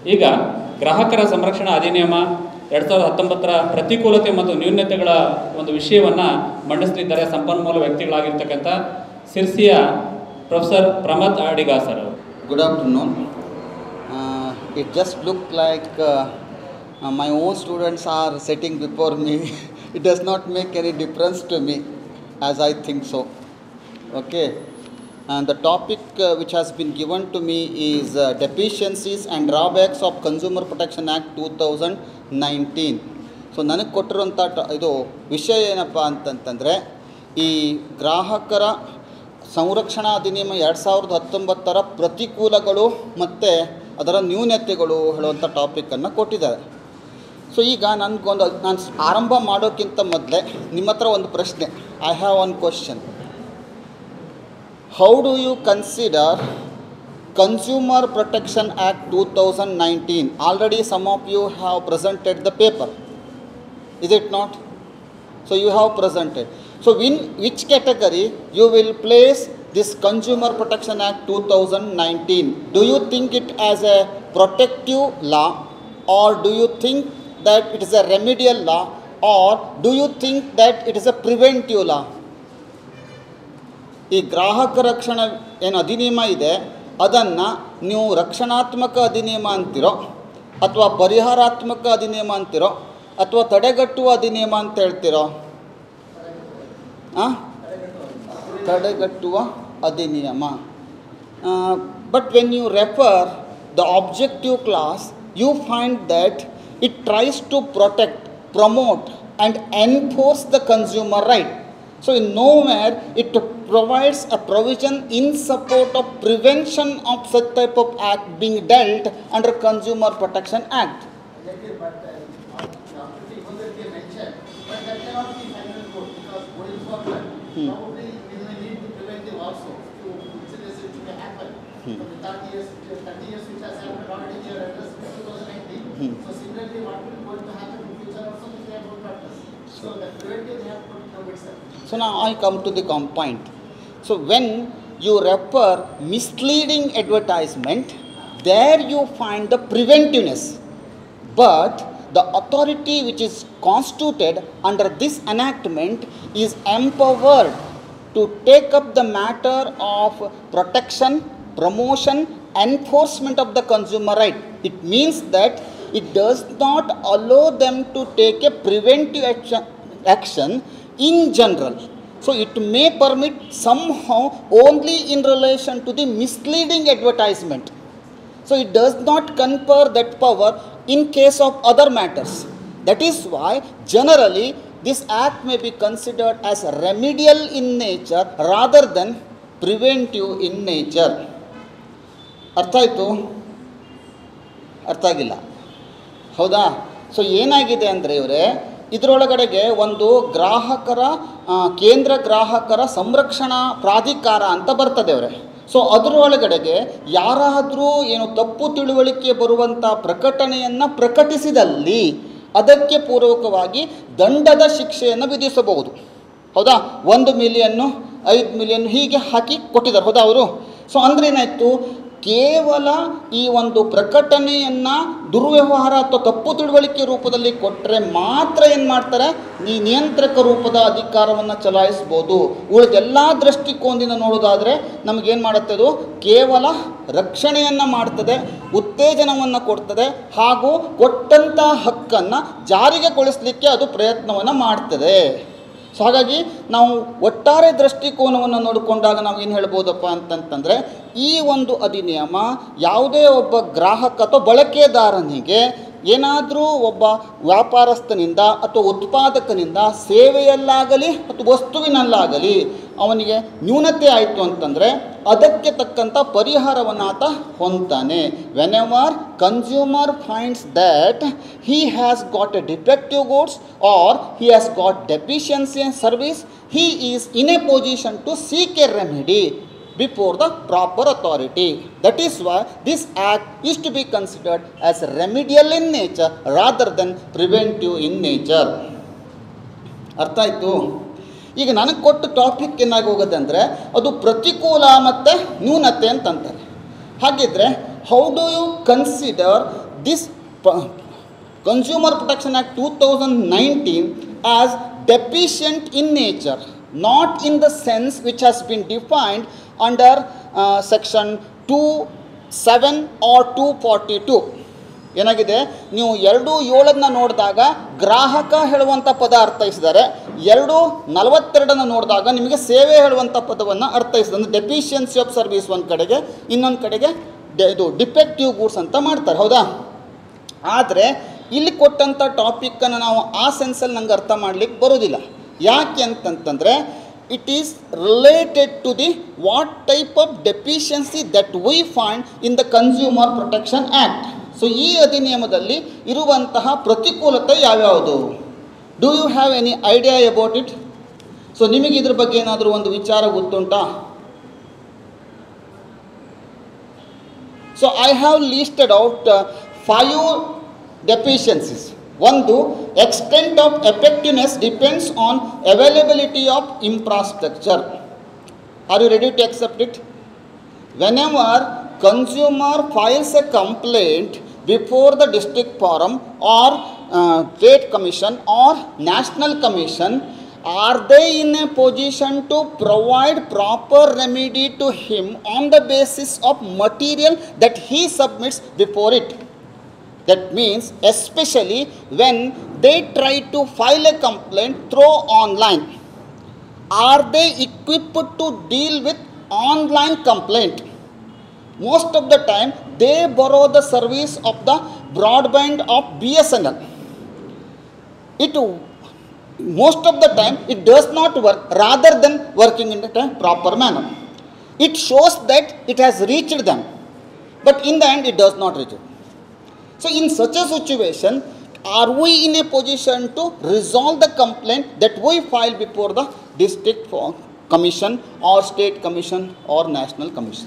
ಈಗ ಗ್ರಾಹಕರ ಸಂರಕ್ಷಣಾ ಅಧಿನಿಯಮ ಎರಡು ಸಾವಿರದ ಹತ್ತೊಂಬತ್ತರ ಪ್ರತಿಕೂಲತೆ ಮತ್ತು ನ್ಯೂನತೆಗಳ ಒಂದು ವಿಷಯವನ್ನು ಮಂಡಿಸಲಿದ್ದಾರೆ ಸಂಪನ್ಮೂಲ ವ್ಯಕ್ತಿಗಳಾಗಿರ್ತಕ್ಕಂಥ ಸಿರ್ಸಿಯ ಪ್ರೊಫೆಸರ್ ಪ್ರಮೋದ್ ಅಡಿಗಾ ಸರ್ ಅವರು Good afternoon. Uh, it just looked like uh, uh, my own students are sitting before me. it does not make any difference to me, as I think so. Okay. And the topic uh, which has been given to me is uh, deficiencies and drawbacks of Consumer Protection Act 2019. So ನನಗೆ ಕೊಟ್ಟಿರುವಂಥ ಟ ಇದು ವಿಷಯ ಏನಪ್ಪ ಅಂತಂತಂದರೆ ಈ ಗ್ರಾಹಕರ ಸಂರಕ್ಷಣಾ ಅಧಿನಿಯಮ ಎರಡು ಸಾವಿರದ ಹತ್ತೊಂಬತ್ತರ ಪ್ರತಿಕೂಲಗಳು ಮತ್ತು ಅದರ ನ್ಯೂನತೆಗಳು ಹೇಳುವಂಥ ಟಾಪಿಕನ್ನು ಕೊಟ್ಟಿದ್ದಾರೆ ಸೊ ಈಗ ನನಗೊಂದು ನಾನು ಆರಂಭ ಮಾಡೋಕ್ಕಿಂತ ಮೊದಲೇ ನಿಮ್ಮ ಹತ್ರ ಒಂದು ಪ್ರಶ್ನೆ I have one question how do you consider consumer protection act two thousand nineteen already some of you have presented the paper is it not so you have presented so in which category you will place this consumer protection act 2019 do you think it as a protective law or do you think that it is a remedial law or do you think that it is a preventive law ಈ ಗ್ರಾಹಕ ರಕ್ಷಣಾ ಏನು ಅಧಿನಿಯಮ ಇದೆ ಅದನ್ನು ನೀವು ರಕ್ಷಣಾತ್ಮಕ ಅಧಿನಿಯಮ ಅಂತಿರೋ ಅಥವಾ ಪರಿಹಾರಾತ್ಮಕ ಅಧಿನಿಯಮ ಅಂತಿರೋ ಅಥವಾ ತಡೆಗಟ್ಟುವ ಅಧಿನಿಯಮ ಅಂತ ಹೇಳ್ತಿರೋ ಆ? ತಡೆಗಟ್ಟುವ ಅಧಿನಿಯಮ but when you refer the objective clause you find that it tries to protect promote and enforce the consumer right so in nowhere it provides a provision in support of prevention of such type of act being dealt under Consumer Protection Act. Exactly, but uh, obviously, even though they mentioned, but that cannot be final code because going forward, Hmm. probably we may need to preventive also to incidents which may happen. Hmm. For the thirty years, thirty years which has happened already here address two thousand nineteen. Hmm. So similarly, what will going to happen in future also which they are going to address. So the preventive they have put from itself. So now I come to the com- point. So when you refer misleading advertisement, there you find the preventiveness. But the authority which is constituted under this enactment is empowered to take up the matter of protection, promotion, enforcement of the consumer right. It means that it does not allow them to take a preventive action, action in general. So it may permit somehow only in relation to the misleading advertisement. So it does not confer that power in case of other matters. That is why generally this act may be considered as remedial in nature rather than preventive in nature. ಅರ್ಥ ಆಯಿತು ಅರ್ಥ ಆಗಿಲ್ಲ ಹೌದಾ so ಏನಾಗಿದೆ ಅಂದರೆ ಇವರೇ ಇದರೊಳಗಡೆಗೆ ಒಂದು ಗ್ರಾಹಕರ ಆ, ಕೇಂದ್ರ ಗ್ರಾಹಕರ ಸಂರಕ್ಷಣಾ ಪ್ರಾಧಿಕಾರ ಅಂತ ಬರ್ತದೆ ಅವರೇ ಸೊ ಅದರೊಳಗಡೆಗೆ ಯಾರಾದರೂ ಏನು ತಪ್ಪು ತಿಳುವಳಿಕೆ ಬರುವಂಥ ಪ್ರಕಟಣೆಯನ್ನು ಪ್ರಕಟಿಸಿದಲ್ಲಿ ಅದಕ್ಕೆ ಪೂರ್ವಕವಾಗಿ ದಂಡದ ಶಿಕ್ಷೆಯನ್ನು ವಿಧಿಸಬಹುದು ಹೌದಾ ಒಂದು ಮಿಲಿಯನ್ನು ಐದು ಮಿಲಿಯನ್ ಹೀಗೆ ಹಾಕಿ ಕೊಟ್ಟಿದ್ದಾರೆ ಹೌದಾ ಅವರು ಸೊ ಅಂದ್ರೆ ಏನಾಯಿತು ಕೇವಲ ಈ ಒಂದು ಪ್ರಕಟಣೆಯನ್ನು ದುರ್ವ್ಯವಹಾರ ಅಥವಾ ತಪ್ಪು ತಿಳುವಳಿಕೆ ರೂಪದಲ್ಲಿ ಕೊಟ್ಟರೆ ಮಾತ್ರ ಏನು ಮಾಡ್ತಾರೆ ಈ ನಿಯಂತ್ರಕ ರೂಪದ ಅಧಿಕಾರವನ್ನು ಚಲಾಯಿಸ್ಬೋದು ಉಳಿದೆಲ್ಲ ದೃಷ್ಟಿಕೋನದಿಂದ ನೋಡೋದಾದರೆ ನಮಗೇನು ಮಾಡುತ್ತೆ ಅದು ಕೇವಲ ರಕ್ಷಣೆಯನ್ನು ಮಾಡ್ತದೆ ಉತ್ತೇಜನವನ್ನು ಕೊಡ್ತದೆ ಹಾಗೂ ಕೊಟ್ಟಂಥ ಹಕ್ಕನ್ನು ಜಾರಿಗೆಗೊಳಿಸಲಿಕ್ಕೆ ಅದು ಪ್ರಯತ್ನವನ್ನು ಮಾಡ್ತದೆ ಸೊ ಹಾಗಾಗಿ ನಾವು ಒಟ್ಟಾರೆ ದೃಷ್ಟಿಕೋನವನ್ನು ನೋಡಿಕೊಂಡಾಗ ನಾವು ಏನು ಹೇಳ್ಬೋದಪ್ಪ ಅಂತಂತಂದರೆ ಈ ಒಂದು ಅಧಿನಿಯಮ ಯಾವುದೇ ಒಬ್ಬ ಗ್ರಾಹಕ ಅಥವಾ ಬಳಕೆದಾರನಿಗೆ ಏನಾದರೂ ಒಬ್ಬ ವ್ಯಾಪಾರಸ್ಥನಿಂದ ಅಥವಾ ಉತ್ಪಾದಕನಿಂದ ಸೇವೆಯಲ್ಲಾಗಲಿ ಅಥವಾ ವಸ್ತುವಿನಲ್ಲಾಗಲಿ ಅವನಿಗೆ ನ್ಯೂನತೆ ಆಯಿತು ಅಂತಂದರೆ ಅದಕ್ಕೆ ತಕ್ಕಂಥ ಪರಿಹಾರವನ್ನು ಆತ ಹೊಂದ್ತಾನೆ whenever consumer finds that he has got a defective goods or he has got deficiency in service, he is in a position to seek a remedy before the proper authority. That is why this act is to be considered as remedial in nature rather than preventive in nature. ಅರ್ಥ ಆಯಿತು ಈಗ ನನಗೆ ಕೊಟ್ಟ topic ಏನಾಗಿ ಹೋಗುತ್ತೆ ಅಂದರೆ ಅದು ಪ್ರತಿಕೂಲ ಮತ್ತು ನ್ಯೂನತೆ ಅಂತಂತಾರೆ ಹಾಗಿದ್ರೆ how do you consider this p- Consumer Protection Act 2019 as deficient in nature, not in the sense which has been defined under uh, section 27 or 242. ಏನಾಗಿದೆ ನೀವು ಎರಡು ಏಳನ್ನ ನೋಡಿದಾಗ ಗ್ರಾಹಕ ಹೇಳುವಂಥ ಪದ ಅರ್ಥೈಸಿದ್ದಾರೆ ಎರಡು ನಲವತ್ತೆರಡನ್ನು ನೋಡಿದಾಗ ನಿಮಗೆ ಸೇವೆ ಹೇಳುವಂಥ ಪದವನ್ನು ಅರ್ಥೈಸಿದೆ ಅಂದರೆ ಡೆಫಿಷಿಯನ್ಸಿ ಆಫ್ ಸರ್ವಿಸ್ ಒಂದು ಕಡೆಗೆ ಇನ್ನೊಂದು ಕಡೆಗೆ ಡೆ- ಇದು ಡಿಫೆಕ್ಟಿವ್ ಗೂಡ್ಸ್ ಅಂತ ಮಾಡ್ತಾರೆ ಹೌದಾ ಆದರೆ ಇಲ್ಲಿ ಕೊಟ್ಟಂಥ ಟಾಪಿಕ್ಕನ್ನು ನಾವು ಆ ಸೆನ್ಸಲ್ಲಿ ನಂಗೆ ಅರ್ಥ ಮಾಡ್ಲಿಕ್ಕೆ ಬರೋದಿಲ್ಲ ಯಾಕೆ ಅಂತಂತಂದರೆ it is related to the what type of deficiency that we find in the consumer protection act so ಈ ಅಧಿನಿಯಮದಲ್ಲಿ ಇರುವಂತಹ ಪ್ರತಿಕೂಲತೆ ಯಾವ್ಯಾವುದು do you have any idea about it so ನಿಮಗೆ ಇದ್ರ ಬಗ್ಗೆ ಏನಾದರೂ ಒಂದು ವಿಚಾರ ಗೊತ್ತುಂಟಾ so I have listed out five deficiencies ಒಂದು extent of effectiveness depends on availability of infrastructure are you ready to accept it whenever consumer files a complaint before the district forum or uh, trade commission or national commission are they in a position to provide proper remedy to him on the basis of material that he submits before it that means especially when they try to file a complaint through online are they equipped to deal with online complaint most of the time they borrow the service of the broadband of bsnl it most of the time it does not work rather than working in a proper manner it shows that it has reached them but in the end it does not reach it so in such a situation, are we in a position to resolve the complaint that we file before the district for- commission or state commission or national commission?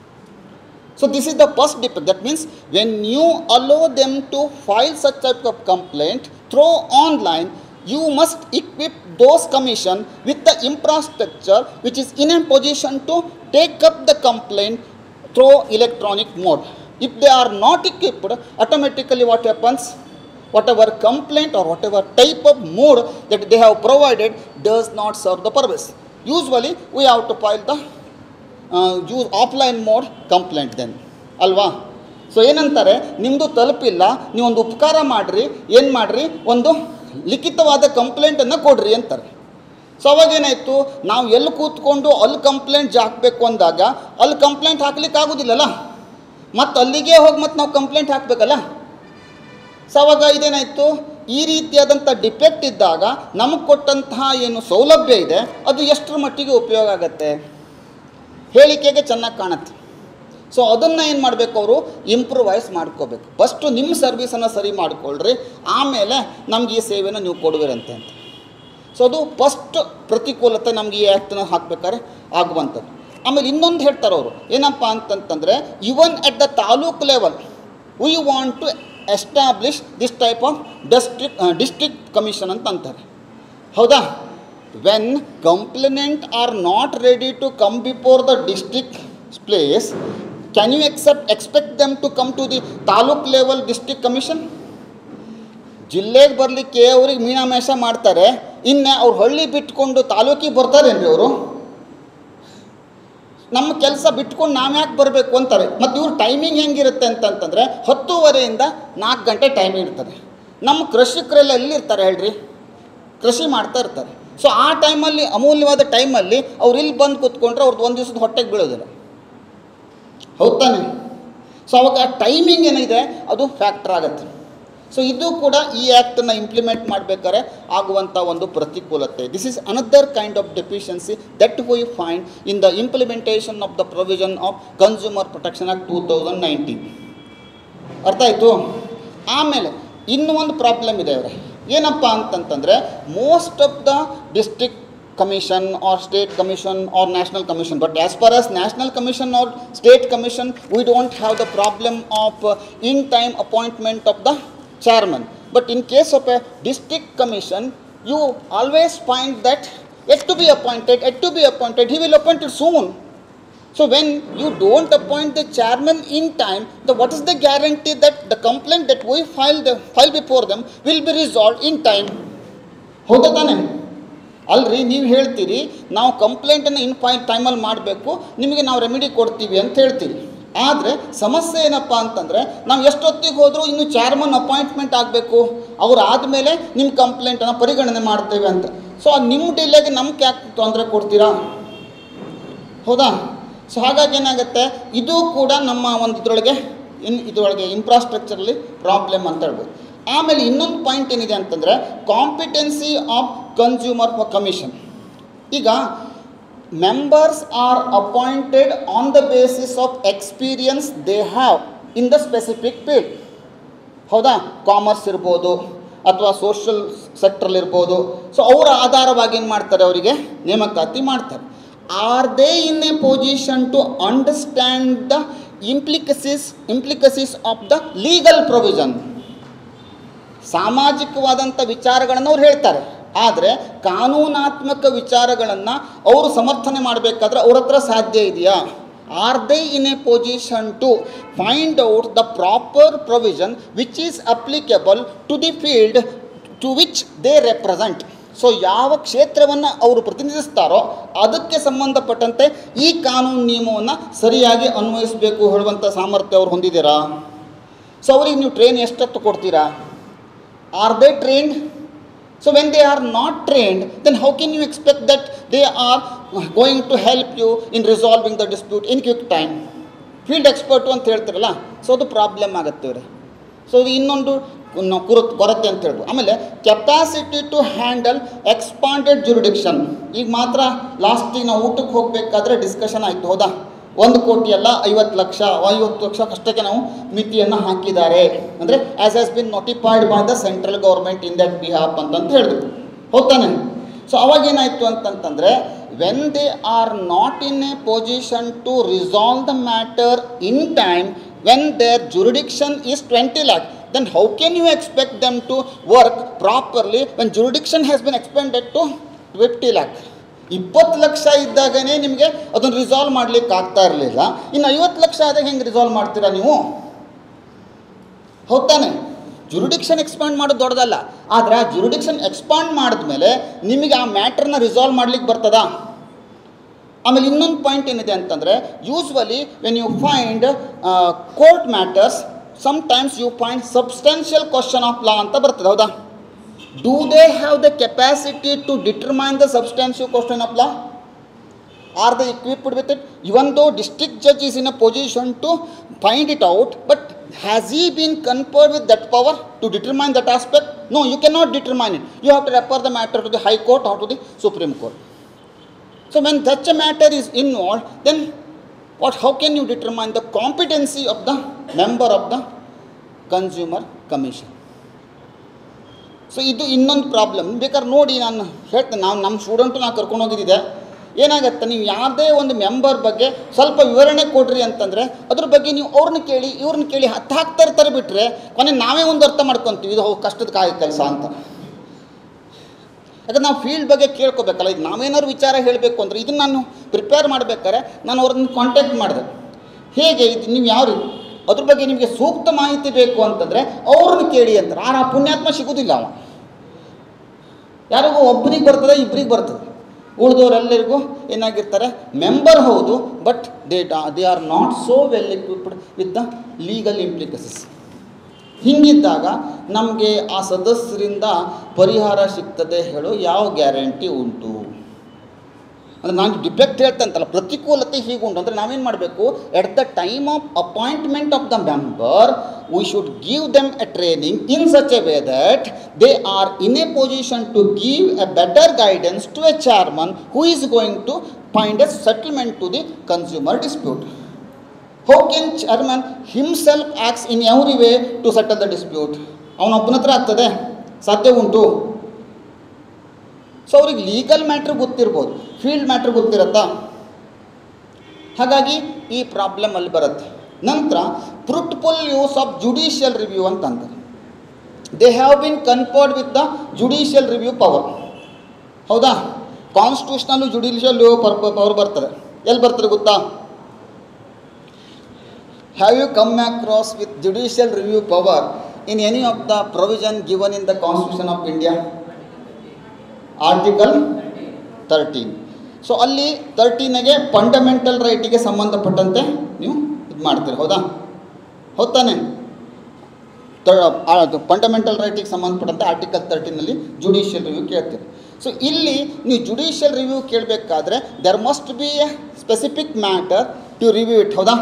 So this is the first dip. That means when you allow them to file such type of complaint through online, you must equip those commission with the infrastructure which is in a position to take up the complaint through electronic mode. If they are not equipped, automatically what happens? Whatever complaint or whatever type of mode that they have provided does not serve the purpose. Usually we have to file the use offline mode complaint then ಅಲ್ವಾ so ಏನಂತಾರೆ ನಿಮ್ಮದು ತಲುಪಿಲ್ಲ ನೀವೊಂದು ಉಪಕಾರ ಮಾಡಿರಿ ಏನು ಮಾಡಿರಿ ಒಂದು ಲಿಖಿತವಾದ ಕಂಪ್ಲೇಂಟನ್ನು ಕೊಡ್ರಿ ಅಂತಾರೆ ಸೊ ಅವಾಗೇನಾಯಿತು ನಾವು ಎಲ್ಲಿ ಕೂತ್ಕೊಂಡು ಅಲ್ಲಿ ಕಂಪ್ಲೇಂಟ್ ಹಾಕಬೇಕು ಅಂದಾಗ ಅಲ್ಲಿ ಕಂಪ್ಲೇಂಟ್ ಹಾಕ್ಲಿಕ್ಕೆ ಆಗೋದಿಲ್ಲಲ್ಲ ಮತ್ತು ಅಲ್ಲಿಗೆ ಹೋಗಿ ಮತ್ತು ನಾವು ಕಂಪ್ಲೇಂಟ್ ಹಾಕಬೇಕಲ್ಲ ಸೊ ಅವಾಗ ಇದೇನಾಯಿತು ಈ ರೀತಿಯಾದಂಥ ಡಿಫೆಕ್ಟ್ ಇದ್ದಾಗ ನಮಗೆ ಕೊಟ್ಟಂತಹ ಏನು ಸೌಲಭ್ಯ ಇದೆ ಅದು ಎಷ್ಟರ ಮಟ್ಟಿಗೆ ಉಪಯೋಗ ಆಗುತ್ತೆ ಹೇಳಿಕೆಗೆ ಚೆನ್ನಾಗಿ ಕಾಣುತ್ತೆ ಸೊ ಅದನ್ನು ಏನು ಮಾಡಬೇಕು ಅವರು ಇಂಪ್ರೂವೈಸ್ ಮಾಡ್ಕೋಬೇಕು ಫಸ್ಟು ನಿಮ್ಮ ಸರ್ವಿಸನ್ನು ಸರಿ ಮಾಡಿಕೊಳ್ಳ್ರಿ ಆಮೇಲೆ ನಮ್ಗೆ ಈ ಸೇವೆನ ನೀವು ಕೊಡುವಿರಂತೆ ಅಂತ ಸೊ ಅದು ಫಸ್ಟ್ ಪ್ರತಿಕೂಲತೆ ನಮ್ಗೆ ಈ ಆ್ಯಕ್ಟನ್ನ ಹಾಕ್ಬೇಕಾದ್ರೆ ಆಗುವಂಥದ್ದು ಆಮೇಲೆ ಇನ್ನೊಂದು ಹೇಳ್ತಾರೆ ಅವರು ಏನಪ್ಪ ಅಂತಂತಂದರೆ even at the taluk level we want to establish this type of district district commission ಅಂತ ಅಂತಾರೆ ಹೌದಾ when complainant are not ready to come before the district place can you accept expect them to come to the taluk level district commission ಜಿಲ್ಲೆಗೆ ಬರಲಿಕ್ಕೆ ಅವ್ರಿಗೆ ಮೀನಾಮೇಷ ಮಾಡ್ತಾರೆ ಇನ್ನು ಅವ್ರು ಹಳ್ಳಿ ಬಿಟ್ಕೊಂಡು ತಾಲೂಕಿಗೆ ಬರ್ತಾರೇನ್ರಿ ಅವರು ನಮ್ಮ ಕೆಲಸ ಬಿಟ್ಕೊಂಡು ನಾವು ಯಾಕೆ ಬರಬೇಕು ಅಂತಾರೆ ಮತ್ತು ಇವ್ರ ಟೈಮಿಂಗ್ ಹೆಂಗಿರುತ್ತೆ ಅಂತಂತಂದರೆ ಹತ್ತೂವರೆಯಿಂದ ನಾಲ್ಕು ಗಂಟೆ ಟೈಮ್ ಇರ್ತದೆ ನಮ್ಮ ಕೃಷಿಕರೆಲ್ಲ ಎಲ್ಲಿರ್ತಾರೆ ಹೇಳ್ರಿ ಕೃಷಿ ಮಾಡ್ತಾ ಇರ್ತಾರೆ ಸೊ ಆ ಟೈಮಲ್ಲಿ ಅಮೂಲ್ಯವಾದ ಟೈಮಲ್ಲಿ ಅವ್ರು ಇಲ್ಲಿ ಬಂದು ಕೂತ್ಕೊಂಡ್ರೆ ಅವ್ರದ್ದು ಒಂದು ದಿವಸದ ಹೊಟ್ಟೆಗೆ ಬೀಳೋದಿಲ್ಲ ಹೌದ್ ತಾನೆ ಸೊ ಅವಾಗ ಟೈಮಿಂಗ್ ಏನಿದೆ ಅದು ಫ್ಯಾಕ್ಟರ್ ಆಗುತ್ತೆ ಸೊ ಇದು ಕೂಡ ಈ ಆ್ಯಕ್ಟನ್ನು ಇಂಪ್ಲಿಮೆಂಟ್ ಮಾಡಬೇಕಾದ್ರೆ ಆಗುವಂಥ ಒಂದು ಪ್ರತಿಕೂಲತೆ this is another kind of deficiency that we find in the implementation of the provision of consumer protection act two thousand nineteen ಅರ್ಥ ಆಯಿತು ಆಮೇಲೆ ಇನ್ನೂ ಒಂದು ಪ್ರಾಬ್ಲಮ್ ಇದೆ ಅವರೇ ಏನಪ್ಪ ಅಂತಂತಂದರೆ most of the district commission or state commission or national commission but as far as national commission or state commission we don't have the problem of in time appointment of the chairman but in case of a district commission you always find that yet to be appointed yet to be appointed he will appoint it soon So when you don't appoint the chairman in time, the what is the guarantee that the complaint that we filed file before them will be resolved in time? ಹೌದಾ ತಾನೆ ಅಲ್ರಿ ನೀವು ಹೇಳ್ತೀರಿ ನಾವು ಕಂಪ್ಲೇಂಟನ್ನು ಇನ್ file ಟೈಮಲ್ಲಿ ಮಾಡಬೇಕು ನಿಮಗೆ ನಾವು ರೆಮಿಡಿ ಕೊಡ್ತೀವಿ ಅಂತ ಹೇಳ್ತೀರಿ ಆದರೆ ಸಮಸ್ಯೆ ಏನಪ್ಪ ಅಂತಂದರೆ ನಾವು ಎಷ್ಟೊತ್ತಿಗೆ ಹೋದರೂ ಇನ್ನು ಚೇರ್ಮನ್ ಅಪಾಯಿಂಟ್ಮೆಂಟ್ ಆಗಬೇಕು ಅವ್ರು ಆದಮೇಲೆ ನಿಮ್ಮ ಕಂಪ್ಲೇಂಟನ್ನು ಪರಿಗಣನೆ ಮಾಡ್ತೇವೆ ಅಂತ ಸೊ ನಿಮ್ಮ ಡಿಲೇಗೆ ನಮ್ಗೆ ಯಾಕೆ ತೊಂದರೆ ಕೊಡ್ತೀರಾ ಹೌದಾ ಸೊ ಹಾಗಾಗಿ ಏನಾಗುತ್ತೆ ಇದು ಕೂಡ ನಮ್ಮ ಒಂದು ಇದರೊಳಗೆ ಇನ್ ಇದರೊಳಗೆ ಇನ್ಫ್ರಾಸ್ಟ್ರಕ್ಚರಲ್ಲಿ ಪ್ರಾಬ್ಲಮ್ ಅಂತ ಹೇಳ್ಬೋದು ಆಮೇಲೆ ಇನ್ನೊಂದು ಪಾಯಿಂಟ್ ಏನಿದೆ ಅಂತಂದರೆ ಕಾಂಪಿಟೆನ್ಸಿ ಆಫ್ ಕನ್ಸ್ಯೂಮರ್ ಕಮಿಷನ್ ಈಗ members are appointed on the basis of experience they have in the specific field ಹೌದಾ ಕಾಮರ್ಸ್ ಇರ್ಬೋದು ಅಥವಾ ಸೋಷಲ್ ಸೆಕ್ಟ್ರಲ್ಲಿ ಇರ್ಬೋದು ಸೊ ಅವರ ಆಧಾರವಾಗಿ ಏನು ಮಾಡ್ತಾರೆ ಅವರಿಗೆ ನೇಮಕಾತಿ ಮಾಡ್ತಾರೆ are they in a position to understand the implicacies implicacies of the legal provision ಸಾಮಾಜಿಕವಾದಂಥ ವಿಚಾರಗಳನ್ನು ಅವ್ರು ಹೇಳ್ತಾರೆ ಆದರೆ ಕಾನೂನಾತ್ಮಕ ವಿಚಾರಗಳನ್ನು ಅವರು ಸಮರ್ಥನೆ ಮಾಡಬೇಕಾದ್ರೆ ಅವ್ರ ಹತ್ರ ಸಾಧ್ಯ ಇದೆಯಾ are they in a position to find out the proper provision which is applicable to the field to which they represent so ಯಾವ ಕ್ಷೇತ್ರವನ್ನು ಅವರು ಪ್ರತಿನಿಧಿಸ್ತಾರೋ ಅದಕ್ಕೆ ಸಂಬಂಧಪಟ್ಟಂತೆ ಈ ಕಾನೂನು ನಿಯಮವನ್ನು ಸರಿಯಾಗಿ ಅನ್ವಯಿಸಬೇಕು ಹೇಳುವಂಥ ಸಾಮರ್ಥ್ಯ ಅವ್ರು ಹೊಂದಿದ್ದೀರಾ ಸೊ ಅವ್ರಿಗೆ ನೀವು ಟ್ರೈನ್ ಎಷ್ಟೊತ್ತು ಕೊಡ್ತೀರಾ are they trained so when they are not trained then how can you expect that they are going to help you in resolving the dispute in quick time field expert ಅಂತ ಹೇಳ್ತಿರಲ್ಲ so ಅದು problem ಆಗುತ್ತೆ ಇವ್ರೆ so ಇದು ಇನ್ನೊಂದು ನ- ಕುರು ಕೊರತೆ ಅಂತ ಹೇಳ್ಬೋದು ಆಮೇಲೆ capacity to handle expanded jurisdiction ಈಗ ಮಾತ್ರ ಲಾಸ್ಟಿಗೆ ನಾವು ಊಟಕ್ಕೆ ಹೋಗಬೇಕಾದ್ರೆ ಡಿಸ್ಕಷನ್ ಆಯಿತು ಹೌದಾ ಒಂದು ಕೋಟಿ ಅಲ್ಲ ಐವತ್ತು ಲಕ್ಷ ಐವತ್ತು ಲಕ್ಷ ಅಷ್ಟಕ್ಕೆ ನಾವು ಮಿತಿಯನ್ನು ಹಾಕಿದ್ದಾರೆ ಅಂದರೆ as has been notified by the central government in that behalf ಅಂತಂತ ಹೇಳಿದ್ರು ಹೌದಾನೆ ಸೊ ಅವಾಗ ಏನಾಯಿತು ಅಂತಂತಂದರೆ when they are not in a position to resolve the matter in time when their jurisdiction is twenty lakh then how can you expect them to work properly when jurisdiction has been expended to fifty lakh ಇಪ್ಪತ್ತು ಲಕ್ಷ ಇದ್ದಾಗನೇ ನಿಮಗೆ ಅದನ್ನು resolve ಮಾಡ್ಲಿಕ್ಕೆ ಆಗ್ತಾ ಇರಲಿಲ್ಲ ಇನ್ನು ಐವತ್ತು ಲಕ್ಷ ಆದಾಗ ಹೆಂಗೆ ರಿಸಾಲ್ವ್ ಮಾಡ್ತೀರಾ ನೀವು ಹೌದಾನೆ ಜುರಿಡಿಕ್ಷನ್ ಎಕ್ಸ್ಪಾಂಡ್ ಮಾಡೋದು ದೊಡ್ಡದಲ್ಲ ಆದರೆ ಆ ಜುರಿಡಿಕ್ಷನ್ ಎಕ್ಸ್ಪಾಂಡ್ ಮಾಡಿದ್ಮೇಲೆ ನಿಮಗೆ ಆ ಮ್ಯಾಟ್ರನ್ನ ರಿಸಾಲ್ವ್ ಮಾಡ್ಲಿಕ್ಕೆ ಬರ್ತದಾ ಆಮೇಲೆ ಇನ್ನೊಂದು ಪಾಯಿಂಟ್ ಏನಿದೆ ಅಂತಂದರೆ usually when you find court matters sometimes you find substantial question of law ಅಂತ ಬರ್ತದೆ ಹೌದಾ do they have the capacity to determine the substantial question of law are they equipped with it even though district judge is in a position to find it out but has he been conferred with that power to determine that aspect no you cannot determine it you have to refer the matter to the high court or to the supreme court so when such a matter is involved then what how can you determine the competency of the member of the consumer commission so ಇದು ಇನ್ನೊಂದು problem ಬೇಕಾದ್ರೆ ನೋಡಿ ನಾನು ಹೇಳ್ತೇನೆ ನಾವು ನಮ್ಮ student ನಾನು ಕರ್ಕೊಂಡು ಹೋಗಿದ್ದೆ ಏನಾಗತ್ತೆ ನೀವು ಯಾವುದೇ ಒಂದು ಮೆಂಬರ್ ಬಗ್ಗೆ ಸ್ವಲ್ಪ ವಿವರಣೆ ಕೊಡ್ರಿ ಅಂತಂದರೆ ಅದ್ರ ಬಗ್ಗೆ ನೀವು ಅವ್ರನ್ನ ಕೇಳಿ ಇವ್ರನ್ನ ಕೇಳಿ ಹತ್ತು ಹಾಕ್ತಾ ಇರ್ತಾರೆ ಬಿಟ್ಟರೆ ಕೊನೆ ನಾವೇ ಒಂದು ಅರ್ಥ ಮಾಡ್ಕೊತೀವಿ ಇದು ಹೋ- ಕಷ್ಟದ ಕಾಯ ಕೆಲಸ ಅಂತ ಯಾಕಂದ್ರೆ ನಾವು ಫೀಲ್ಡ್ ಬಗ್ಗೆ ಕೇಳ್ಕೊಬೇಕಲ್ಲ ಇದು ನಾವೇನಾದ್ರು ವಿಚಾರ ಹೇಳಬೇಕು ಅಂದರೆ ಇದನ್ನು ನಾನು ಪ್ರಿಪೇರ್ ಮಾಡಬೇಕಾದ್ರೆ ನಾನು ಅವ್ರನ್ನ ಕಾಂಟ್ಯಾಕ್ಟ್ ಮಾಡಿದೆ ಹೇಗೆ ಇದು ನೀವು ಯಾವ ರೀತಿ ಅದ್ರ ಬಗ್ಗೆ ನಿಮಗೆ ಸೂಕ್ತ ಮಾಹಿತಿ ಬೇಕು ಅಂತಂದರೆ ಅವ್ರನ್ನ ಕೇಳಿ ಅಂತಾರೆ ಆ ಆ ಪುಣ್ಯಾತ್ಮ ಸಿಗೋದಿಲ್ಲ ಅವ ಯಾರಿಗೂ ಒಬ್ಬರಿಗೆ ಬರ್ತದೆ ಇಬ್ಬರಿಗೆ ಬರ್ತದೆ ಉಳಿದವರೆಲ್ಲರಿಗೂ ಏನಾಗಿರ್ತಾರೆ ಮೆಂಬರ್ ಹೌದು but they they are not so well equipped with the legal implicacies ಹೀಗಿದ್ದಾಗ ನಮಗೆ ಆ ಸದಸ್ಯರಿಂದ ಪರಿಹಾರ ಸಿಗ್ತದೆ ಹೇಳೋ ಯಾವ ಗ್ಯಾರಂಟಿ ಉಂಟು ಅಂದರೆ ನಾನು ಡಿಫೆಕ್ಟ್ ಹೇಳ್ತಂತಲ್ಲ ಪ್ರತಿಕೂಲತೆ ಹೀಗುಂಟು ಅಂದರೆ ನಾವೇನು ಮಾಡಬೇಕು at the time of appointment of the member we should give them a training in such a way that they are in a position to give a better guidance to a chairman who is going to find a settlement to the consumer dispute how can chairman himself acts in every way to settle the dispute ಅವನೊಬ್ಬನ ಹತ್ರ ಆಗ್ತದೆ ಸಾಧ್ಯ ಉಂಟು so ಅವ್ರಿಗೆ legal matter ಗೊತ್ತಿರ್ಬೋದು field matter ಗೊತ್ತಿರತ್ತಾ ಹಾಗಾಗಿ ಈ ಪ್ರಾಬ್ಲಮ್ ಅಲ್ಲಿ ಬರುತ್ತೆ ನಂತರ fruitful use of judicial review ಅಂತ ಅಂತಾರೆ they have been conferred with the judicial review power ಹೌದಾ ಕಾನ್ಸ್ಟಿಟ್ಯೂಷನಲ್ಲು ಜುಡಿಷಿಯಲ್ ಪವರ್ ಬರ್ತದೆ ಎಲ್ಲಿ ಬರ್ತದೆ ಗೊತ್ತಾ Have you come across with judicial review power in any of the provision given in the Constitution of India? Article thirteen so ಅಲ್ಲಿ ತರ್ಟೀನಿಗೆ fundamental ರೈಟಿಗೆ ಸಂಬಂಧಪಟ್ಟಂತೆ ನೀವು ಇದು ಮಾಡ್ತೀರಿ ಹೌದಾ ಹೌದ್ ತಾನೆ ಫಂಡಮೆಂಟಲ್ ರೈಟಿಗೆ ಸಂಬಂಧಪಟ್ಟಂತೆ ಆರ್ಟಿಕಲ್ ತರ್ಟೀನಲ್ಲಿ ಜುಡಿಷಿಯಲ್ ರಿವ್ಯೂ ಕೇಳ್ತೀರಿ ಸೊ ಇಲ್ಲಿ ನೀವು ಜುಡಿಷಿಯಲ್ ರಿವ್ಯೂ ಕೇಳಬೇಕಾದ್ರೆ there must be a specific matter to review it ಹೌದಾ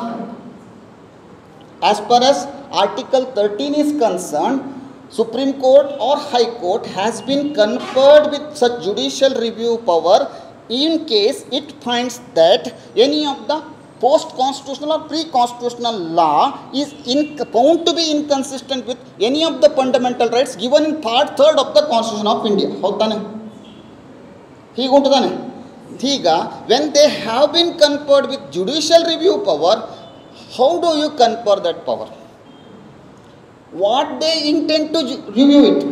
As far as Article 13 is concerned, Supreme Court or High Court has been conferred with such judicial review power in case it finds that any of the post-constitutional or pre-constitutional law is in, found to be inconsistent with any of the fundamental rights given in part third of the Constitution of India. ಹೌದ್ ತಾನೆ ಹೀಗೆ ಉಂಟು ತಾನೆ ಈಗ when they have been conferred with judicial review power how do you confer that power what they intent to review it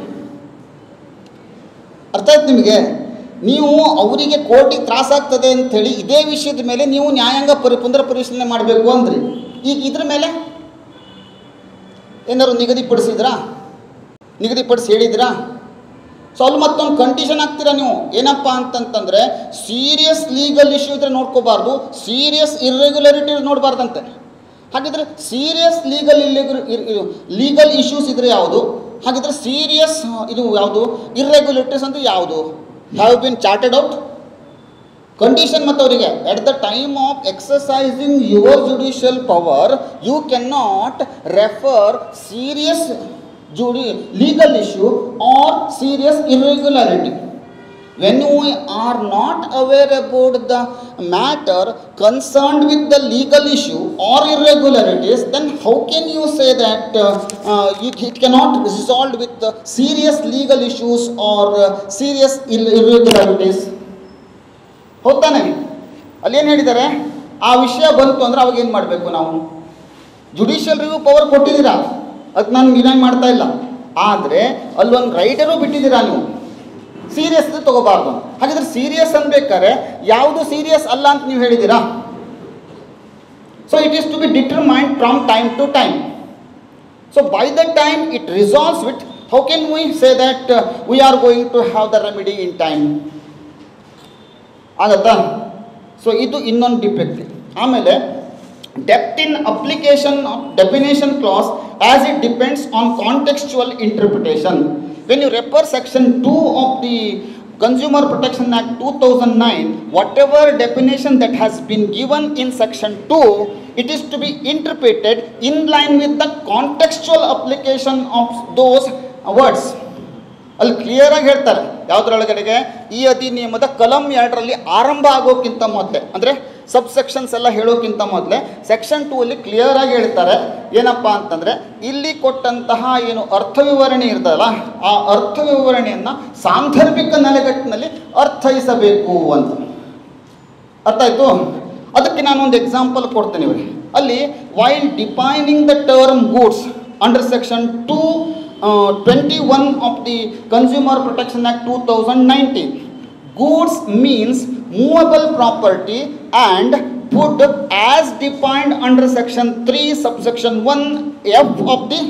ಅರ್ಥ ಆಯ್ತು ನಿಮಗೆ ನೀವು ಅವರಿಗೆ ಕೋರ್ಟಿಗೆ ತ್ರಾಸಾಗ್ತದೆ ಅಂಥೇಳಿ ಇದೇ ವಿಷಯದ ಮೇಲೆ ನೀವು ನ್ಯಾಯಾಂಗ ಪರಿ ಪುನರ್ ಪರಿಶೀಲನೆ ಮಾಡಬೇಕು ಅಂದ್ರಿ ಈಗ ಇದ್ರ ಮೇಲೆ ಏನಾದ್ರು ನಿಗದಿಪಡಿಸಿದ್ರಾ ನಿಗದಿಪಡಿಸಿ ಹೇಳಿದ್ರಾ ಸೊ ಅಲ್ಲಿ ಮತ್ತೊಂದು ಕಂಡೀಷನ್ ಹಾಕ್ತೀರಾ ನೀವು ಏನಪ್ಪ ಅಂತಂತಂದರೆ ಸೀರಿಯಸ್ ಲೀಗಲ್ ಇಶ್ಯೂ ಇದ್ರೆ ನೋಡ್ಕೋಬಾರ್ದು ಸೀರಿಯಸ್ ಇರ್ರೆಗ್ಯುಲರಿಟಿ ನೋಡಬಾರ್ದಂತೆ ಹಾಗಿದ್ರೆ ಸೀರಿಯಸ್ ಲೀಗಲ್ ಲೀಗಲ್ ಇಶ್ಯೂಸ್ ಇದ್ರೆ ಯಾವುದು ಹಾಗಿದ್ರೆ ಸೀರಿಯಸ್ ಇದು ಯಾವುದು ಇರ್ರೆಗ್ಯುಲೇಟರೀಸ್ ಅಂದ್ರೆ ಯಾವುದು have been charted out condition ಮತ್ತು ಅವರಿಗೆ at the time of exercising your judicial power you can not refer serious judi legal issue or serious irregularity when we are not aware about the matter concerned with the legal issue or irregularities then how can you say that uh, uh, you, it cannot be resolved with the serious legal issues or uh, serious ill- irregularities ಹೌದಾನೆ ಅಲ್ಲೇನು ಹೇಳಿದ್ದಾರೆ ಆ ವಿಷಯ ಬಂತು ಅಂದ್ರೆ ಅವಾಗ ಏನು ಮಾಡಬೇಕು ನಾವು ಜುಡಿಷಿಯಲ್ ರಿವ್ಯೂ ಪವರ್ ಕೊಟ್ಟಿದ್ದೀರಾ ಅದಕ್ಕೆ ನಾನು ವಿನಯ ಮಾಡ್ತಾ ಇಲ್ಲ ಆದರೆ ಅಲ್ಲೊಂದು ರೈಟರು ಬಿಟ್ಟಿದ್ದೀರಾ ನೀವು ಸೀರಿಯಸ್ ತಗೋಬಾರ್ದು ಹಾಗಿದ್ರೆ ಸೀರಿಯಸ್ ಅನ್ಬೇಕಾದ್ರೆ ಯಾವುದು ಸೀರಿಯಸ್ ಅಲ್ಲ ಅಂತ ನೀವು ಹೇಳಿದ್ದೀರಾ so it is to be determined from time to time so by the time it resolves with how can we say that we are going to have the remedy in time ಆಗತ್ತಾ so ಇದು ಇನ್ನೊಂದು defect ಆಮೇಲೆ depth in application of definition clause as it depends on contextual interpretation when you refer section two of the Consumer Protection Act 2009, whatever definition that has been given in section 2, it is to be interpreted in line with the contextual application of those words. ಅಲ್ಲಿ ಕ್ಲಿಯರಾಗಿ ಹೇಳ್ತಾರೆ ಯಾವುದ್ರೊಳಗಡೆಗೆ ಈ ಅಧಿನಿಯಮದ ಕಲಂ ಎರಡರಲ್ಲಿ ಆರಂಭ ಆಗೋಕ್ಕಿಂತ ಮೊದಲೇ ಅಂದರೆ ಸಬ್ sections ಎಲ್ಲ ಹೇಳೋಕ್ಕಿಂತ ಮೊದಲೇ ಸೆಕ್ಷನ್ ಟೂ ಅಲ್ಲಿ ಕ್ಲಿಯರಾಗಿ ಹೇಳ್ತಾರೆ ಏನಪ್ಪ ಅಂತಂದರೆ ಇಲ್ಲಿ ಕೊಟ್ಟಂತಹ ಏನು ಅರ್ಥ ವಿವರಣೆ ಇರ್ತದಲ್ಲ ಆ ಅರ್ಥ ವಿವರಣೆಯನ್ನು ಸಾಂದರ್ಭಿಕ ನೆಲೆಗಟ್ಟಿನಲ್ಲಿ ಅರ್ಥೈಸಬೇಕು ಅಂತ ಅರ್ಥ ಆಯಿತು ಅದಕ್ಕೆ ನಾನು ಒಂದು ಎಕ್ಸಾಂಪಲ್ ಕೊಡ್ತೇನೆ ಇವ್ರಿಗೆ ಅಲ್ಲಿ while defining the term goods under section two twenty one of the consumer protection act two thousand nineteen goods means movable property and food as defined under section three subsection one F of the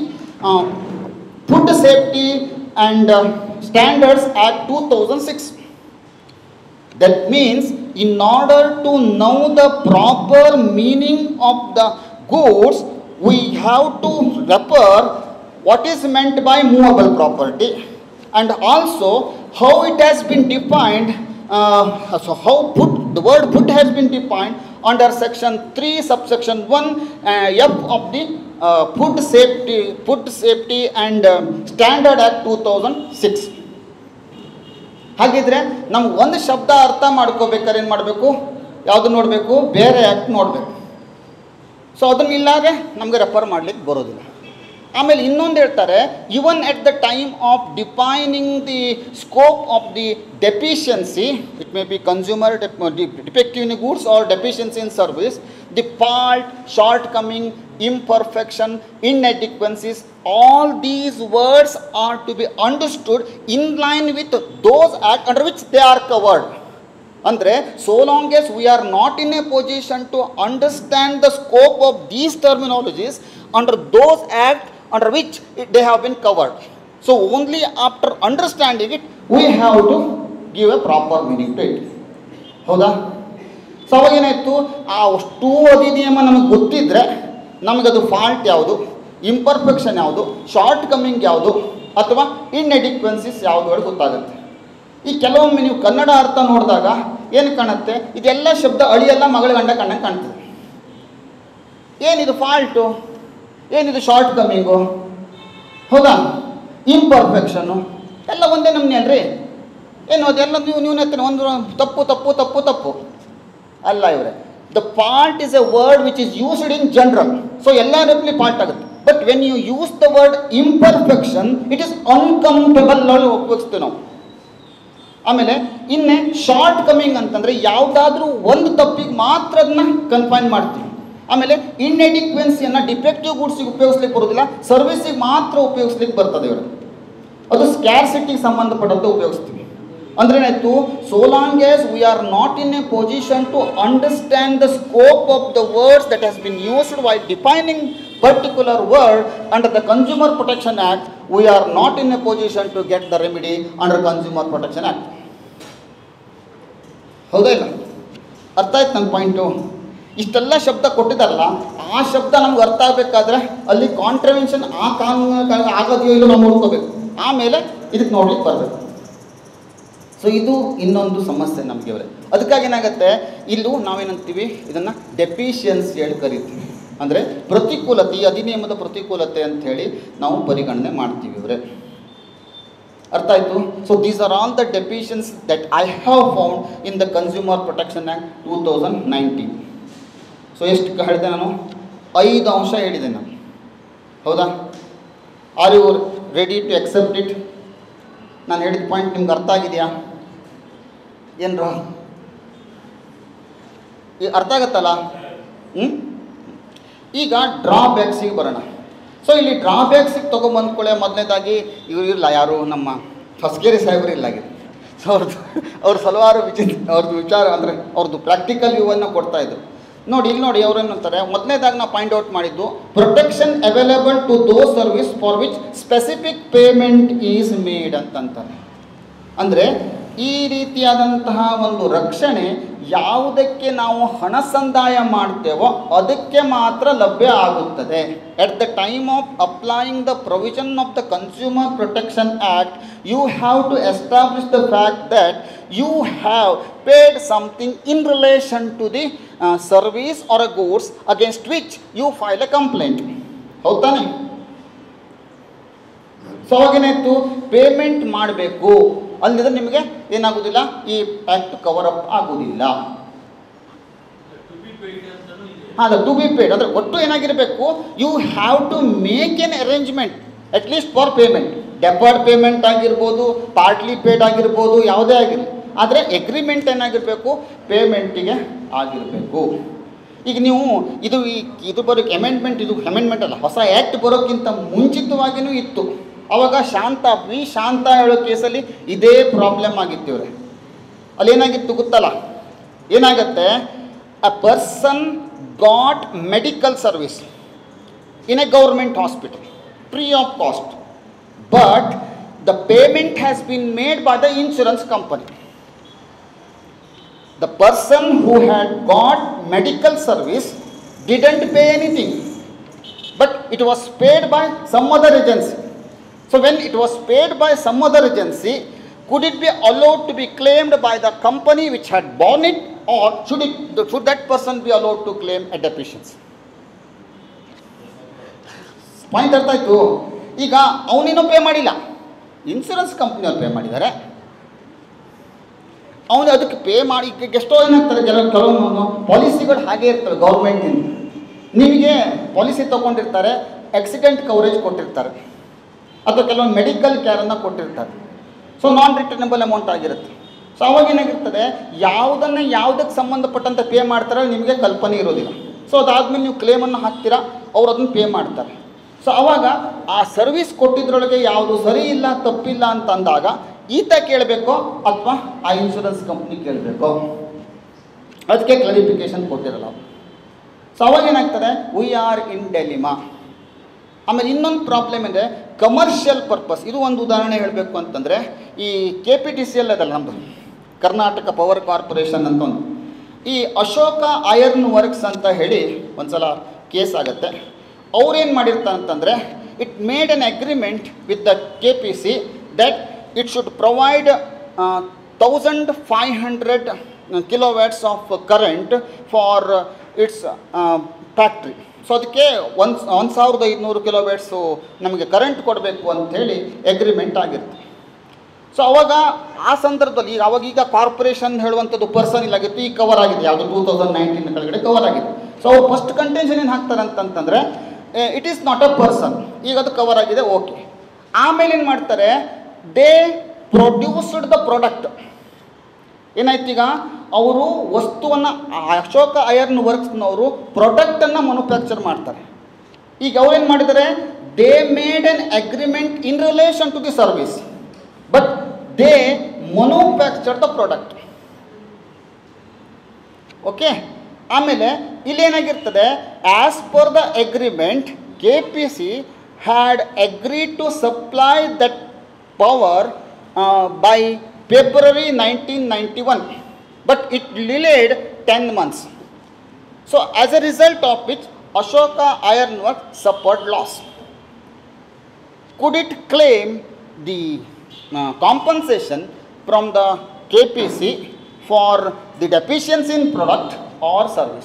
food safety and standards act two thousand six That means, in order to know the proper meaning of the goods, we have to refer what is meant by movable property and also how it has been defined. Uh, so, how put the word put has been defined under section 3, subsection 1, uh, F of the uh, Food Safety, Food Safety and um, Standard Act 2006. ಹಾಗಿದ್ರೆ ನಮ್ಗೆ ಒಂದು ಶಬ್ದ ಅರ್ಥ ಮಾಡ್ಕೋಬೇಕಾದ್ರೆ ಏನು ಮಾಡಬೇಕು ಯಾವುದು ನೋಡಬೇಕು ಬೇರೆ ಆ್ಯಕ್ಟ್ ನೋಡಬೇಕು ಸೊ ಅದನ್ನ ಇಲ್ಲಾದ್ರೆ ನಮಗೆ ರೆಫರ್ ಮಾಡ್ಲಿಕ್ಕೆ ಬರೋದಿಲ್ಲ ಆಮೇಲೆ ಇನ್ನೊಂದು ಹೇಳ್ತಾರೆ even at the time of defining the scope of the deficiency it may be consumer defective in goods or deficiency in service the fault shortcoming imperfection, inadequacies, all these words are to be understood in line with those act under which they are covered. ಅಂದರೆ so long as we are not in a position to understand the scope of these terminologies under those act under which it they have been covered so only after understanding it we have to give a proper meaning to it ಹೌದಾ so ಅವಾಗ ಏನಾಯಿತು ಆ ಅಷ್ಟು ಅಧಿನಿಯಮ ನಮಗೆ ಗೊತ್ತಿದ್ದರೆ ನಮಗದು fault ಯಾವುದು imperfection ಯಾವುದು ಶಾರ್ಟ್ ಕಮ್ಮಿಂಗ್ ಯಾವುದು ಅಥವಾ ಇನ್ಎಡಿಕ್ವೆನ್ಸಿಸ್ ಯಾವುದು ಗೊತ್ತಾಗುತ್ತೆ ಈ ಕೆಲವೊಮ್ಮೆ ನೀವು ಕನ್ನಡ ಅರ್ಥ ನೋಡಿದಾಗ ಏನು ಕಾಣುತ್ತೆ ಇದೆಲ್ಲ ಶಬ್ದ ಅಳಿಯಲ್ಲ ಮಗಳ ಗಂಡ ಕಣ್ಣಂಗೆ ಕಾಣ್ತದೆ ಏನಿದು ಫಾಲ್ಟು ಏನಿದು ಶಾರ್ಟ್ ಕಮ್ಮಿಂಗು ಹೌದಾ ಇಂಪರ್ಫೆಕ್ಷನ್ನು ಎಲ್ಲ ಒಂದೇ ನಮ್ನೆ ಅಲ್ರಿ ಏನು ಅದೆಲ್ಲ ನೀವು ನ್ಯೂನತೆ ಒಂದು ತಪ್ಪು ತಪ್ಪು ತಪ್ಪು ತಪ್ಪು ಅಲ್ಲ ಇವರೇ the part is a word which is used in general so ಎಲ್ಲರಲ್ಲಿ ಪಾರ್ಟ್ ಆಗುತ್ತೆ but when you use the word imperfection it is uncomfortable ನೋಡಿ ಉಪಯೋಗಿಸ್ತೀವಿ ನಾವು ಆಮೇಲೆ ಇನ್ನೇ ಶಾರ್ಟ್ ಕಮಿಂಗ್ ಅಂತಂದರೆ ಯಾವುದಾದ್ರೂ ಒಂದು ತಪ್ಪಿಗೆ ಮಾತ್ರ ಅದನ್ನ ಕನ್ಫೈನ್ ಮಾಡ್ತೀವಿ ಆಮೇಲೆ ಇನ್ಎಡಿಕ್ವೆನ್ಸಿಯನ್ನು ಡಿಫೆಕ್ಟಿವ್ ಗೂಡ್ಸಿಗೆ ಉಪಯೋಗಿಸ್ಲಿಕ್ಕೆ ಬರೋದಿಲ್ಲ ಸರ್ವಿಸಿಗೆ ಮಾತ್ರ ಉಪಯೋಗಿಸ್ಲಿಕ್ಕೆ ಬರ್ತದೆ ಇವರು ಅದು ಸ್ಕ್ಯಾರ್ಸಿಟಿಗೆ ಸಂಬಂಧಪಟ್ಟಂತೆ ಉಪಯೋಗಿಸ್ತೀವಿ ಅಂದ್ರೆ ಏನಾಯ್ತು so long as we are not in a position to understand the scope of the words that has been used why defining particular word under the consumer protection act we are not in a position to get the remedy under consumer protection act ಹೌದಾ ಇಲ್ಲ ಅರ್ಥ ಆಯ್ತು ನನ್ನ point ಇಷ್ಟೆಲ್ಲ ಶಬ್ದ ಕೊಟ್ಟಿದ್ದಾರಲ್ಲ ಆ ಶಬ್ದ ನಮ್ಗೆ ಅರ್ಥ ಆಗಬೇಕಾದ್ರೆ ಅಲ್ಲಿ ಕಾಂಟ್ರವೆನ್ಷನ್ ಆ ಕಾನೂನು ಆಗೋದೆಯೋ ಇಲ್ಲೋ ನಾವು ನೋಡ್ಕೋಬೇಕು ಆಮೇಲೆ ಇದಕ್ಕೆ ನೋಡ್ಲಿಕ್ಕೆ ಬರಬೇಕು ಸೊ ಇದು ಇನ್ನೊಂದು ಸಮಸ್ಯೆ ನಮಗೆ ಅವರೇ ಅದಕ್ಕಾಗಿ ಏನಾಗುತ್ತೆ ಇಲ್ಲೂ ನಾವೇನಂತೀವಿ ಇದನ್ನು ಡೆಫಿಷಿಯನ್ಸಿ ಹೇಳಿ ಕರಿತೀವಿ ಅಂದರೆ ಪ್ರತಿಕೂಲತೆ ಈ ಅಧಿನಿಯಮದ ಪ್ರತಿಕೂಲತೆ ಅಂತ ಹೇಳಿ ನಾವು ಪರಿಗಣನೆ ಮಾಡ್ತೀವಿ ಇವರೇ ಅರ್ಥ ಆಯಿತು so these are all the deficiencies that I have found in the consumer protection act two thousand nineteen so ಎಷ್ಟು ಹೇಳಿದೆ ನಾನು ಐದು ಅಂಶ ಹೇಳಿದೆ ನಾನು ಹೌದಾ are you ready to accept it ನಾನು ಹೇಳಿದ ಪಾಯಿಂಟ್ ನಿಮ್ಗೆ ಅರ್ಥ ಆಗಿದೆಯಾ ಏನ್ರ ಈಗ ಅರ್ಥ ಆಗತ್ತಲ್ಲ ಹ್ಞೂ ಈಗ ಡ್ರಾಬ್ಯಾಕ್ಸಿಗೆ ಬರೋಣ ಸೊ ಇಲ್ಲಿ ಡ್ರಾಬ್ಯಾಕ್ಸಿಗೆ ತೊಗೊಂಬಂದ್ಕೊಳ್ಳೆ ಮೊದಲನೇದಾಗಿ ಇವ್ರು ಇಲ್ಲ ಯಾರು ನಮ್ಮ ಹೊಸಗೇರಿ ಸಾಹೇಬರು ಇಲ್ಲಾಗಿದೆ ಸೊ ಅವ್ರದ್ದು ಅವ್ರ ಹಲವಾರು ವಿಚಿತ್ರ ಅವ್ರದ್ದು ವಿಚಾರ ಅಂದರೆ ಅವ್ರದ್ದು ಪ್ರಾಕ್ಟಿಕಲ್ ವ್ಯೂವನ್ನು ಕೊಡ್ತಾಯಿದ್ರು ನೋಡಿ ಇಲ್ಲಿ ನೋಡಿ ಅವ್ರೇನು ಅಂತಾರೆ ಮೊದಲನೇದಾಗಿ ನಾವು ಪಾಯಿಂಟ್ ಔಟ್ ಮಾಡಿದ್ದು protection available to those service for which specific payment is made ಅಂತಂತಾರೆ ಅಂದರೆ ಈ ರೀತಿಯಾದಂತಹ ಒಂದು ರಕ್ಷಣೆ ಯಾವುದಕ್ಕೆ ನಾವು ಹಣ ಸಂದಾಯ ಮಾಡ್ತೇವೋ ಅದಕ್ಕೆ ಮಾತ್ರ ಲಭ್ಯ ಆಗುತ್ತದೆ at the time of applying the provision of the consumer protection act you have to establish the fact that you have paid something in relation to the service or a goods against which you file a complaint ಹೌದಾನೆ so ಅವಾಗೇನಾಯ್ತು payment ಮಾಡಬೇಕು ಅಲ್ಲಿದ್ರೆ ನಿಮಗೆ ಏನಾಗೋದಿಲ್ಲ ಈ act cover up ಆಗೋದಿಲ್ಲ ಹಾಂ to B paid ಅಂದರೆ ಒಟ್ಟು ಏನಾಗಿರಬೇಕು you have to make an arrangement at least for payment deferred payment ಆಗಿರ್ಬೋದು ಪಾರ್ಟ್ಲಿ ಪೇಡ್ ಆಗಿರ್ಬೋದು ಯಾವುದೇ ಆಗಿರಲಿ ಆದರೆ ಎಗ್ರಿಮೆಂಟ್ ಏನಾಗಿರಬೇಕು ಪೇಮೆಂಟಿಗೆ ಆಗಿರಬೇಕು ಈಗ ನೀವು ಇದು ಈ ಇದು ಬರೋಕ್ಕೆ ಅಮೆಂಡ್ಮೆಂಟ್ ಇದು ಅಮೆಂಡ್ಮೆಂಟ್ ಅಲ್ಲ ಹೊಸ ಆ್ಯಕ್ಟ್ ಬರೋಕ್ಕಿಂತ ಮುಂಚಿತವಾಗಿಯೂ ಇತ್ತು ಅವಾಗ ಶಾಂತ ವಿ ಶಾಂತ ಹೇಳೋ ಕೇಸಲ್ಲಿ ಇದೇ ಪ್ರಾಬ್ಲಮ್ ಆಗಿತ್ತು ಇವ್ರೆ ಅಲ್ಲಿ ಏನಾಗಿತ್ತು ಗೊತ್ತಲ್ಲ ಏನಾಗತ್ತೆ a person got medical service in a government hospital free of cost but the payment has been made by the insurance company the person who had got medical service didn't pay anything but it was paid by some other agency so when it was paid by some other agency could it be allowed to be claimed by the company which had borne it or should it should that person be allowed to claim a deficiency point ಅರ್ಥ ಆಯ್ತು ಈಗ ಅವನೇನೋ pay ಮಾಡಿಲ್ಲ insurance ಕಂಪ್ನಿಯವ್ರು pay ಮಾಡಿದ್ದಾರೆ ಅವನು ಅದಕ್ಕೆ pay ಮಾಡಿ ಈಗ ಎಷ್ಟೋ ಏನಾಗ್ತಾರೆ ಕೆಲವು ಕೆಲವೊಂದು ಪಾಲಿಸಿಗಳು ಹಾಗೆ ಇರ್ತವೆ ಗೌರ್ಮೆಂಟಿಂದ ನಿಮಗೆ ಪಾಲಿಸಿ ತೊಗೊಂಡಿರ್ತಾರೆ ಆಕ್ಸಿಡೆಂಟ್ ಕವರೇಜ್ ಕೊಟ್ಟಿರ್ತಾರೆ ಅಥವಾ ಕೆಲವೊಂದು ಮೆಡಿಕಲ್ ಕೇರನ್ನು ಕೊಟ್ಟಿರ್ತಾರೆ ಸೊ ನಾನ್ ರಿಟರ್ನಬಲ್ ಅಮೌಂಟ್ ಆಗಿರುತ್ತೆ ಸೊ ಅವಾಗ ಏನಾಗಿರ್ತದೆ ಯಾವುದನ್ನು ಯಾವುದಕ್ಕೆ ಸಂಬಂಧಪಟ್ಟಂತೆ ಪೇ ಮಾಡ್ತಾರೆ ನಿಮಗೆ ಕಲ್ಪನೆ ಇರೋದಿಲ್ಲ ಸೊ ಅದಾದಮೇಲೆ ನೀವು ಕ್ಲೇಮನ್ನು ಹಾಕ್ತೀರಾ ಅವ್ರು ಅದನ್ನು ಪೇ ಮಾಡ್ತಾರೆ ಸೊ ಅವಾಗ ಆ ಸರ್ವಿಸ್ ಕೊಟ್ಟಿದ್ರೊಳಗೆ ಯಾವುದು ಸರಿ ಇಲ್ಲ ತಪ್ಪಿಲ್ಲ ಅಂತ ಅಂದಾಗ ಈತ ಕೇಳಬೇಕೋ ಅಥವಾ ಆ ಇನ್ಶೂರೆನ್ಸ್ ಕಂಪ್ನಿ ಕೇಳಬೇಕೋ ಅದಕ್ಕೆ ಕ್ಲಾರಿಫಿಕೇಶನ್ ಕೊಟ್ಟಿರಲ್ಲ ಸೊ ಅವಾಗ ಏನಾಗ್ತದೆ ವಿ ಆರ್ ಇನ್ ಡೆಲಿಮಾ ಆಮೇಲೆ ಇನ್ನೊಂದು ಪ್ರಾಬ್ಲಮ್ ಅಂದರೆ ಕಮರ್ಷಿಯಲ್ ಪರ್ಪಸ್ ಇದು ಒಂದು ಉದಾಹರಣೆ ಹೇಳಬೇಕು ಅಂತಂದರೆ ಈ K P T C L ಅದಲ್ಲ ನಮ್ಮದು ಕರ್ನಾಟಕ ಪವರ್ ಕಾರ್ಪೊರೇಷನ್ ಅಂತ ಒಂದು ಈ ಅಶೋಕ ಐರನ್ ವರ್ಕ್ಸ್ ಅಂತ ಹೇಳಿ ಒಂದು ಸಲ ಕೇಸ್ ಆಗುತ್ತೆ ಅವ್ರೇನು ಮಾಡಿರ್ತಾರೆ ಅಂತಂದರೆ it made an agreement with the K P C that it should provide thousand five hundred kilowatts of current for its factory so ಅದಕ್ಕೆ ಒಂದು ಒಂದು ಸಾವಿರದ ಐದುನೂರು ಕಿಲೋವ್ಯಾಟ್ಸು ನಮಗೆ ಕರೆಂಟ್ ಕೊಡಬೇಕು ಅಂಥೇಳಿ ಎಗ್ರಿಮೆಂಟ್ ಆಗಿರುತ್ತೆ ಸೊ ಅವಾಗ ಆ ಸಂದರ್ಭದಲ್ಲಿ ಈಗ ಅವಾಗ ಈಗ ಕಾರ್ಪೊರೇಷನ್ ಹೇಳುವಂಥದ್ದು ಪರ್ಸನ್ ಇಲ್ಲಾಗಿತ್ತು ಈಗ ಕವರ್ ಆಗಿದೆ ಯಾವುದು ಟೂ ತೌಸಂಡ್ ನೈನ್ಟೀನ್ ಕೆಳಗಡೆ ಕವರ್ ಆಗಿದೆ ಸೊ ಅವ್ರು ಫಸ್ಟ್ ಕಂಟೆನ್ಷನ್ ಏನು ಹಾಕ್ತಾರೆ ಅಂತಂತಂದರೆ it is not a person ಈಗ ಅದು ಕವರ್ ಆಗಿದೆ ಓಕೆ ಆಮೇಲೆ ಏನು ಮಾಡ್ತಾರೆ ದೇ ಪ್ರೊಡ್ಯೂಸ್ಡ್ ದ ಪ್ರಾಡಕ್ಟ್ ಏನಾಯ್ತು ಈಗ ಅವರು ವಸ್ತುವನ್ನು ಅಶೋಕ ಐರನ್ ವರ್ಕ್ಸ್ನವರು ಪ್ರಾಡಕ್ಟನ್ನು ಮ್ಯಾನುಫ್ಯಾಕ್ಚರ್ ಮಾಡ್ತಾರೆ ಈಗ ಅವ್ರೇನು ಮಾಡಿದ್ದಾರೆ they made an agreement in relation to the service but they manufacture the product okay ಆಮೇಲೆ ಇಲ್ಲೇನಾಗಿರ್ತದೆ as per the agreement K P C had agree to supply that power by February nineteen ninety one but it delayed ten months so as a result of which Ashoka iron work suffered loss could it claim the uh, compensation from the KPC for the deficiency in product or service?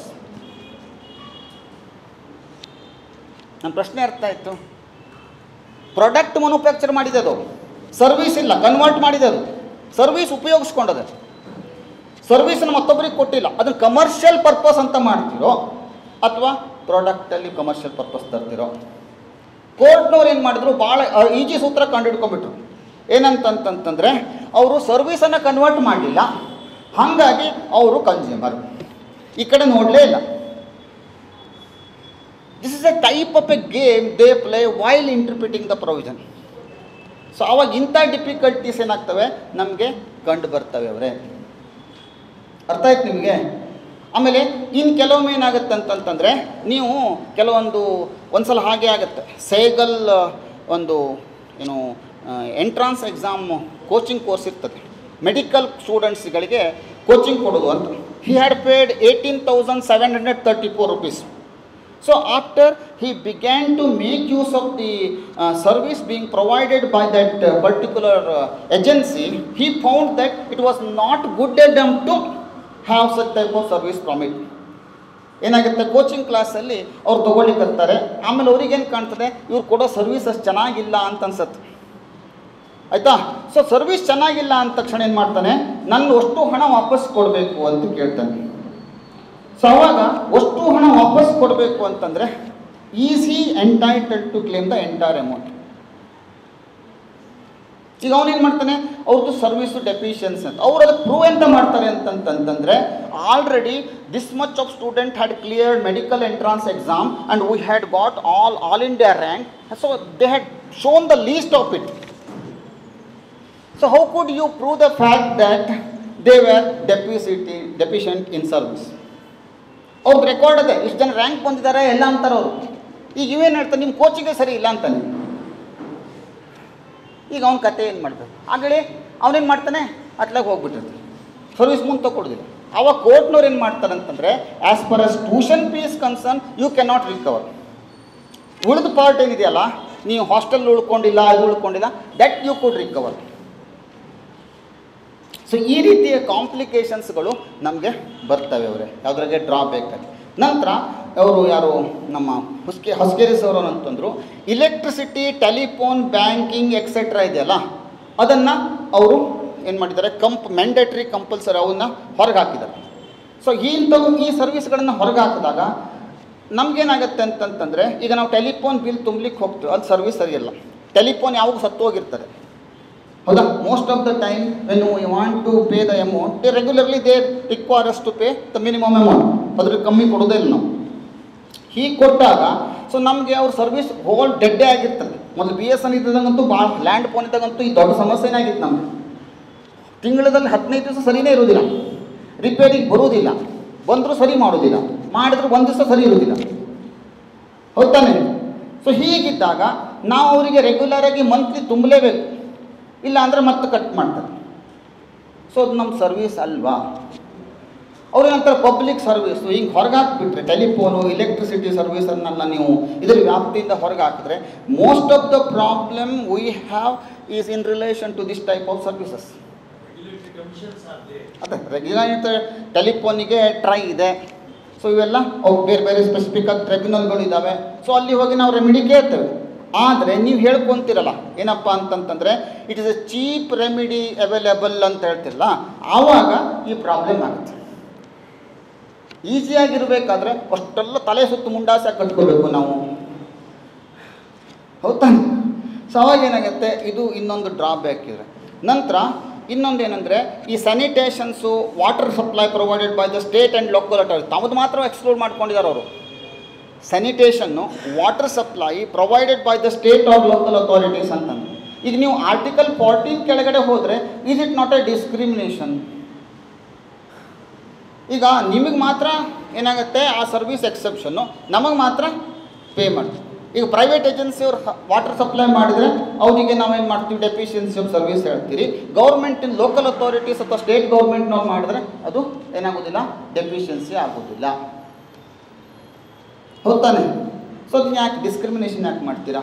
ನನ್ನ ಪ್ರಶ್ನೆ ಅರ್ಥ ಆಯಿತು product manufacture ಮಾಡಿದೆ ಅದು service ಇಲ್ಲ convert ಮಾಡಿದೆ ಅದು service ಉಪಯೋಗಿಸ್ಕೊಂಡದೆ ಸರ್ವಿಸನ್ನು ಮತ್ತೊಬ್ಬರಿಗೆ ಕೊಟ್ಟಿಲ್ಲ ಅದನ್ನು ಕಮರ್ಷಿಯಲ್ ಪರ್ಪಸ್ ಅಂತ ಮಾಡ್ತಿರೋ ಅಥವಾ ಪ್ರಾಡಕ್ಟಲ್ಲಿ ಕಮರ್ಷಿಯಲ್ ಪರ್ಪಸ್ ತರ್ತಿರೋ ಕೋರ್ಟ್ನವ್ರು ಏನು ಮಾಡಿದ್ರು ಭಾಳ ಈಜಿ ಸೂತ್ರ ಕಂಡುಹಿಡ್ಕೊಂಡ್ಬಿಟ್ರು ಏನಂತಂತಂತಂದರೆ ಅವರು ಸರ್ವಿಸನ್ನು ಕನ್ವರ್ಟ್ ಮಾಡಲಿಲ್ಲ ಹಾಗಾಗಿ ಅವರು ಕನ್ಸ್ಯೂಮರ್ ಈ ಕಡೆ ನೋಡಲೇ ಇಲ್ಲ this is a type of a game they play while interpreting the provision so ಅವಾಗ ಇಂಥ ಡಿಫಿಕಲ್ಟೀಸ್ ಏನಾಗ್ತವೆ ನಮಗೆ ಕಂಡು ಬರ್ತವೆ ಅವರೇ ಅರ್ಥ ಆಯ್ತು ನಿಮಗೆ ಆಮೇಲೆ ಇನ್ನು ಕೆಲವೊಮ್ಮೆ ಏನಾಗುತ್ತೆ ಅಂತಂತಂದರೆ ನೀವು ಕೆಲವೊಂದು ಒಂದು ಸಲ ಹಾಗೆ ಆಗುತ್ತೆ ಸೇಗಲ್ ಒಂದು ಏನು ಎಂಟ್ರಾನ್ಸ್ ಎಕ್ಸಾಮ್ ಕೋಚಿಂಗ್ ಕೋರ್ಸ್ ಇರ್ತದೆ ಮೆಡಿಕಲ್ ಸ್ಟೂಡೆಂಟ್ಸ್ಗಳಿಗೆ ಕೋಚಿಂಗ್ ಕೊಡೋದು ಅಂತ he had paid eighteen thousand seven hundred thirty four rupees so after he began to make use of the uh, service being provided by that uh, particular uh, agency, he found that it was not good enough to have such type of service from it. ಏನಾಗುತ್ತೆ coaching ಕ್ಲಾಸಲ್ಲಿ ಅವ್ರು ತೊಗೊಳ್ಳಿಕ್ಕತ್ತಾರೆ ಆಮೇಲೆ ಅವ್ರಿಗೇನು ಕಾಣ್ತದೆ ಇವ್ರು ಕೊಡೋ service ಅಷ್ಟು ಚೆನ್ನಾಗಿಲ್ಲ ಅಂತ ಅನ್ಸತ್ತೆ ಆಯಿತಾ ಸೊ ಸರ್ವಿಸ್ ಚೆನ್ನಾಗಿಲ್ಲ ಅಂದ ತಕ್ಷಣ ಏನು ಮಾಡ್ತಾನೆ ನನ್ನ ಅಷ್ಟು ಹಣ ವಾಪಸ್ ಕೊಡಬೇಕು ಅಂತ ಕೇಳ್ತಾನೆ ಸೊ ಅವಾಗ ಅಷ್ಟು ಹಣ ವಾಪಸ್ ಕೊಡಬೇಕು ಅಂತಂದರೆ is he entitled to claim the entire amount ಈಗ ಅವನೇನು ಮಾಡ್ತಾನೆ ಅವ್ರದ್ದು ಸರ್ವಿಸು ಡೆಫಿಷಿಯನ್ಸಿ ಅಂತ ಅವ್ರು ಅದಕ್ಕೆ ಪ್ರೂವ್ ಎಂತ ಮಾಡ್ತಾರೆ ಅಂತಂತಂತಂದರೆ already this much of student had cleared medical entrance exam and we had got all all India rank so they had shown the list of it so how could you prove the fact that they were deficit deficient in service ಅವ್ರದ್ದು record ಅದೇ ಇಷ್ಟು ಜನ rank ಬಂದಿದ್ದಾರೆ ಎಲ್ಲ ಅಂತಾರೆ ಅವರು ಈಗ ಇವೇನು ಹೇಳ್ತಾರೆ ನಿಮ್ಮ ಕೋಚಿಗೆ ಸರಿ ಇಲ್ಲ ಅಂತಾನೆ ಈಗ ಅವ್ನ ಕತೆ ಏನು ಮಾಡಬೇಕು ಆಗಲೇ ಅವನೇನು ಮಾಡ್ತಾನೆ ಅತ್ಲಾಗ ಹೋಗ್ಬಿಟ್ಟಿರ್ತಾನೆ ಸರ್ವಿಸ್ ಮುಂದೆ ತೊಗೊಳೋದಿಲ್ಲ ಅವಾಗ ಕೋರ್ಟ್ನವ್ರು ಏನು ಮಾಡ್ತಾರೆ ಅಂತಂದರೆ as per us tuition fees concern you can not recover ಉಳಿದ ಪಾರ್ಟ್ ಏನಿದೆಯಲ್ಲ ನೀವು ಹಾಸ್ಟೆಲ್ ಉಳ್ಕೊಂಡಿಲ್ಲ ಅದು ಉಳ್ಕೊಂಡಿಲ್ಲ that you could recover so ಈ ರೀತಿಯ ಕಾಂಪ್ಲಿಕೇಶನ್ಸ್ಗಳು ನಮಗೆ ಬರ್ತವೆ ಅವರೇ ಯಾವುದ್ರಾಗೆ ಡ್ರಾಬ್ಯಾಕಲ್ಲಿ ನಂತರ ಅವರು ಯಾರು ನಮ್ಮ ಹುಸ್ಕೆ ಹೊಸ್ಗೇರಿ ಸರ್ ಅವರು ಅಂತಂದರು ಇಲೆಕ್ಟ್ರಿಸಿಟಿ ಟೆಲಿಫೋನ್ ಬ್ಯಾಂಕಿಂಗ್ ಎಕ್ಸೆಟ್ರಾ ಇದೆಯಲ್ಲ ಅದನ್ನು ಅವರು ಏನು ಮಾಡಿದ್ದಾರೆ ಕಂಪ್ ಮ್ಯಾಂಡೇಟ್ರಿ ಕಂಪಲ್ಸರಿ ಅವನ್ನ ಹೊರಗೆ ಹಾಕಿದ್ದಾರೆ ಸೊ ಇಂಥವು ಈ ಸರ್ವಿಸ್ಗಳನ್ನು ಹೊರಗೆ ಹಾಕಿದಾಗ ನಮಗೇನಾಗುತ್ತೆ ಅಂತಂತಂದರೆ ಈಗ ನಾವು ಟೆಲಿಫೋನ್ ಬಿಲ್ ತುಂಬಲಿಕ್ಕೆ ಹೋಗ್ತೀವಿ ಅದು ಸರ್ವಿಸ್ ಸರಿಯಲ್ಲ ಟೆಲಿಫೋನ್ ಯಾವಾಗ ಸತ್ತೋಗಿರ್ತದೆ ಹೌದಾ most of the time when you want to pay the amount they regularly they require us to pay the minimum amount ಅದ್ರ ಕಮ್ಮಿ ಕೊಡೋದೇ ಇಲ್ಲ ನಾವು ಹೀಗೆ ಕೊಟ್ಟಾಗ ಸೊ ನಮಗೆ ಅವ್ರ ಸರ್ವಿಸ್ ಹೋಲ್ ಡೆಡ್ಡೇ ಆಗಿರ್ತದೆ ಮೊದಲು ಬಿ ಎಸ್ ಎನ್ ಇದ್ದಂಗಂತೂ ಭಾಳ ಲ್ಯಾಂಡ್ ಫೋನ್ ಇದ್ದಾಗಂತೂ ಈ ದೊಡ್ಡ ಸಮಸ್ಯೆನೇ ಆಗಿತ್ತು ನಮಗೆ ತಿಂಗಳಲ್ಲಿ ಹದಿನೈದು ದಿವಸ ಸರಿನೇ ಇರೋದಿಲ್ಲ ರಿಪೇರಿಗೆ ಬರುವುದಿಲ್ಲ ಬಂದರೂ ಸರಿ ಮಾಡೋದಿಲ್ಲ ಮಾಡಿದ್ರು ಒಂದು ದಿವಸ ಸರಿ ಇರೋದಿಲ್ಲ ಹೌದಾನೆ ಸೊ ಹೀಗಿದ್ದಾಗ ನಾವು ಅವರಿಗೆ ರೆಗ್ಯುಲರಾಗಿ ಮಂತ್ಲಿ ತುಂಬಲೇಬೇಕು ಇಲ್ಲ ಅಂದರೆ ಮತ್ತೆ ಕಟ್ ಮಾಡ್ತಾರೆ ಸೊ ಅದು ನಮ್ಮ ಸರ್ವಿಸ್ ಅಲ್ವಾ ಅವ್ರ ನಂತರ ಪಬ್ಲಿಕ್ ಸರ್ವಿಸು ಹಿಂಗೆ ಹೊರಗೆ ಹಾಕ್ಬಿಟ್ರೆ ಟೆಲಿಫೋನು ಇಲೆಕ್ಟ್ರಿಸಿಟಿ ಸರ್ವಿಸನ್ನೆಲ್ಲ ನೀವು ಇದರ ವ್ಯಾಪ್ತಿಯಿಂದ ಹೊರಗೆ ಹಾಕಿದ್ರೆ most of the problem we have is in relation to this type of services ಅದೇ ರೆಗ್ಯುಲೇಟರ್ ಟೆಲಿಫೋನಿಗೆ ಟ್ರೈ ಇದೆ ಸೊ ಇವೆಲ್ಲ ಅವು ಬೇರೆ ಬೇರೆ ಸ್ಪೆಸಿಫಿಕ್ ಆಗಿ ಟ್ರಿಬ್ಯುನಲ್ಗಳು ಇದ್ದಾವೆ ಸೊ ಅಲ್ಲಿ ಹೋಗಿ ನಾವು ರೆಮಿಡಿ ಕೇಳ್ತೇವೆ ಆದರೆ ನೀವು ಹೇಳ್ಕೊಂತೀರಲ್ಲ ಏನಪ್ಪ ಅಂತಂತಂದರೆ it is a cheap remedy available ಅಂತ ಹೇಳ್ತಿರಲ್ಲ ಆವಾಗ ಈ ಪ್ರಾಬ್ಲಮ್ ಆಗುತ್ತೆ ಈಸಿಯಾಗಿರಬೇಕಾದ್ರೆ ಅಷ್ಟೆಲ್ಲ ತಲೆ ಸುತ್ತು ಮುಂಡಾಸ ಕಟ್ಕೋಬೇಕು ನಾವು ಹೌದಾ ಸೊ ಅವಾಗ ಏನಾಗುತ್ತೆ ಇದು ಇನ್ನೊಂದು ಡ್ರಾಬ್ಯಾಕ್ ಇದೆ ನಂತರ ಇನ್ನೊಂದು ಏನಂದರೆ ಈ sanitations water supply provided by the state and local authority ತಮ್ಮದು ಮಾತ್ರ ಎಕ್ಸ್ಪ್ಲೋರ್ ಮಾಡ್ಕೊಂಡಿದ್ದಾರೆ ಅವರು ಸ್ಯಾನಿಟೇಷನ್ನು water supply provided by the state or local authorities ಅಂತಂದು ಈಗ ನೀವು ಆರ್ಟಿಕಲ್ ಫಾರ್ಟೀನ್ ಕೆಳಗಡೆ ಹೋದರೆ is it not a discrimination ಈಗ ನಿಮಗೆ ಮಾತ್ರ ಏನಾಗುತ್ತೆ ಆ ಸರ್ವಿಸ್ ಎಕ್ಸೆಪ್ಷನ್ನು ನಮಗೆ ಮಾತ್ರ ಪೇ ಮಾಡಿ ಈಗ ಪ್ರೈವೇಟ್ ಏಜೆನ್ಸಿಯವ್ರು ವಾಟರ್ ಸಪ್ಲೈ ಮಾಡಿದರೆ ಅವರಿಗೆ ನಾವೇನು ಮಾಡ್ತೀವಿ ಡೆಫಿಷಿಯನ್ಸಿ ಆಫ್ ಸರ್ವಿಸ್ ಹೇಳ್ತೀರಿ ಗೌರ್ಮೆಂಟಿನ ಲೋಕಲ್ ಅಥಾರಿಟೀಸ್ ಅಥವಾ ಸ್ಟೇಟ್ ಗೌರ್ಮೆಂಟ್ನವ್ರು ಮಾಡಿದ್ರೆ ಅದು ಏನಾಗೋದಿಲ್ಲ ಡೆಫಿಷಿಯನ್ಸಿ ಆಗೋದಿಲ್ಲ ಹೌದಾನೆ ಸೊ ಅದನ್ನ ಯಾಕೆ ಡಿಸ್ಕ್ರಿಮಿನೇಷನ್ ಯಾಕೆ ಮಾಡ್ತೀರಾ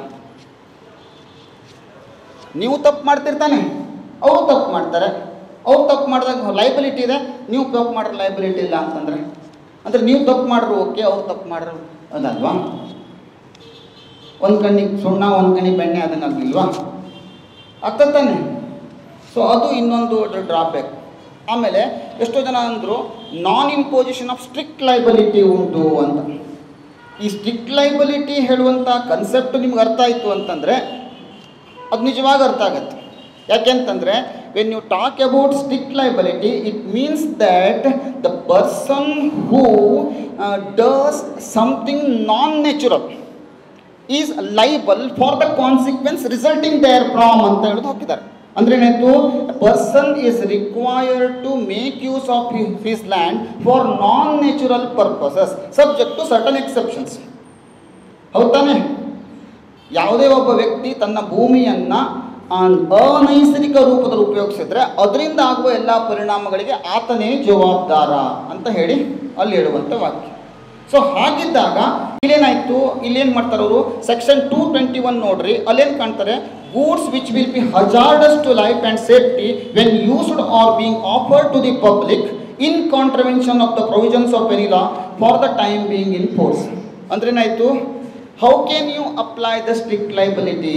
ನೀವು ತಪ್ಪು ಮಾಡ್ತಿರ್ತಾನೆ ಅವರು ತಪ್ಪು ಮಾಡ್ತಾರೆ ಅವ್ರು ತಪ್ಪು ಮಾಡಿದಾಗ ಲೈಬಿಲಿಟಿ ಇದೆ ನೀವು ತಪ್ಪು ಮಾಡ್ರೆ ಲೈಬಿಲಿಟಿ ಇಲ್ಲ ಅಂತಂದರೆ ಅಂದರೆ ನೀವು ತಪ್ಪು ಮಾಡ್ರು ಓಕೆ ಅವ್ರು ತಪ್ಪು ಮಾಡ್ರು ಅದಲ್ವಾ ಒಂದು ಕಣ್ಣಿಗೆ ಸುಣ್ಣ ಒಂದು ಕಣ್ಣಿಗೆ ಬೆಣ್ಣೆ ಅದನ್ನು ಆಗಲಿಲ್ವಾ ಆಗ್ತದೆ ತಾನೆ ಸೊ ಅದು ಇನ್ನೊಂದು ಡ್ರಾಬ್ಯಾಕ್ ಆಮೇಲೆ ಎಷ್ಟೋ ಜನ ಅಂದರು non imposition of strict liability ಉಂಟು ಅಂತ ಈ ಸ್ಟ್ರಿಕ್ಟ್ ಲೈಬಲಿಟಿ ಹೇಳುವಂಥ ಕನ್ಸೆಪ್ಟ್ ನಿಮ್ಗೆ ಅರ್ಥ ಆಯಿತು ಅಂತಂದರೆ ಅದು ನಿಜವಾಗಿ ಅರ್ಥ ಆಗುತ್ತೆ ಯಾಕೆಂತಂದರೆ when you talk about strict liability it means that the person who does something non natural is liable for the consequence resulting there from ಅಂತ ಹೇಳೋದು ಹಾಕಿದ್ದಾರೆ ಅಂದ್ರೆ ಏನಾಯ್ತು person is required to make use of his land for non natural purposes subject to certain exceptions ಹೌದಾನೆ ಯಾವುದೇ ಒಬ್ಬ ವ್ಯಕ್ತಿ ತನ್ನ ಭೂಮಿಯನ್ನು ಅನೈಸರ್ಗಿಕ ರೂಪದಲ್ಲಿ ಉಪಯೋಗಿಸಿದ್ರೆ ಅದರಿಂದ ಆಗುವ ಎಲ್ಲ ಪರಿಣಾಮಗಳಿಗೆ ಆತನೇ ಜವಾಬ್ದಾರ ಅಂತ ಹೇಳಿ ಅಲ್ಲಿ ಹೇಳುವಂಥ ವಾಕ್ಯ ಸೊ ಹಾಗಿದ್ದಾಗ ಇಲ್ಲೇನಾಯ್ತು ಇಲ್ಲೇನು ಮಾಡ್ತಾರೆ ಅವರು ಸೆಕ್ಷನ್ ಟೂ ಟ್ವೆಂಟಿ ಒನ್ ನೋಡ್ರಿ ಅಲ್ಲೇನು ಕಾಣ್ತಾರೆ goods which will be hazardous to life and safety when used or being offered to the public in contravention of the provisions of any law for the time being in force ಅಂದ್ರೇನಾಯ್ತು how can you apply the strict liability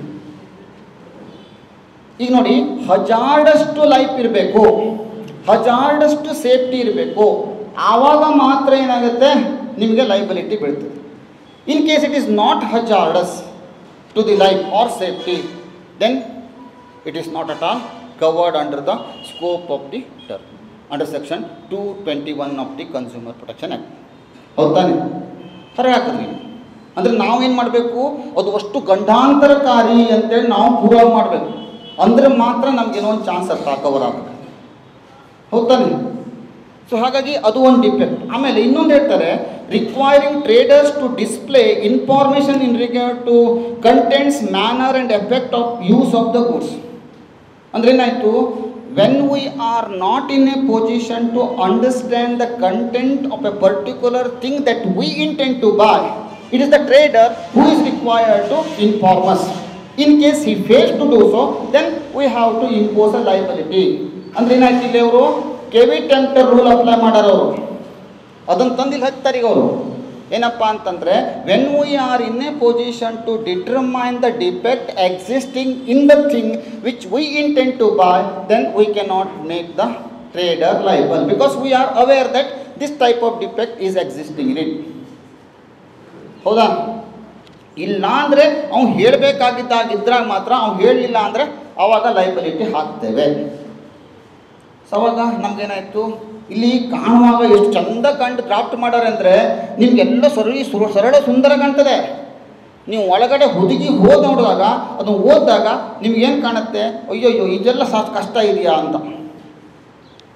ಈಗ ನೋಡಿ ಹಜಾರ್ಡಷ್ಟು life ಇರಬೇಕು ಹಜಾರ್ಡಷ್ಟು safety ಇರಬೇಕು ಆವಾಗ ಮಾತ್ರ ಏನಾಗುತ್ತೆ ನಿಮಗೆ liability ಬೀಳ್ತದೆ in case it is not hazardous to the life or safety then it is not at all covered under the scope of the term under section two twenty one of the consumer protection act ಹೌದಾನೆ ಹೊರಗೆ ಹಾಕಿದ್ರಿ ಅಂದರೆ ನಾವೇನು ಮಾಡಬೇಕು ಅದು ಅಷ್ಟು ಗಂಡಾಂತರಕಾರಿ ಅಂತೇಳಿ ನಾವು ಪ್ರೂವ್ ಮಾಡಬೇಕು ಅಂದರೆ ಮಾತ್ರ ನಮಗೇನೋ ಒಂದು ಚಾನ್ಸ್ ಅರ್ಥ ಕವರ್ ಆಗಬೇಕು ಹೌದಾನೆ ಸೊ ಹಾಗಾಗಿ ಅದು ಒಂದು ಡಿಫೆಕ್ಟ್ ಆಮೇಲೆ ಇನ್ನೊಂದು ಹೇಳ್ತಾರೆ requiring traders to display information in regard to contents manner and effect of use of the goods ಅಂದ್ರೆ ಏನಾಯಿತು when we are not in a position to understand the content of a particular thing that we intend to buy it is the trader who is required to inform us in case he fails to do so then we have to impose a liability ಅಂದ್ರೆ ಏನಾಯ್ತು ಇಲ್ಲಿ ಅವರು caveat emptor rule apply ಮಾಡ್ಯಾರ ಅವರು ಅದನ್ನು ತಂದಿಲ್ಲಿ ಹತ್ತಾರಿಗೆ ಅವರು ಏನಪ್ಪ ಅಂತಂದರೆ when we are in a position to determine the defect existing in the thing which we intend to buy then we cannot make the trader liable because we are aware that this type of defect is existing in it ಹೌದಾ ಇಲ್ಲ ಅಂದರೆ ಅವ್ನು ಹೇಳಬೇಕಾಗಿದ್ದಾಗಿದ್ರಾಗ ಮಾತ್ರ ಅವ್ನು ಹೇಳಲಿಲ್ಲ ಅಂದರೆ ಆವಾಗ liability ಹಾಕ್ತೇವೆ ಸೊ ಅವಾಗ ನಮಗೇನಾಯಿತು ಇಲ್ಲಿ ಕಾಣುವಾಗ ಎಷ್ಟು ಚಂದ ಕಂಡು ಡ್ರಾಫ್ಟ್ ಮಾಡ್ಯಾರೆ ಅಂದರೆ ನಿಮಗೆಲ್ಲ ಸರಳಿ ಸುರ ಸರಳ ಸುಂದರ ಕಾಣ್ತದೆ ನೀವು ಒಳಗಡೆ ಹುಡುಗಿ ಹೋದ್ ನೋಡಿದಾಗ ಅದನ್ನು ಓದಿದಾಗ ನಿಮ್ಗೇನು ಕಾಣುತ್ತೆ ಅಯ್ಯೋಯ್ಯೋ ಇದೆಲ್ಲ ಸಾ ಕಷ್ಟ ಇದೆಯಾ ಅಂತ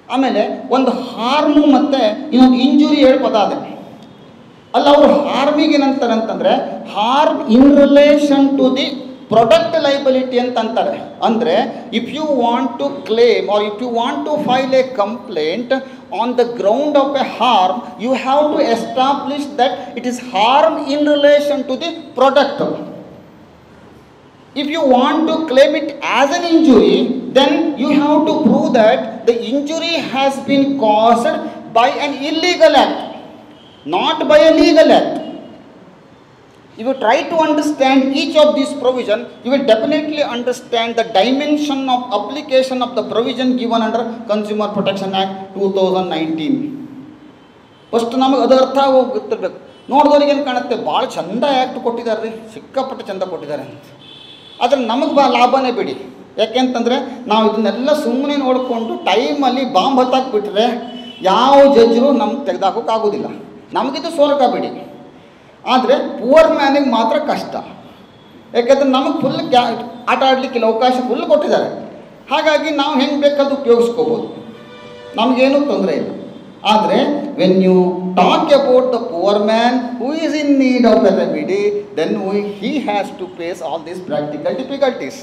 ಆಮೇಲೆ ಒಂದು ಹಾರ್ಮು ಮತ್ತು ಇನ್ನೊಂದು ಇಂಜುರಿ ಹೇಳಿ ಪದ ಅದೇ ಅಲ್ಲ ಅವರು ಹಾರ್ಮಿಗೆ ಏನಂತಾರೆ ಅಂತಂದರೆ harm in relation to the product liability ಅಂತ ಅಂತಾರೆ ಅಂದರೆ if you want to claim or if you want to file a complaint on the ground of a harm you have to establish that it is harm in relation to the product if you want to claim it as an injury, then you have to prove that the injury has been caused by an illegal act, not by a legal act. If you try to understand each of these provision, you will definitely understand the dimension of application of the provision given under Consumer Protection Act 2019. First ನಮಗೆ ಅದು ಅರ್ಥ ಆಗೋಗಿ ಗೊತ್ತಿರ್ಬೇಕು ನೋಡಿದವ್ರಿಗೆ ಏನು ಕಾಣುತ್ತೆ ಭಾಳ ಚಂದ act ಕೊಟ್ಟಿದ್ದಾರೆ ರೀ ಸಿಕ್ಕಾಪಟ್ಟೆ ಚಂದ ಕೊಟ್ಟಿದ್ದಾರೆ ಅಂತ ಆದರೆ ನಮಗೆ ಬಾ ಲಾಭನೇ ಬಿಡಿ ಯಾಕೆಂತಂದರೆ ನಾವು ಇದನ್ನೆಲ್ಲ ಸುಮ್ಮನೆ ನೋಡಿಕೊಂಡು ಟೈಮಲ್ಲಿ ಬಾಂಬ್ ಹತ್ತಾಕ್ಬಿಟ್ರೆ ಯಾವ ಜಡ್ಜರು ನಮ್ಗೆ ತೆಗೆದಾಕೋಕ್ಕಾಗೋದಿಲ್ಲ ನಮಗಿದು ಸ್ವರ್ಗ ಬಿಡಿ ಆದರೆ ಪುವರ್ ಮ್ಯಾನಿಗೆ ಮಾತ್ರ ಕಷ್ಟ ಯಾಕೆಂದ್ರೆ ನಮಗೆ ಫುಲ್ ಕ್ಯಾ ಆಟ ಆಡಲಿಕ್ಕಿಲ್ಲ ಅವಕಾಶ ಫುಲ್ ಕೊಟ್ಟಿದ್ದಾರೆ ಹಾಗಾಗಿ ನಾವು ಹೆಂಗೆ ಬೇಕಾದ್ರೂ ಉಪಯೋಗಿಸ್ಕೋಬೋದು ನಮಗೇನೂ ತೊಂದರೆ ಇಲ್ಲ ಆದರೆ when you talk about the poor man who is in need of a remedy then we he has to face all these practical difficulties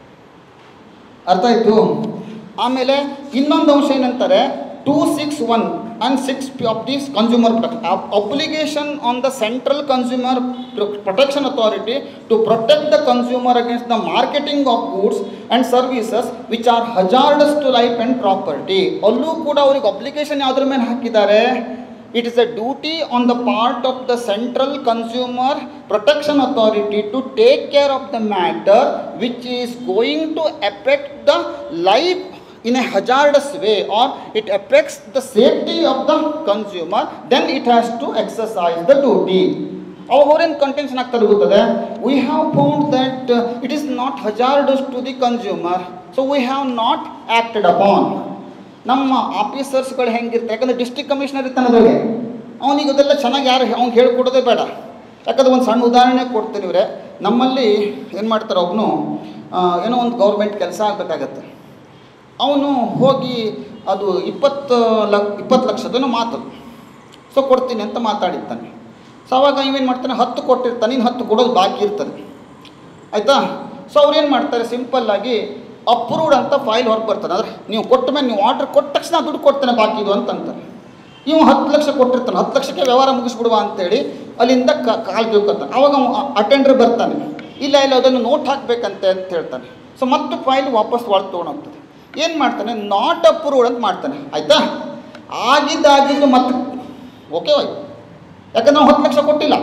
ಅರ್ಥ ಆಯಿತು ಆಮೇಲೆ ಇನ್ನೊಂದು ಅಂಶ ಏನಂತಾರೆ two six one and six of this consumer obligation on the central consumer protection authority to protect the consumer against the marketing of goods and services which are hazardous to life and property ಅಲ್ಲೂ ಕೂಡ ಅವ್ರಿಗೆ obligation ಯಾವುದ್ರ ಮೇಲೆ ಹಾಕಿದ್ದಾರೆ it is a duty on the part of the central consumer protection authority to take care of the matter which is going to affect the life in a hazardous way or it affects the safety of the consumer then it has to exercise the duty ಅವ್ರೇನು contention ಆಗ್ತಾ ಗೊತ್ತದೆ we have found that it is not hazardous to the consumer so we have not acted upon ನಮ್ಮ ಆಫೀಸರ್ಸ್ಗಳು ಹೆಂಗಿರ್ತಾರೆ ಯಾಕಂದ್ರೆ district commissioner ಇರ್ತಾನೆ ಅದ್ರಲ್ಲಿ ಅವನಿಗೆ ಅದೆಲ್ಲ ಚೆನ್ನಾಗಿ ಯಾರು ಅವ್ನಿಗೆ ಹೇಳ್ಕೊಡೋದೇ ಬೇಡ ಯಾಕಂದ್ರೆ ಒಂದು ಸಣ್ಣ ಉದಾಹರಣೆ ಕೊಡ್ತೀನಿ ಇವ್ರೆ ನಮ್ಮಲ್ಲಿ ಏನು ಮಾಡ್ತಾರೆ ಒಬ್ಬನು ಏನೋ ಒಂದು ಗೌರ್ಮೆಂಟ್ ಕೆಲಸ ಆಗಬೇಕಾಗತ್ತೆ ಅವನು ಹೋಗಿ ಅದು ಇಪ್ಪತ್ತು ಲಕ್ ಇಪ್ಪತ್ತು ಲಕ್ಷದನೋ ಮಾತು ಸೊ ಕೊಡ್ತೀನಿ ಅಂತ ಮಾತಾಡಿರ್ತಾನೆ ಸೊ ಅವಾಗ ಇವೇನು ಮಾಡ್ತಾನೆ ಹತ್ತು ಕೊಟ್ಟಿರ್ತಾನೆ ಇನ್ನು ಹತ್ತು ಕೊಡೋದು ಬಾಕಿ ಇರ್ತದೆ ಆಯಿತಾ ಸೊ ಅವ್ರು ಏನು ಮಾಡ್ತಾರೆ ಸಿಂಪಲ್ಲಾಗಿ ಅಪ್ರೂವ್ಡ್ ಅಂತ ಫೈಲ್ ಹೊರಗೆ ಬರ್ತದೆ ಅಂದರೆ ನೀವು ಕೊಟ್ಟ ಮೇಲೆ ನೀವು ಆರ್ಡ್ರ್ ಕೊಟ್ಟ ತಕ್ಷಣ ದುಡ್ಡು ಕೊಡ್ತೇನೆ ಬಾಕಿ ಇದು ಅಂತ ಅಂತಾರೆ ಇವು ಹತ್ತು ಲಕ್ಷ ಕೊಟ್ಟಿರ್ತಾನೆ ಹತ್ತು ಲಕ್ಷಕ್ಕೆ ವ್ಯವಹಾರ ಮುಗಿಸ್ಬಿಡುವ ಅಂತೇಳಿ ಅಲ್ಲಿಂದ ಕಾಲು ಕೇಳ್ಕೊತಾನೆ ಅವಾಗ ಅಟೆಂಡರ್ ಬರ್ತಾನೆ ಇಲ್ಲ ಇಲ್ಲ ಅದನ್ನು ನೋಟ್ ಹಾಕಬೇಕಂತೆ ಅಂತ ಹೇಳ್ತಾನೆ ಸೊ ಮತ್ತೆ ಫೈಲ್ ವಾಪಸ್ ಒಳಗೆ ತೊಗೊಂಡೋಗ್ತದೆ ಏನು ಮಾಡ್ತಾನೆ ನಾಟ್ ಅಪ್ರೂವ್ಡ್ ಅಂತ ಮಾಡ್ತಾನೆ ಆಯಿತಾ ಆಗಿದ್ದಾಗಿದ್ದು ಮತ್ತೆ ಓಕೆ ಹೋಯ್ತು ಯಾಕಂದ್ರೆ ನಾವು ಹತ್ತು ಲಕ್ಷ ಕೊಟ್ಟಿಲ್ಲ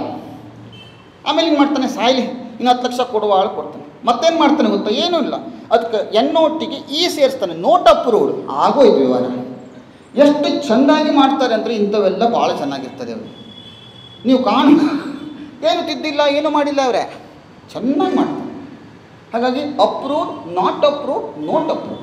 ಆಮೇಲೆ ಏನು ಮಾಡ್ತಾನೆ ಸಾಯ್ಲಿ ಇನ್ನು ಹತ್ತು ಲಕ್ಷ ಕೊಡುವ ಆಳು ಕೊಡ್ತಾನೆ ಮತ್ತೇನು ಮಾಡ್ತಾನೆ ಗೊತ್ತಾ ಏನೂ ಇಲ್ಲ ಅದಕ್ಕೆ ಎನ್ನೋಟಿಗೆ ಈ ಸೇರಿಸ್ತಾನೆ ನೋಟ್ ಅಪ್ರೂವ್ಡ್ ಆಗೋಯ್ತು ವ್ಯವಹಾರ ಎಷ್ಟು ಚೆಂದಾಗಿ ಮಾಡ್ತಾರೆ ಅಂದರೆ ಇಂಥವೆಲ್ಲ ಭಾಳ ಚೆನ್ನಾಗಿರ್ತದೆ ಅವರು ನೀವು ಕಾಣ ಏನು ತಿದ್ದಿಲ್ಲ ಏನು ಮಾಡಿಲ್ಲ ಅವರೇ ಚೆನ್ನಾಗಿ ಮಾಡ್ತಾರೆ ಹಾಗಾಗಿ approve not approve not approve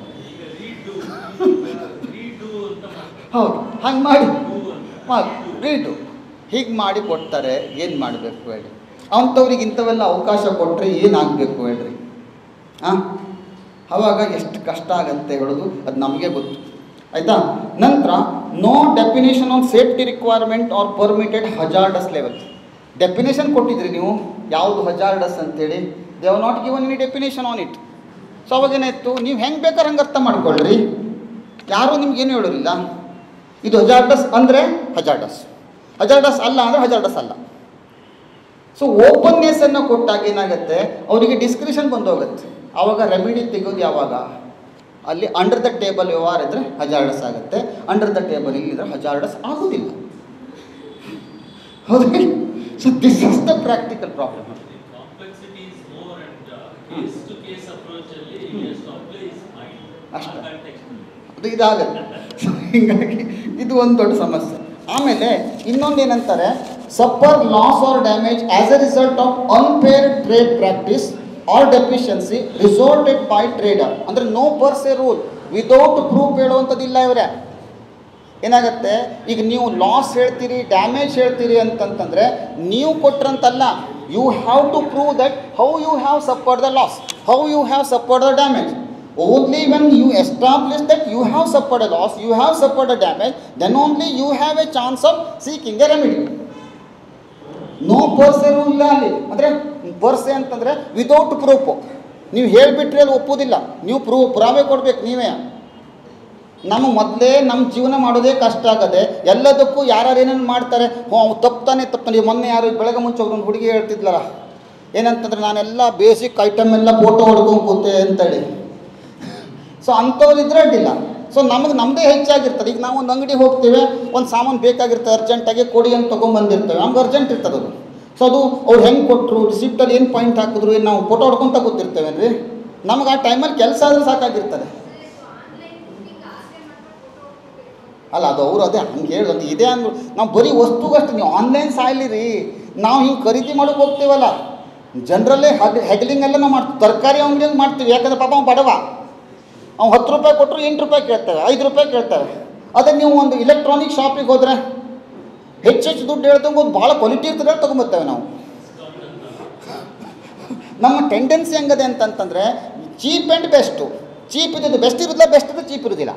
ಹೌದು ಹಂಗೆ ಮಾಡಿ ಮಾಡಿ ರೀಡು ಹೀಗೆ ಮಾಡಿ ಕೊಡ್ತಾರೆ ಏನು ಮಾಡಬೇಕು ಹೇಳಿ ಅಂಥವ್ರಿಗೆ ಇಂಥವೆಲ್ಲ ಅವಕಾಶ ಕೊಟ್ಟರೆ ಏನಾಗಬೇಕು ಹೇಳ್ರಿ ಹಾಂ ಆವಾಗ ಎಷ್ಟು ಕಷ್ಟ ಆಗತ್ತೆ ಹೇಳೋದು ಅದು ನಮಗೆ ಗೊತ್ತು ಆಯಿತಾ ನಂತರ no definition on safety requirement are permitted hazardous level definition ಕೊಟ್ಟಿದ್ರಿ ನೀವು ಯಾವುದು ಹಜಾರ್ಡಸ್ ಅಂತೇಳಿ they have not given any definition on it so ಅವಾಗ ಏನಾಯಿತು ನೀವು ಹೆಂಗೆ ಬೇಕಾದ್ರೆ ಹಂಗೆ ಅರ್ಥ ಮಾಡ್ಕೊಳ್ರಿ ಯಾರೂ ನಿಮ್ಗೇನು ಹೇಳೋರಿಲ್ಲ ಇದು ಹಜಾರ್ಡಸ್ ಅಂದರೆ ಹಜಾರ್ಡಸ್ ಹಜಾರ್ಡಸ್ ಅಲ್ಲ ಅಂದರೆ ಹಜಾರ್ಡಸ್ ಅಲ್ಲ ಸೊ ಓಪನ್ನೆಸ್ಸನ್ನು ಕೊಟ್ಟಾಗ ಏನಾಗುತ್ತೆ ಅವರಿಗೆ ಡಿಸ್ಕ್ರಿಷನ್ ಬಂದೋಗುತ್ತೆ ಆವಾಗ ರೆಮಿಡಿ ತೆಗೆಯೋದು ಯಾವಾಗ ಅಲ್ಲಿ ಅಂಡರ್ ದ ಟೇಬಲ್ ವ್ಯವಹಾರ ಇದ್ದರೆ ಹಜಾರ್ಡಸ್ ಆಗುತ್ತೆ ಅಂಡರ್ ದ ಟೇಬಲ್ ಇಲ್ಲಿದ್ರೆ ಹಜಾರ್ಡಸ್ ಆಗೋದಿಲ್ಲ ಹೌದು so this is the practical problem complexity is more and uh, case to case approach ಅಲ್ಲಿ he has to apply his mind. ಅಷ್ಟೇ. ಆ context. ಅದು ಇದಾಗತ್ತೆ ಸೊ ಹೀಗಾಗಿ ಇದು ಒಂದು ದೊಡ್ಡ ಸಮಸ್ಯೆ ಆಮೇಲೆ ಇನ್ನೊಂದು ಏನಂತಾರೆ suffer loss or damage as a result of unfair trade practice or deficiency resorted by trader ಅಂದರೆ no per se rule without proof ಹೇಳುವಂಥದ್ದಿಲ್ಲ ಇವರೇ ಏನಾಗುತ್ತೆ ಈಗ ನೀವು ಲಾಸ್ ಹೇಳ್ತೀರಿ ಡ್ಯಾಮೇಜ್ ಹೇಳ್ತೀರಿ ಅಂತಂತಂದರೆ ನೀವು ಕೊಟ್ರಂತಲ್ಲ you have to prove that how you have suffered the loss how you have suffered the damage Only when you establish that you have suffered a loss, you have suffered a damage, then only you have a chance of seeking a remedy. No ಪರ್ಸೆನೂ ಇಲ್ಲ ಅಲ್ಲಿ ಅಂದರೆ ಪರ್ಸೆ ಅಂತಂದರೆ without proof ನೀವು ಹೇಳಿಬಿಟ್ರೆ ಅಲ್ಲಿ ಒಪ್ಪೋದಿಲ್ಲ ನೀವು ಪ್ರೂ ಪುರಾವೆ ಕೊಡ್ಬೇಕು ನೀವೇ ನಮ್ಮ ಮೊದಲೇ ನಮ್ಮ ಜೀವನ ಮಾಡೋದೇ ಕಷ್ಟ ಆಗದೆ ಎಲ್ಲದಕ್ಕೂ ಯಾರು ಏನೇನು ಮಾಡ್ತಾರೆ ಹ್ಞೂ ಅವ್ನು ತಪ್ತಾನೆ ತಪ್ತಾನೆ ಮೊನ್ನೆ ಯಾರು ಬೆಳಗ್ಗೆ ಮುಂಚೆ ಒಂದು ಹುಡುಗಿ ಹೇಳ್ತಿದ್ಲಲ್ಲ ಏನಂತಂದ್ರೆ ನಾನೆಲ್ಲ ಬೇಸಿಕ್ ಐಟಮ್ ಎಲ್ಲ ಫೋಟೋ ಹೊಡ್ಕೊಂಡು ಕೂತೆ ಅಂತೇಳಿ ಸೊ ಅಂಥವ್ರು ಇದ್ರೆ ಅಡ್ಡಿಲ್ಲ ಸೊ ನಮಗೆ ನಮ್ಮದೇ ಹೆಚ್ಚಾಗಿರ್ತದೆ ಈಗ ನಾವು ಒಂದು ಅಂಗಡಿ ಹೋಗ್ತೇವೆ ಒಂದು ಸಾಮಾನು ಬೇಕಾಗಿರ್ತದೆ ಅರ್ಜೆಂಟಾಗಿ ಕೊಡಿ ಅಂತ ತೊಗೊಂಬಂದಿರ್ತೇವೆ ನಮ್ಗೆ ಅರ್ಜೆಂಟ್ ಇರ್ತದೆ ಅದು ಸೊ ಅದು ಅವ್ರು ಹೆಂಗೆ ಕೊಟ್ಟರು ರಿಸಿಪ್ಟಲ್ಲಿ ಏನು ಪಾಯಿಂಟ್ ಹಾಕಿದ್ರು ಏನು ನಾವು ಫೋಟೋ ಹೊಡ್ಕೊಂತ ಕೂತಿರ್ತೇವೇನ್ರಿ ನಮ್ಗೆ ಆ ಟೈಮಲ್ಲಿ ಕೆಲಸ ಆದರೂ ಸಾಕಾಗಿರ್ತದೆ ಅಲ್ಲ ಅದು ಅವರು ಅದೇ ಹಂಗೆ ಹೇಳೋದು ಇದೆ ಅಂದ್ರು ನಾವು ಬರೀ ವಸ್ತುಗಷ್ಟು ನೀವು ಆನ್ಲೈನ್ ಸಾಯ್ಲಿರಿ ನಾವು ಹಿಂಗೆ ಖರೀದಿ ಮಾಡೋಕೆ ಹೋಗ್ತೀವಲ್ಲ ಜನರಲ್ಲೇ ಹಗ್ ಹೆಗ್ಲಿಂಗ್ ಎಲ್ಲ ನಾವು ಮಾಡ್ತೀವಿ ತರಕಾರಿ ಅಂಗಡಿಯಂಗೆ ಮಾಡ್ತೀವಿ ಯಾಕಂದ್ರೆ ಪಾಪ ಅವ್ನು ಬಡವ ಅವ್ನು ಹತ್ತು ರೂಪಾಯಿ ಕೊಟ್ಟರು ಎಂಟು ರೂಪಾಯಿ ಕೇಳ್ತಾರೆ ಐದು ರೂಪಾಯಿ ಕೇಳ್ತಾರೆ ಅದೇ ನೀವು ಒಂದು ಇಲೆಕ್ಟ್ರಾನಿಕ್ ಶಾಪಿಗೆ ಹೋದರೆ ಹೆಚ್ಚು ಹೆಚ್ಚು ದುಡ್ಡು ಹೇಳ್ದಂಗೆ ಒಂದು ಭಾಳ ಕ್ವಾಲಿಟಿ ಇರ್ತದೆ ತೊಗೊಂಬರ್ತೇವೆ ನಾವು ನಮ್ಮ ಟೆಂಡೆನ್ಸಿ ಹೆಂಗದೆ ಅಂತಂತಂದರೆ ಚೀಪ್ ಆ್ಯಂಡ್ ಬೆಸ್ಟು ಚೀಪ್ ಇದ್ದು ಬೆಸ್ಟ್ ಇರೋದಿಲ್ಲ ಬೆಸ್ಟ್ ಇದ್ದು ಚೀಪ್ ಇರೋದಿಲ್ಲ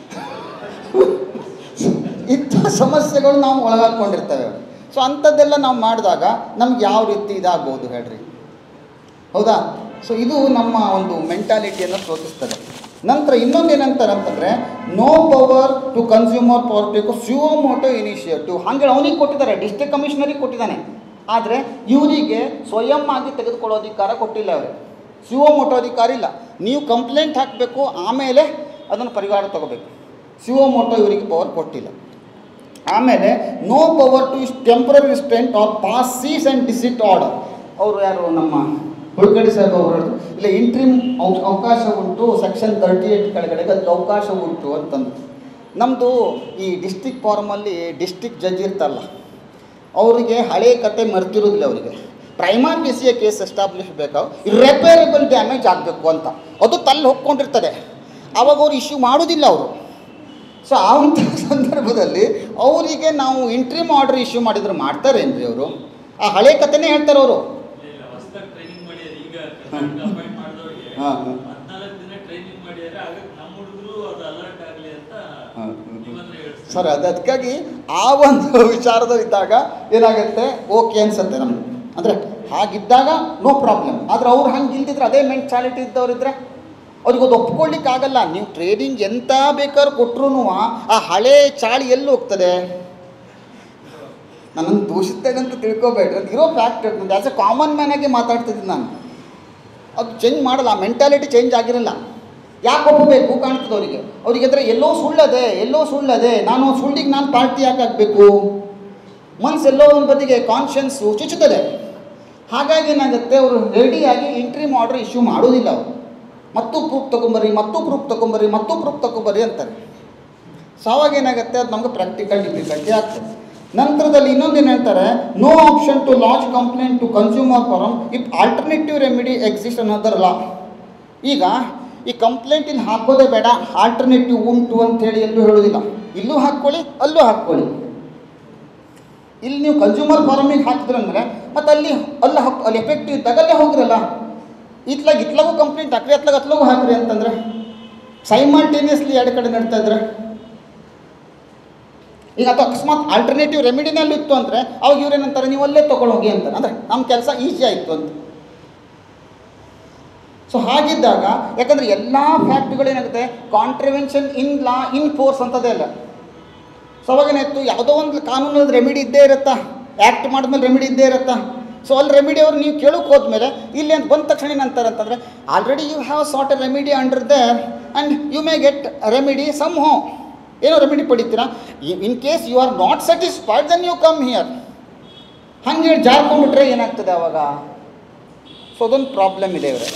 ಇಂಥ ಸಮಸ್ಯೆಗಳು ನಾವು ಒಳಗಾಕೊಂಡಿರ್ತೇವೆ ಸೊ ಅಂಥದ್ದೆಲ್ಲ ನಾವು ಮಾಡಿದಾಗ ನಮ್ಗೆ ಯಾವ ರೀತಿ ಇದಾಗ್ಬೋದು ಹೇಳ್ರಿ ಹೌದಾ ಸೊ ಇದು ನಮ್ಮ ಒಂದು ಮೆಂಟಾಲಿಟಿಯನ್ನು ತೋರಿಸ್ತದೆ ನಂತರ ಇನ್ನೊಂದು ಏನಂತಾರೆ ಅಂತಂದರೆ no power to consumer power to suo motu initiative ಹಾಗೆ ಅವನಿಗೆ ಕೊಟ್ಟಿದ್ದಾರೆ ಡಿಸ್ಟ್ರಿಕ್ಟ್ ಕಮಿಷನರಿಗೆ ಕೊಟ್ಟಿದ್ದಾನೆ ಆದರೆ ಇವರಿಗೆ ಸ್ವಯಂ ಆಗಿ ತೆಗೆದುಕೊಳ್ಳೋ ಅಧಿಕಾರ ಕೊಟ್ಟಿಲ್ಲ ಅವರು ಸಿಒ ಮೋಟೋ ಅಧಿಕಾರ ಇಲ್ಲ ನೀವು ಕಂಪ್ಲೇಂಟ್ ಹಾಕಬೇಕು ಆಮೇಲೆ ಅದನ್ನು ಪರಿಹಾರ ತಗೋಬೇಕು ಸಿಒ ಮೋಟೋ ಇವರಿಗೆ ಪವರ್ ಕೊಟ್ಟಿಲ್ಲ ಆಮೇಲೆ no power to issue temporary restraint or pass cease and desist order ಅವರು ಯಾರು ನಮ್ಮ ಹುಳ್ಕಡಿ ಸಾಹೇಬ್ ಅವರು ಹೇಳಿದ್ರು ಇಲ್ಲ ಇಂಟ್ರಿಮ್ ಅವಕಾಶ ಉಂಟು ಸೆಕ್ಷನ್ ತರ್ಟಿ ಏಯ್ಟ್ ಕೆಳಗಡೆ ಅದಕ್ಕೆ ಅವಕಾಶ ಉಂಟು ಅಂತಂದು ನಮ್ಮದು ಈ ಡಿಸ್ಟಿಕ್ ಫಾರ್ಮಲ್ಲಿ ಡಿಸ್ಟಿಕ್ ಜಡ್ಜ್ ಇರ್ತಲ್ಲ ಅವರಿಗೆ ಹಳೆ ಕತೆ ಮರ್ತಿರೋದಿಲ್ಲ ಅವರಿಗೆ ಪ್ರೈಮಾ ಪಿಸಿಯ ಕೇಸ್ ಎಸ್ಟಾಬ್ಲಿಷ್ ಬೇಕಾವು ಇರ್ರೆಪೇರಬಲ್ ಡ್ಯಾಮೇಜ್ ಆಗಬೇಕು ಅಂತ ಅದು ತಲ್ಲಿ ಹೊಕ್ಕೊಂಡಿರ್ತದೆ ಆವಾಗ ಅವ್ರು ಇಶ್ಯೂ ಮಾಡೋದಿಲ್ಲ ಅವರು ಸೊ ಆ ಒಂದು ಸಂದರ್ಭದಲ್ಲಿ ಅವರಿಗೆ ನಾವು ಇಂಟ್ರಿಮ್ ಆರ್ಡರ್ ಇಶ್ಯೂ ಮಾಡಿದ್ರೆ ಮಾಡ್ತಾರೇನ್ರಿ ಅವರು ಆ ಹಳೆ ಕಥೆನೇ ಹೇಳ್ತಾರೆ ಅವರು ಇಲ್ಲ ಹೊಸದಾಗಿ ಟ್ರೈನಿಂಗ್ ಮಾಡ್ಯಾರ ಈಗ ಅಪಾಯಿಂಟ್ ಮಾಡಿದವ್ರಿಗೆ ಹಾ, ಹಾ. ಹದಿನಾಲ್ಕು ದಿನ ಟ್ರೈನಿಂಗ್ ಮಾಡ್ಯಾರ ಆಗ ನಮ್ಮ ಹುಡುಗರು ಅದು ಅಲರ್ಟ್ ಆಗಲಿ ಅಂತ ಹಾ, ಹಾ. ನೀವನ್ನ ಹೇಳ್ತೀವಿ ಸರ್ ಅದು ಅದಕ್ಕಾಗಿ ಆ ಒಂದು ವಿಚಾರದಲ್ಲಿದ್ದಾಗ ಏನಾಗುತ್ತೆ ಓಕೆ ಅನ್ಸುತ್ತೆ ನಮ್ಗೆ ಅಂದರೆ ಹಾಗಿದ್ದಾಗ ನೋ ಪ್ರಾಬ್ಲಮ್ ಆದರೆ ಅವ್ರು ಹಂಗೆ ಇಲ್ದಿದ್ರೆ ಅದೇ ಮೆಂಟಾಲಿಟಿ ಇದ್ದವರಿದ್ರೆ ಅವ್ರಿಗೆ ಅದು ಒಪ್ಕೊಳ್ಳಿಕ್ಕಾಗಲ್ಲ ನೀವು ಟ್ರೇನಿಂಗ್ ಎಂತ ಬೇಕಾದ್ರೂ ಕೊಟ್ರು ಆ ಹಳೆ ಚಾಳಿ ಎಲ್ಲಿ ಹೋಗ್ತದೆ ನನ್ನನ್ನು ದೂಷಿಸ್ತೇನೆ ಅಂತ ತಿಳ್ಕೊಬೇಡ್ರಿ ಅದು ಇರೋ ಫ್ಯಾಕ್ಟ್ ನಾನು ಆ್ಯಸ್ ಎ ಕಾಮನ್ ಮ್ಯಾನಾಗಿ ಮಾತಾಡ್ತಿದ್ದೀನಿ ನಾನು ಅದು ಚೇಂಜ್ ಮಾಡಲ್ಲ ಆ ಮೆಂಟಾಲಿಟಿ ಚೇಂಜ್ ಆಗಿರಲ್ಲ ಯಾಕೆ ಒಪ್ಪಬೇಕು ಕಾಣ್ತದೆ ಅವರಿಗೆ ಅವರಿಗೆ ಅಂದರೆ ಎಲ್ಲೋ ಸುಳ್ಳದೆ ಎಲ್ಲೋ ಸುಳ್ಳದೆ ನಾನು ಸುಳ್ಳಿಗೆ ನಾನು ಪಾರ್ಟಿ ಯಾಕೆ ಆಗಬೇಕು ಮನ್ಸು ಎಲ್ಲೋ ಒಂದು ಬದಿಗೆ ಕಾನ್ಷಿಯನ್ಸು ಚುಚ್ಚುತ್ತದೆ ಹಾಗಾಗಿ ಏನಾಗುತ್ತೆ ಅವರು ರೆಡಿಯಾಗಿ ಇಂಟ್ರಿಮ್ ಆರ್ಡರ್ ಇಶ್ಯೂ ಮಾಡೋದಿಲ್ಲ ಅವರು ಮತ್ತೂ ಪ್ರೂಫ್ ತೊಗೊಂಬರ್ರಿ ಮತ್ತೂ ಪ್ರೂಫ್ ತೊಗೊಂಬರ್ರಿ ಮತ್ತೂ ಪ್ರೂಫ್ ತೊಗೊಂಬರ್ರಿ ಅಂತಾರೆ ಸೊ ಅವಾಗ ಏನಾಗುತ್ತೆ ಅದು ನಮಗೆ ಪ್ರಾಕ್ಟಿಕಲ್ ಡಿಫಿಕಲ್ಟಿ ಆಗ್ತದೆ ನಂತರದಲ್ಲಿ ಇನ್ನೊಂದು ಏನು ಹೇಳ್ತಾರೆ no option to launch complaint to consumer forum if alternative remedy exist another law ಈಗ ಈ ಕಂಪ್ಲೇಂಟ್ ಇಲ್ಲಿ ಹಾಕೋದೇ ಬೇಡ ಆಲ್ಟರ್ನೇಟಿವ್ ಉಂಟು ಅಂತೇಳಿ ಎಲ್ಲೂ ಹೇಳೋದಿಲ್ಲ ಇಲ್ಲೂ ಹಾಕ್ಕೊಳ್ಳಿ ಅಲ್ಲೂ ಹಾಕ್ಕೊಳ್ಳಿ ಇಲ್ಲಿ ನೀವು ಕನ್ಸ್ಯೂಮರ್ ಫಾರಮಿಗೆ ಹಾಕಿದ್ರಂದ್ರೆ ಮತ್ತು ಅಲ್ಲಿ ಅಲ್ಲಿ ಹಾಕ್ ಅಲ್ಲಿ ಎಫೆಕ್ಟಿವ್ ಇದ್ದಾಗ ಅಲ್ಲೇ ಹೋಗ್ರಲ್ಲ ಇತ್ಲಾಗ ಇತ್ಲಾಗೂ ಕಂಪ್ಲೇಂಟ್ ಹಾಕ್ರಿ ಅತ್ಲಾಗ ಅತ್ಲಾಗೂ ಹಾಕ್ರಿ ಅಂತಂದ್ರೆ ಸೈಮಲ್ಟೇನಿಯಸ್ಲಿ ಎರಡು ಕಡೆ ನಡ್ತಾ ಇದ್ರೆ ಈಗ ಅದು ಅಕಸ್ಮಾತ್ ಆಲ್ಟರ್ನೇಟಿವ್ ರೆಮಿಡಿನಲ್ಲಿ ಇತ್ತು ಅಂದರೆ ಅವಾಗ ಇವ್ರೇನಂತಾರೆ ನೀವು ಅಲ್ಲೇ ತೊಗೊಂಡೋಗಿ ಅಂತಾರೆ ಅಂದರೆ ನಮ್ಮ ಕೆಲಸ ಈಸಿ ಆಯಿತು ಅಂತ ಸೊ ಹಾಗಿದ್ದಾಗ ಯಾಕಂದರೆ ಎಲ್ಲ ಫ್ಯಾಕ್ಟ್ರಿಗಳು ಏನಾಗುತ್ತೆ ಕಾಂಟ್ರಿವೆನ್ಷನ್ ಇನ್ ಲಾ ಇನ್ ಫೋರ್ಸ್ ಅಂತದೇ ಇಲ್ಲ ಸೊ ಅವಾಗೇನಾಯ್ತು ಯಾವುದೋ ಒಂದು ಕಾನೂನು ರೆಮಿಡಿ ಇದ್ದೇ ಇರುತ್ತಾ ಆ್ಯಕ್ಟ್ ಮಾಡಿದ್ಮೇಲೆ ರೆಮಿಡಿ ಇದ್ದೇ ಇರುತ್ತಾ ಸೊ ಅಲ್ಲಿ ರೆಮಿಡಿ ಅವ್ರು ನೀವು ಕೇಳೋಕೆ ಹೋದ್ಮೇಲೆ ಇಲ್ಲಿ ಅಂತ ಬಂದ ತಕ್ಷಣ ಏನಂತಾರೆ ಅಂತಂದರೆ already you have sought a remedy under there and you may get remedy somehow ಏನೋ ರೆಮಿಡಿ ಪಡಿತೀರಾ in case you are not satisfied then you come here ಹಂಗೆ ಹೇಳಿ ಜಾರ್ಕೊಂಡ್ಬಿಟ್ರೆ ಏನಾಗ್ತದೆ ಅವಾಗ ಸೊ ಅದೊಂದು ಪ್ರಾಬ್ಲಮ್ ಇದೆ ಇವರೇ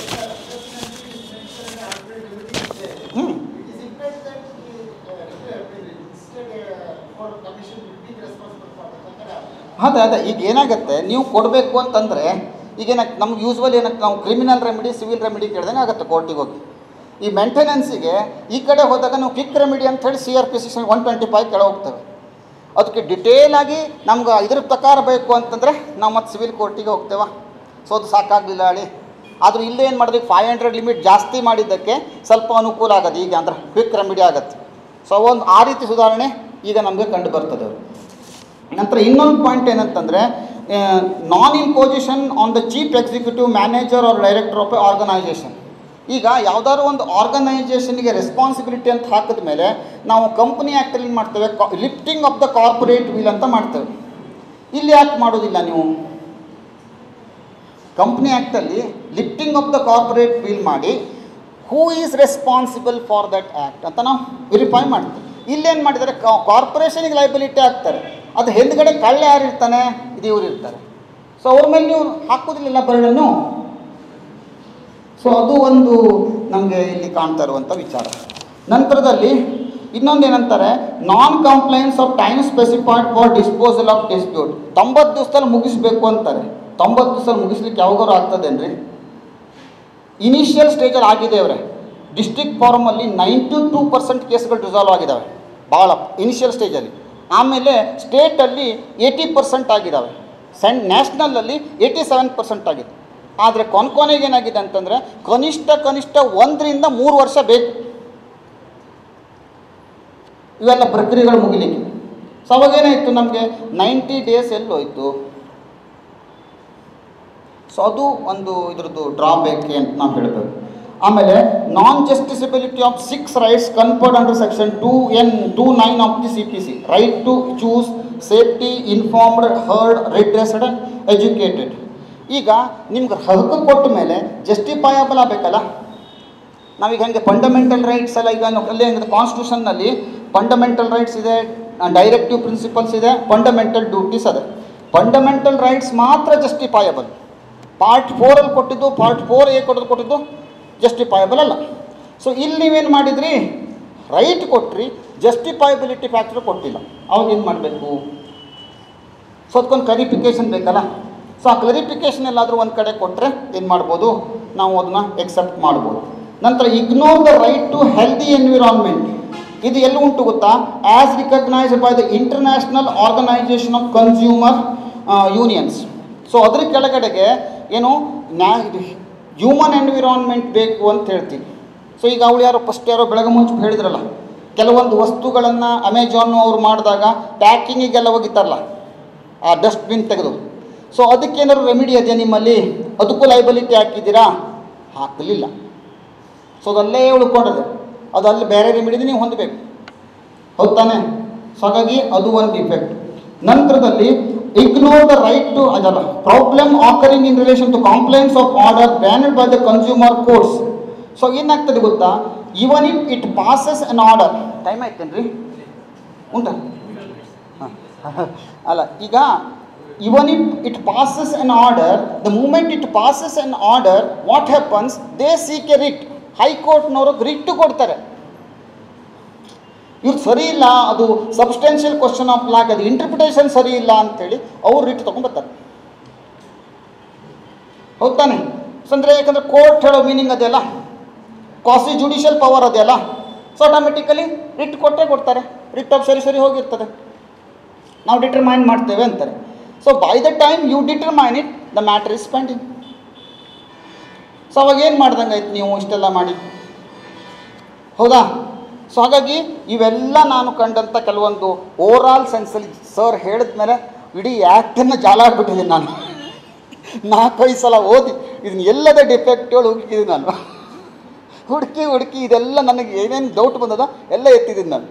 ಹ್ಞೂ It is implied that the uh, regulator will instead uh, for commission will be responsible for the conduct. ಅದೇ ಅದೇ ಈಗ ಏನಾಗುತ್ತೆ ನೀವು ಕೊಡಬೇಕು ಅಂತಂದರೆ ಈಗ ಏನಾಗ್ತದೆ ನಮ್ಗೆ ಯೂಸ್ವಲ್ ಏನಾಗ್ತದೆ ನಾವು ಕ್ರಿಮಿನಲ್ ರೆಮಿಡಿ ಸಿವಿಲ್ ರೆಮಿಡಿ ಕೇಳ್ದಂಗೆ ಆಗುತ್ತೆ ಕೋರ್ಟಿಗೆ ಹೋಗಿ ಈ ಮೇಂಟೆನೆನ್ಸಿಗೆ ಈ ಕಡೆ ಹೋದಾಗ ನಾವು ಕ್ವಿಕ್ ರೆಮಿಡಿ ಅಂತ ಹೇಳಿ C R P section one twenty five ಕೆಳ ಹೋಗ್ತೇವೆ ಅದಕ್ಕೆ ಡಿಟೇಲ್ ಆಗಿ ನಮ್ಗೆ ಇದ್ರ ಪ್ರಕಾರ ಬೇಕು ಅಂತಂದರೆ ನಾವು ಮತ್ತೆ ಸಿವಿಲ್ ಕೋರ್ಟಿಗೆ ಹೋಗ್ತೇವೆ ಸೊ ಅದು ಸಾಕಾಗಲಿಲ್ಲ ಹೇಳಿ ಆದರೂ ಇಲ್ಲೇ ಏನು ಮಾಡಿದ್ವಿ ಫೈವ್ ಹಂಡ್ರೆಡ್ ಲಿಮಿಟ್ ಜಾಸ್ತಿ ಮಾಡಿದ್ದಕ್ಕೆ ಸ್ವಲ್ಪ ಅನುಕೂಲ ಆಗೋದು ಈಗ ಅಂದ್ರೆ ಕ್ವಿಕ್ ರೆಮಿಡಿ ಆಗತ್ತೆ ಸೊ ಒಂದು ಆ ರೀತಿ ಸುಧಾರಣೆ ಈಗ ನಮಗೆ ಕಂಡು ಬರ್ತದೆ ನಂತರ ಇನ್ನೊಂದು ಪಾಯಿಂಟ್ ಏನಂತಂದರೆ non imposition on the chief executive manager or director of a organisation ಈಗ ಯಾವ್ದಾದ್ರು ಒಂದು ಆರ್ಗನೈಸೇಷನ್ಗೆ ರೆಸ್ಪಾನ್ಸಿಬಿಲಿಟಿ ಅಂತ ಹಾಕಿದ ಮೇಲೆ ನಾವು ಕಂಪ್ನಿ ಆ್ಯಕ್ಟಲ್ಲಿ ಏನು ಮಾಡ್ತೇವೆ lifting of the corporate veil ಅಂತ ಮಾಡ್ತೇವೆ ಇಲ್ಲಿ ಯಾಕೆ ಮಾಡೋದಿಲ್ಲ ನೀವು ಕಂಪ್ನಿ ಆ್ಯಕ್ಟಲ್ಲಿ lifting of the corporate veil ಮಾಡಿ who is responsible for that act ಅಂತ ನಾವು ವೆರಿಫೈ ಮಾಡ್ತೀವಿ ಇಲ್ಲೇನು ಮಾಡಿದ್ದಾರೆ ಕಾರ್ಪೊರೇಷನಿಗೆ ಲೈಬಿಲಿಟಿ ಆಗ್ತಾರೆ ಅದು ಹಿಂದ್ಗಡೆ ಕಳ್ಳ ಯಾರು ಇರ್ತಾನೆ ಇದು ಇವ್ರು ಇರ್ತಾರೆ ಸೊ ಅವ್ರ ಮೇಲೆ ನೀವು ಹಾಕೋದಿಲ್ಲ ಬರ್ಡನ್ನು ಸೊ ಅದು ಒಂದು ನಮಗೆ ಇಲ್ಲಿ ಕಾಣ್ತಾ ಇರುವಂಥ ವಿಚಾರ ನಂತರದಲ್ಲಿ ಇನ್ನೊಂದು ಏನಂತಾರೆ non compliance of time specified for disposal of dispute ತೊಂಬತ್ತು ದಿವಸದಲ್ಲಿ ಮುಗಿಸ್ಬೇಕು ಅಂತಾರೆ ತೊಂಬತ್ತು ದಿವಸದಲ್ಲಿ ಮುಗಿಸ್ಲಿಕ್ಕೆ ಯಾವಾಗಾರು ಆಗ್ತದೇನ್ರಿ ಇನಿಷಿಯಲ್ ಸ್ಟೇಜಲ್ಲಿ ಆಗಿದೆ ಅವರೇ ಡಿಸ್ಟ್ರಿಕ್ಟ್ ಫಾರಮಲ್ಲಿ ನೈಂಟಿ ಟೂ ಪರ್ಸೆಂಟ್ ಕೇಸ್ಗಳು ರಿಸಾಲ್ವ್ ಆಗಿದ್ದಾವೆ ಭಾಳ ಇನಿಷಿಯಲ್ ಸ್ಟೇಜಲ್ಲಿ ಆಮೇಲೆ ಸ್ಟೇಟಲ್ಲಿ ಏಯ್ಟಿ ಪರ್ಸೆಂಟ್ ಆಗಿದ್ದಾವೆ ಸೆನ್ ನ್ಯಾಷನಲಲ್ಲಿ ಏಯ್ಟಿ ಸೆವೆನ್ ಪರ್ಸೆಂಟ್ ಆಗಿದೆ ಆದರೆ ಕೊನೆಗೆ ಏನಾಗಿದೆ ಅಂತಂದರೆ ಕನಿಷ್ಠ ಕನಿಷ್ಠ ಒಂದರಿಂದ ಮೂರು ವರ್ಷ ಬೇಕು ಇವೆಲ್ಲ ಪ್ರಕ್ರಿಯೆಗಳು ಮುಗಿಲಿಕ್ಕೆ ಸೊ ಅವಾಗ ಏನಾಯಿತು ನಮಗೆ ನೈಂಟಿ ಡೇಸ್ ಎಲ್ಲೋಯ್ತು ಸೊ ಅದು ಒಂದು ಇದ್ರದ್ದು ಡ್ರಾಬ್ಯಾಕ್ ಅಂತ ನಾವು ಹೇಳಬೇಕು ಆಮೇಲೆ non justiciability of six rights conferred under section two N two nine of the C P C right to choose safety informed heard redressed educated ಈಗ ನಿಮ್ಗೆ ಹಕ್ಕು ಕೊಟ್ಟ ಮೇಲೆ ಜಸ್ಟಿಫೈಯಬಲ್ ಆಗಬೇಕಲ್ಲ ನಾವೀಗ ಹೆಂಗೆ ಫಂಡಮೆಂಟಲ್ ರೈಟ್ಸ್ ಎಲ್ಲ ಈಗ ನಾವು ಅಲ್ಲೇ ಹೆಂಗಿದೆ ಕಾನ್ಸ್ಟಿಟ್ಯೂಷನ್ನಲ್ಲಿ ಫಂಡಮೆಂಟಲ್ ರೈಟ್ಸ್ ಇದೆ ಡೈರೆಕ್ಟಿವ್ ಪ್ರಿನ್ಸಿಪಲ್ಸ್ ಇದೆ ಫಂಡಮೆಂಟಲ್ ಡ್ಯೂಟೀಸ್ ಅದೇ ಫಂಡಮೆಂಟಲ್ ರೈಟ್ಸ್ ಮಾತ್ರ ಜಸ್ಟಿಫೈಯಬಲ್ ಪಾರ್ಟ್ ಫೋರಲ್ಲಿ ಕೊಟ್ಟಿದ್ದು ಪಾರ್ಟ್ ಫೋರ್ ಎ ಕೊಡೋದು ಕೊಟ್ಟಿದ್ದು ಜಸ್ಟಿಫೈಯಬಲ್ ಅಲ್ಲ ಸೊ ಇಲ್ಲಿ ನೀವೇನು ಮಾಡಿದ್ರಿ ರೈಟ್ ಕೊಟ್ರಿ ಜಸ್ಟಿಫೈಬಿಲಿಟಿ ಫ್ಯಾಕ್ಟರ್ ಕೊಟ್ಟಿಲ್ಲ ಅವಾಗ ಏನು ಮಾಡಬೇಕು ಸೊ ಅದಕ್ಕೊಂದು ಕ್ಲರಿಫಿಕೇಷನ್ ಬೇಕಲ್ಲ ಸೊ ಆ ಕ್ಲರಿಫಿಕೇಷನ್ ಎಲ್ಲಾದರೂ ಒಂದು ಕಡೆ ಕೊಟ್ಟರೆ ಏನು ಮಾಡ್ಬೋದು ನಾವು ಅದನ್ನು ಎಕ್ಸೆಪ್ಟ್ ಮಾಡ್ಬೋದು ನಂತರ ignore the right to healthy environment ಇದು ಎಲ್ಲಿ ಉಂಟು ಗೊತ್ತಾ as recognised by the international organisation of consumer unions so ಅದ್ರ ಕೆಳಗಡೆಗೆ ಏನು ನ್ಯಾ ಇದು ಹ್ಯೂಮನ್ ಎನ್ವಿರಾನ್ಮೆಂಟ್ ಬೇಕು ಅಂತ ಹೇಳ್ತೀವಿ ಸೊ ಈಗ ಅವಳು ಯಾರೋ ಫಸ್ಟ್ ಯಾರೋ ಬೆಳಗ್ಗೆ ಮುಂಚೆ ಹೇಳಿದ್ರಲ್ಲ ಕೆಲವೊಂದು ವಸ್ತುಗಳನ್ನು ಅಮೆಜಾನ್ ಅವ್ರು ಮಾಡಿದಾಗ ಪ್ಯಾಕಿಂಗಿಗೆಲ್ಲ ಹೋಗಿತ್ತಾರಲ್ಲ ಆ ಡಸ್ಟ್ಬಿನ್ ತೆಗೆದು ಸೊ ಅದಕ್ಕೇನಾದ್ರು ರೆಮಿಡಿ ಇದೆಯಾ ನಿಮ್ಮಲ್ಲಿ ಅದಕ್ಕೂ ಲೈಬಲಿಟಿ ಹಾಕಿದ್ದೀರಾ ಹಾಕಲಿಲ್ಲ ಸೊ ಅದಲ್ಲೇ ಉಳ್ಕೊಂಡಿದೆ ಅದು ಅಲ್ಲಿ ಬೇರೆ ರೆಮಿಡಿನ ನೀವು ಹೊಂದಬೇಕು ಹೌದು ತಾನೆ ಸೊ ಹಾಗಾಗಿ ಅದು ಒಂದು ಡಿಫೆಕ್ಟ್ ನಂತರದಲ್ಲಿ ಇಗ್ನೋರ್ ದ ರೈಟ್ ಟು ಅದಲ್ಲ problem occurring in relation to complaints of order banned by the consumer courts so ಏನಾಗ್ತದೆ ಗೊತ್ತಾ even if it passes an order time ಆಯ್ತೇನ್ರಿ ಉಂಟಾ ಹಾಂ ಅಲ್ಲ ಈಗ even if it passes an order the moment it passes an order what happens they seek a writ ಹೈಕೋರ್ಟ್ನವರು writ ಕೊಡ್ತಾರೆ ಇವ್ರು ಸರಿ ಇಲ್ಲ ಅದು ಸಬ್ಸ್ಟೆನ್ಷಿಯಲ್ ಕ್ವಶನ್ ಆಫ್ ಲಾಗ್ ಅದು ಇಂಟರ್ಪ್ರಿಟೇಷನ್ ಸರಿ ಇಲ್ಲ ಅಂತೇಳಿ ಅವ್ರು ರಿಟ್ ತೊಗೊಂಬರ್ತಾರೆ ಹೌದ್ ತಾನೆ ಸೊ ಅಂದರೆ ಯಾಕಂದರೆ ಕೋರ್ಟ್ ಹೇಳೋ ಮೀನಿಂಗ್ ಅದೆಯಲ್ಲ ಕಾಸಿ ಜುಡಿಷಿಯಲ್ ಪವರ್ ಅದೆಯಲ್ಲ ಸೊ ಆಟೋಮೆಟಿಕಲಿ ರಿಟ್ ಕೊಟ್ಟೇ ಕೊಡ್ತಾರೆ ರಿಟ್ ಆಫ್ ಸರಿ ಸರಿ ಹೋಗಿರ್ತದೆ ನಾವು ಡಿಟರ್ಮೈನ್ ಮಾಡ್ತೇವೆ ಅಂತಾರೆ so by the time you determine it the matter is pending so ಅವಾಗ ಏನು ಮಾಡ್ದಂಗೆ ಆಯ್ತು ನೀವು ಇಷ್ಟೆಲ್ಲ ಮಾಡಿ ಹೌದಾ ಸೊ ಹಾಗಾಗಿ ಇವೆಲ್ಲ ನಾನು ಕಂಡಂಥ ಕೆಲವೊಂದು ಓವರಾಲ್ ಸೆನ್ಸಲ್ಲಿ ಸರ್ ಹೇಳಿದ ಮೇಲೆ ಇಡೀ ಆ್ಯಕ್ಟನ್ನು ಜಾಲ ಆಗ್ಬಿಟ್ಟಿದ್ದೀನಿ ನಾನು ನಾಲ್ಕೈದು ಸಲ ಓದಿ ಇದನ್ನ ಎಲ್ಲದ ಡಿಫೆಕ್ಟ್ಗಳು ಹುಡುಕಿದ್ದೀನಿ ನಾನು ಹುಡುಕಿ ಹುಡುಕಿ ಇದೆಲ್ಲ ನನಗೆ ಏನೇನು ಡೌಟ್ ಬಂದದ ಎಲ್ಲ ಎತ್ತಿದ್ದೀನಿ ನಾನು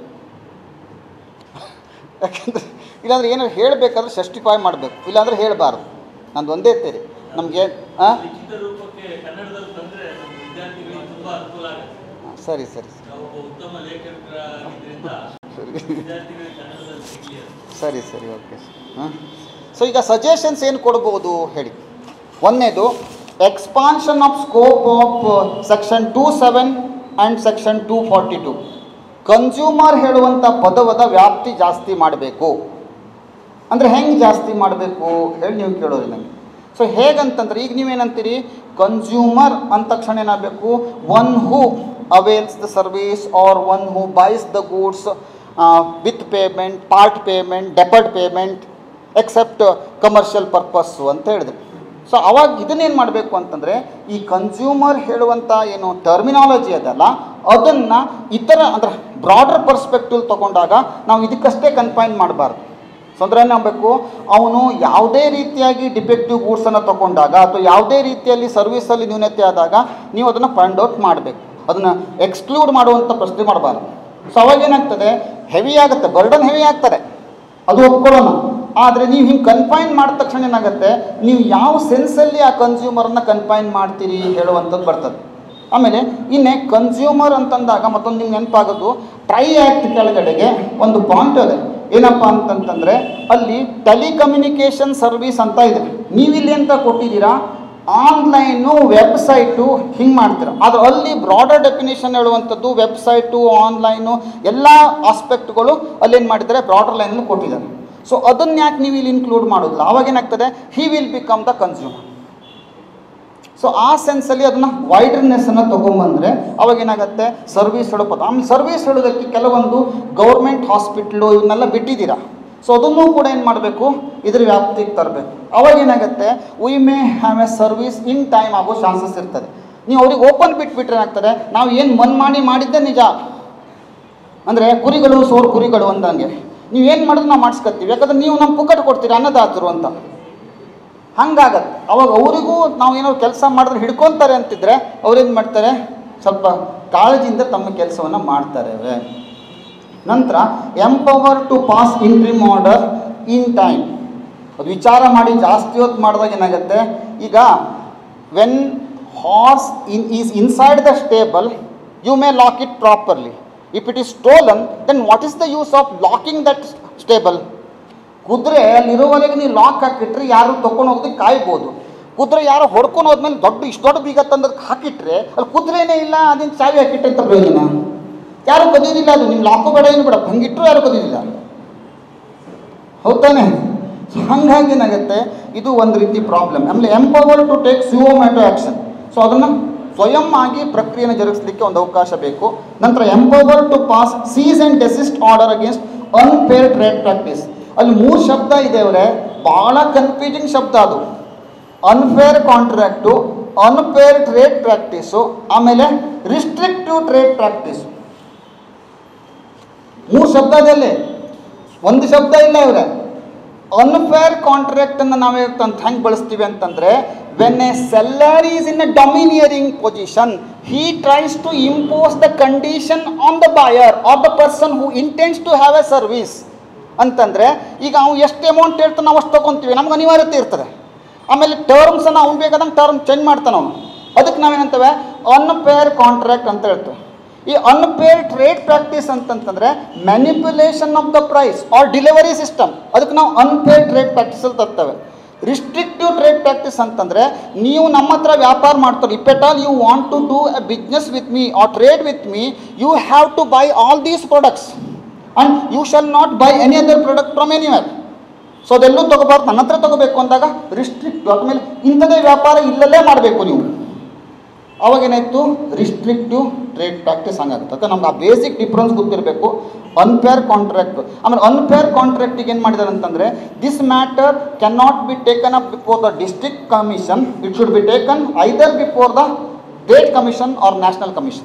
ಯಾಕಂದರೆ ಇಲ್ಲಾಂದ್ರೆ ಏನಾದ್ರು ಹೇಳಬೇಕಾದ್ರೆ ಜಸ್ಟಿಫೈ ಮಾಡಬೇಕು ಇಲ್ಲಾಂದ್ರೆ ಹೇಳಬಾರ್ದು ನಂದು ಒಂದೇ ತೇರಿ ನಮಗೆ ಹಾಂ ಲಿಖಿತ ರೂಪಕ್ಕೆ ಕನ್ನಡದಲ್ಲಿ ಬಂದ್ರೆ ನಮ್ಮ ವಿದ್ಯಾರ್ಥಿಗಳಿಗೆ ತುಂಬಾ ಅನುಕೂಲ ಆಗುತ್ತೆ ಸರಿ ಸರಿ ನಾವು ಒಬ್ಬ ಉತ್ತಮ ಲೇಖಕರಾಗಿದ್ದರಿಂದ ಸರಿ ವಿದ್ಯಾರ್ಥಿಗಳಿಗೆ ಕನ್ನಡದಲ್ಲಿ ಸಿಗಲಿ ಅಂತ ಸರಿ ಸರಿ ಓಕೆ ಹಾಂ ಸೊ ಈಗ ಸಜೆಷನ್ಸ್ ಏನು ಕೊಡ್ಬೋದು ಹೇಳಿ ಒಂದನೇದು expansion of scope of section two seven and section two forty to consumer ಹೇಳುವಂಥ ಪದವದ ವ್ಯಾಪ್ತಿ ಜಾಸ್ತಿ ಮಾಡಬೇಕು ಅಂದರೆ ಹೆಂಗೆ ಜಾಸ್ತಿ ಮಾಡಬೇಕು ಹೇಳಿ ನೀವು ಕೇಳೋರಿ ನನಗೆ ಸೊ ಹೇಗಂತಂದ್ರೆ ಈಗ ನೀವೇನಂತೀರಿ ಕನ್ಸ್ಯೂಮರ್ ಅಂದ ತಕ್ಷಣ ಏನಾಗಬೇಕು one who avails the service or one who buys the goods with payment part payment deferred payment except commercial purpose ಅಂತ ಹೇಳಿದ್ರು ಸೊ ಅವಾಗ ಇದನ್ನೇನು ಮಾಡಬೇಕು ಅಂತಂದರೆ ಈ ಕನ್ಸ್ಯೂಮರ್ ಹೇಳುವಂಥ ಏನು ಟರ್ಮಿನಾಲಜಿ ಅದಲ್ಲ ಅದನ್ನು ಇತರ ಅಂದರೆ ಬ್ರಾಡರ್ ಪರ್ಸ್ಪೆಕ್ಟಿವ್ ತಗೊಂಡಾಗ ನಾವು ಇದಕ್ಕಷ್ಟೇ ಕನ್ಫೈನ್ ಮಾಡಬಾರ್ದು ಸೊ ಅಂದ್ರೆ ಏನಾಗಬೇಕು ಅವನು ಯಾವುದೇ ರೀತಿಯಾಗಿ ಡಿಫೆಕ್ಟಿವ್ ಗೂಡ್ಸನ್ನು ತಗೊಂಡಾಗ ಅಥವಾ ಯಾವುದೇ ರೀತಿಯಲ್ಲಿ ಸರ್ವಿಸಲ್ಲಿ ನ್ಯೂನತೆ ಆದಾಗ ನೀವು ಅದನ್ನು ಫೈಂಡ್ ಔಟ್ ಮಾಡಬೇಕು ಅದನ್ನು ಎಕ್ಸ್ಕ್ಲೂಡ್ ಮಾಡುವಂಥ ಪ್ರಶ್ನೆ ಮಾಡಬಾರ್ದು ಸೊ ಅವಾಗ ಏನಾಗ್ತದೆ ಹೆವಿ ಆಗುತ್ತೆ ಬರ್ಡನ್ ಹೆವಿ ಆಗ್ತದೆ ಅದು ಒಪ್ಕೊಳ್ಳೋಣ ಆದರೆ ನೀವು ಹಿಂಗೆ ಕನ್ಫೈನ್ ಮಾಡಿದ ತಕ್ಷಣ ಏನಾಗುತ್ತೆ ನೀವು ಯಾವ ಸೆನ್ಸಲ್ಲಿ ಆ ಕನ್ಸ್ಯೂಮರನ್ನ ಕನ್ಫೈನ್ ಮಾಡ್ತೀರಿ ಹೇಳುವಂಥದ್ದು ಬರ್ತದೆ ಆಮೇಲೆ ಇನ್ನೇ ಕನ್ಸ್ಯೂಮರ್ ಅಂತಂದಾಗ ಮತ್ತೊಂದು ನಿಮ್ಗೆ ನೆನಪಾಗೋದು ಟ್ರೈ ಆ್ಯಕ್ಟ್ ಕೆಳಗಡೆಗೆ ಒಂದು ಪಾಯಿಂಟ್ ಇದೆ ಏನಪ್ಪ ಅಂತಂತಂದರೆ ಅಲ್ಲಿ ಟೆಲಿಕಮ್ಯುನಿಕೇಷನ್ ಸರ್ವಿಸ್ ಅಂತ ಇದೆ ನೀವಿಲ್ಲಿ ಅಂತ ಕೊಟ್ಟಿದ್ದೀರಾ ಆನ್ಲೈನು ವೆಬ್ಸೈಟು ಹಿಂಗೆ ಮಾಡ್ತೀರ ಆದರೆ ಅಲ್ಲಿ ಬ್ರಾಡರ್ ಡೆಫಿನೇಷನ್ ಹೇಳುವಂಥದ್ದು ವೆಬ್ಸೈಟು ಆನ್ಲೈನು ಎಲ್ಲ ಆಸ್ಪೆಕ್ಟ್ಗಳು ಅಲ್ಲೇನು ಮಾಡಿದ್ದಾರೆ ಬ್ರಾಡರ್ ಲೈನಲ್ಲಿ ಕೊಟ್ಟಿದ್ದಾರೆ ಸೊ ಅದನ್ನ ಯಾಕೆ ನೀವು ಇಲ್ಲಿ ಇನ್ಕ್ಲೂಡ್ ಮಾಡೋದಿಲ್ಲ ಅವಾಗ ಏನಾಗ್ತದೆ he will become the consumer so ಆ ಸೆನ್ಸಲ್ಲಿ ಅದನ್ನು ವೈಡ್ನೆಸ್ಸನ್ನು ತೊಗೊಂಬಂದರೆ ಅವಾಗ ಏನಾಗುತ್ತೆ ಸರ್ವಿಸ್ ಹೇಳೋದು ಆಮೇಲೆ ಸರ್ವಿಸ್ ಹೇಳೋದಕ್ಕೆ ಕೆಲವೊಂದು ಗೌರ್ಮೆಂಟ್ ಹಾಸ್ಪಿಟ್ಲು ಇವನ್ನೆಲ್ಲ ಬಿಟ್ಟಿದ್ದೀರಾ ಸೊ ಅದನ್ನು ಕೂಡ ಏನು ಮಾಡಬೇಕು ಇದ್ರ ವ್ಯಾಪ್ತಿಗೆ ತರಬೇಕು ಅವಾಗ ಏನಾಗುತ್ತೆ we may have a service in time ಆಗೋ ಚಾನ್ಸಸ್ ಇರ್ತದೆ ನೀವು ಅವ್ರಿಗೆ ಓಪನ್ ಬಿಟ್ಬಿಟ್ರೆ ಏನಾಗ್ತದೆ ನಾವು ಏನು ಮನ್ ಮಾಡಿ ಮಾಡಿದ್ದೆ ನಿಜ ಅಂದರೆ ಕುರಿಗಳು ಸೋರ್ ಕುರಿಗಳು ಅಂದಂಗೆ ನೀವು ಏನು ಮಾಡಿದ್ರು ನಾವು ಮಾಡಿಸ್ಕೊತೀವಿ ಯಾಕಂದ್ರೆ ನೀವು ನಮ್ಮ ಪುಕ್ಕಟ್ ಕೊಡ್ತೀರಿ ಅನ್ನದಾತರು ಅಂತ ಹಂಗಾಗತ್ತೆ ಅವಾಗ ಅವರಿಗೂ ನಾವು ಏನೋ ಕೆಲಸ ಮಾಡಿದ್ರೆ ಹಿಡ್ಕೊತಾರೆ ಅಂತಿದ್ರೆ ಅವ್ರೇನು ಮಾಡ್ತಾರೆ ಸ್ವಲ್ಪ ಕಾಳಜಿಯಿಂದ ತಮ್ಮ ಕೆಲಸವನ್ನು ಮಾಡ್ತಾರೆ ಅವ್ರೆ. ನಂತರ empower to pass interim order in time ಅದು ವಿಚಾರ ಮಾಡಿ ಜಾಸ್ತಿ ಹೊತ್ತು ಮಾಡಿದಾಗ ಏನಾಗುತ್ತೆ ಈಗ when horse in is inside the stable you may lock it properly if it is stolen then what is the use of locking that stable ಕುದುರೆ ಅಲ್ಲಿರೋವರೆಗೆ ನೀವು ಲಾಕ್ ಹಾಕಿಟ್ರೆ ಯಾರು ತೊಗೊಂಡು ಹೋಗೋದಕ್ಕೆ ಕಾಯ್ಬೋದು ಕುದುರೆ ಯಾರೋ ಹೊಡ್ಕೊಂಡು ಹೋದ್ಮೇಲೆ ದೊಡ್ಡ ಇಷ್ಟು ದೊಡ್ಡ ಬೀಗ ತಂದಕ್ಕೆ ಹಾಕಿಟ್ರೆ ಅಲ್ಲಿ ಕುದುರೆನೇ ಇಲ್ಲ ಅದನ್ನ ಚಾವಿ ಹಾಕಿಟ್ರೆ ಅಂತ ಪ್ರಯೋಜನ ಯಾರು ಕದಿಯೋದಿಲ್ಲ ಅದು ನಿಮ್ಮ ಲಾಕು ಬೇಡ ಏನು ಬೇಡ ಹಂಗಿಟ್ರು ಯಾರು ಕದಿಯೋದಿಲ್ಲ ಹೌದಾನೆ ಸೊ ಹಂಗಾಗಿ ಏನಾಗುತ್ತೆ ಇದು ಒಂದು ರೀತಿ ಪ್ರಾಬ್ಲಮ್ ಆಮೇಲೆ empower to take suo motu action so ಅದನ್ನು ಸ್ವಯಂ ಆಗಿ ಪ್ರಕ್ರಿಯೆಯನ್ನು ಜರುಗಿಸಲಿಕ್ಕೆ ಒಂದು ಅವಕಾಶ ಬೇಕು ನಂತರ empower to pass cease and desist order against unfair trade practice ಅಲ್ಲಿ ಮೂರು ಶಬ್ದ ಇದೆ ಅವರೇ ಭಾಳ ಕನ್ಫ್ಯೂಸಿಂಗ್ ಶಬ್ದ ಅದು unfair contract unfair trade practice ಆಮೇಲೆ ರಿಸ್ಟ್ರಿಕ್ಟಿವ್ ಟ್ರೇಡ್ ಪ್ರಾಕ್ಟೀಸು ಮೂರು ಶಬ್ದ ಅದಲ್ಲಿ ಒಂದು ಶಬ್ದ ಇಲ್ಲ ಇವರೇ ಅನ್ಫೇರ್ ಕಾಂಟ್ರಾಕ್ಟನ್ನು ನಾವೇ ಅಂತ ಹೆಂಗೆ ಬಳಸ್ತೀವಿ ಅಂತಂದರೆ when a seller is in a domineering position he tries to impose the condition on the buyer or the person who intends to have a service ಅಂತಂದರೆ ಈಗ ಅವ್ನು ಎಷ್ಟು ಅಮೌಂಟ್ ಹೇಳ್ತಾನೆ ನಾವು ಅಷ್ಟು ತೊಗೊತೀವಿ ನಮ್ಗೆ ಅನಿವಾರ್ಯತೆ ಇರ್ತದೆ ಆಮೇಲೆ ಟರ್ಮ್ಸನ್ನು ಅವ್ನು ಬೇಕಾದಂಗೆ ಟರ್ಮ್ ಚೇಂಜ್ ಮಾಡ್ತಾನೆ ಅವನು ಅದಕ್ಕೆ ನಾವೇನಂತೇವೆ ಅನ್ಪೇರ್ ಕಾಂಟ್ರಾಕ್ಟ್ ಅಂತ ಹೇಳ್ತೇವೆ ಈ ಅನ್ಪೇರ್ ಟ್ರೇಡ್ ಪ್ರಾಕ್ಟೀಸ್ ಅಂತಂತಂದರೆ manipulation of the price or delivery system ಅದಕ್ಕೆ ನಾವು ಅನ್ಪೇರ್ ಟ್ರೇಡ್ ಪ್ರಾಕ್ಟೀಸ್ ಅಂತ ತರ್ತೇವೆ ರಿಸ್ಟ್ರಿಕ್ಟಿವ್ ಟ್ರೇಡ್ ಪ್ರಾಕ್ಟೀಸ್ ಅಂತಂದರೆ ನೀವು ನಮ್ಮ ಹತ್ರ ವ್ಯಾಪಾರ ಮಾಡ್ತಾರೆ if at all you want to do a business with me or trade with me you have to buy all these products and you shall not buy any other product from anywhere so ಅದೆಲ್ಲೂ ತೊಗೋಬಾರ್ದು ನನ್ನ ಹತ್ರ ತೊಗೋಬೇಕು ಅಂದಾಗ restrict ಆದ್ಮೇಲೆ ಇಂಥದೇ ವ್ಯಾಪಾರ ಇಲ್ಲಲ್ಲೇ ಮಾಡಬೇಕು ನೀವು ಅವಾಗ ಏನಾಯಿತು ರಿಸ್ಟ್ರಿಕ್ಟಿವ್ ಟ್ರೇಡ್ ಪ್ರಾಕ್ಟೀಸ್ ಹಂಗಾಗುತ್ತೆ ಅದಕ್ಕೆ ನಮ್ಗೆ ಆ ಬೇಸಿಕ್ ಡಿಫ್ರೆನ್ಸ್ ಗೊತ್ತಿರಬೇಕು ಅನ್ಫೇರ್ ಕಾಂಟ್ರಾಕ್ಟ್ ಆಮೇಲೆ ಅನ್ಫೇರ್ ಕಾಂಟ್ರಾಕ್ಟಿಗೆ ಏನು ಮಾಡಿದ್ದಾರೆ ಅಂತಂದರೆ this matter can not be taken up before the district commission it should be taken either before the state commission or national commission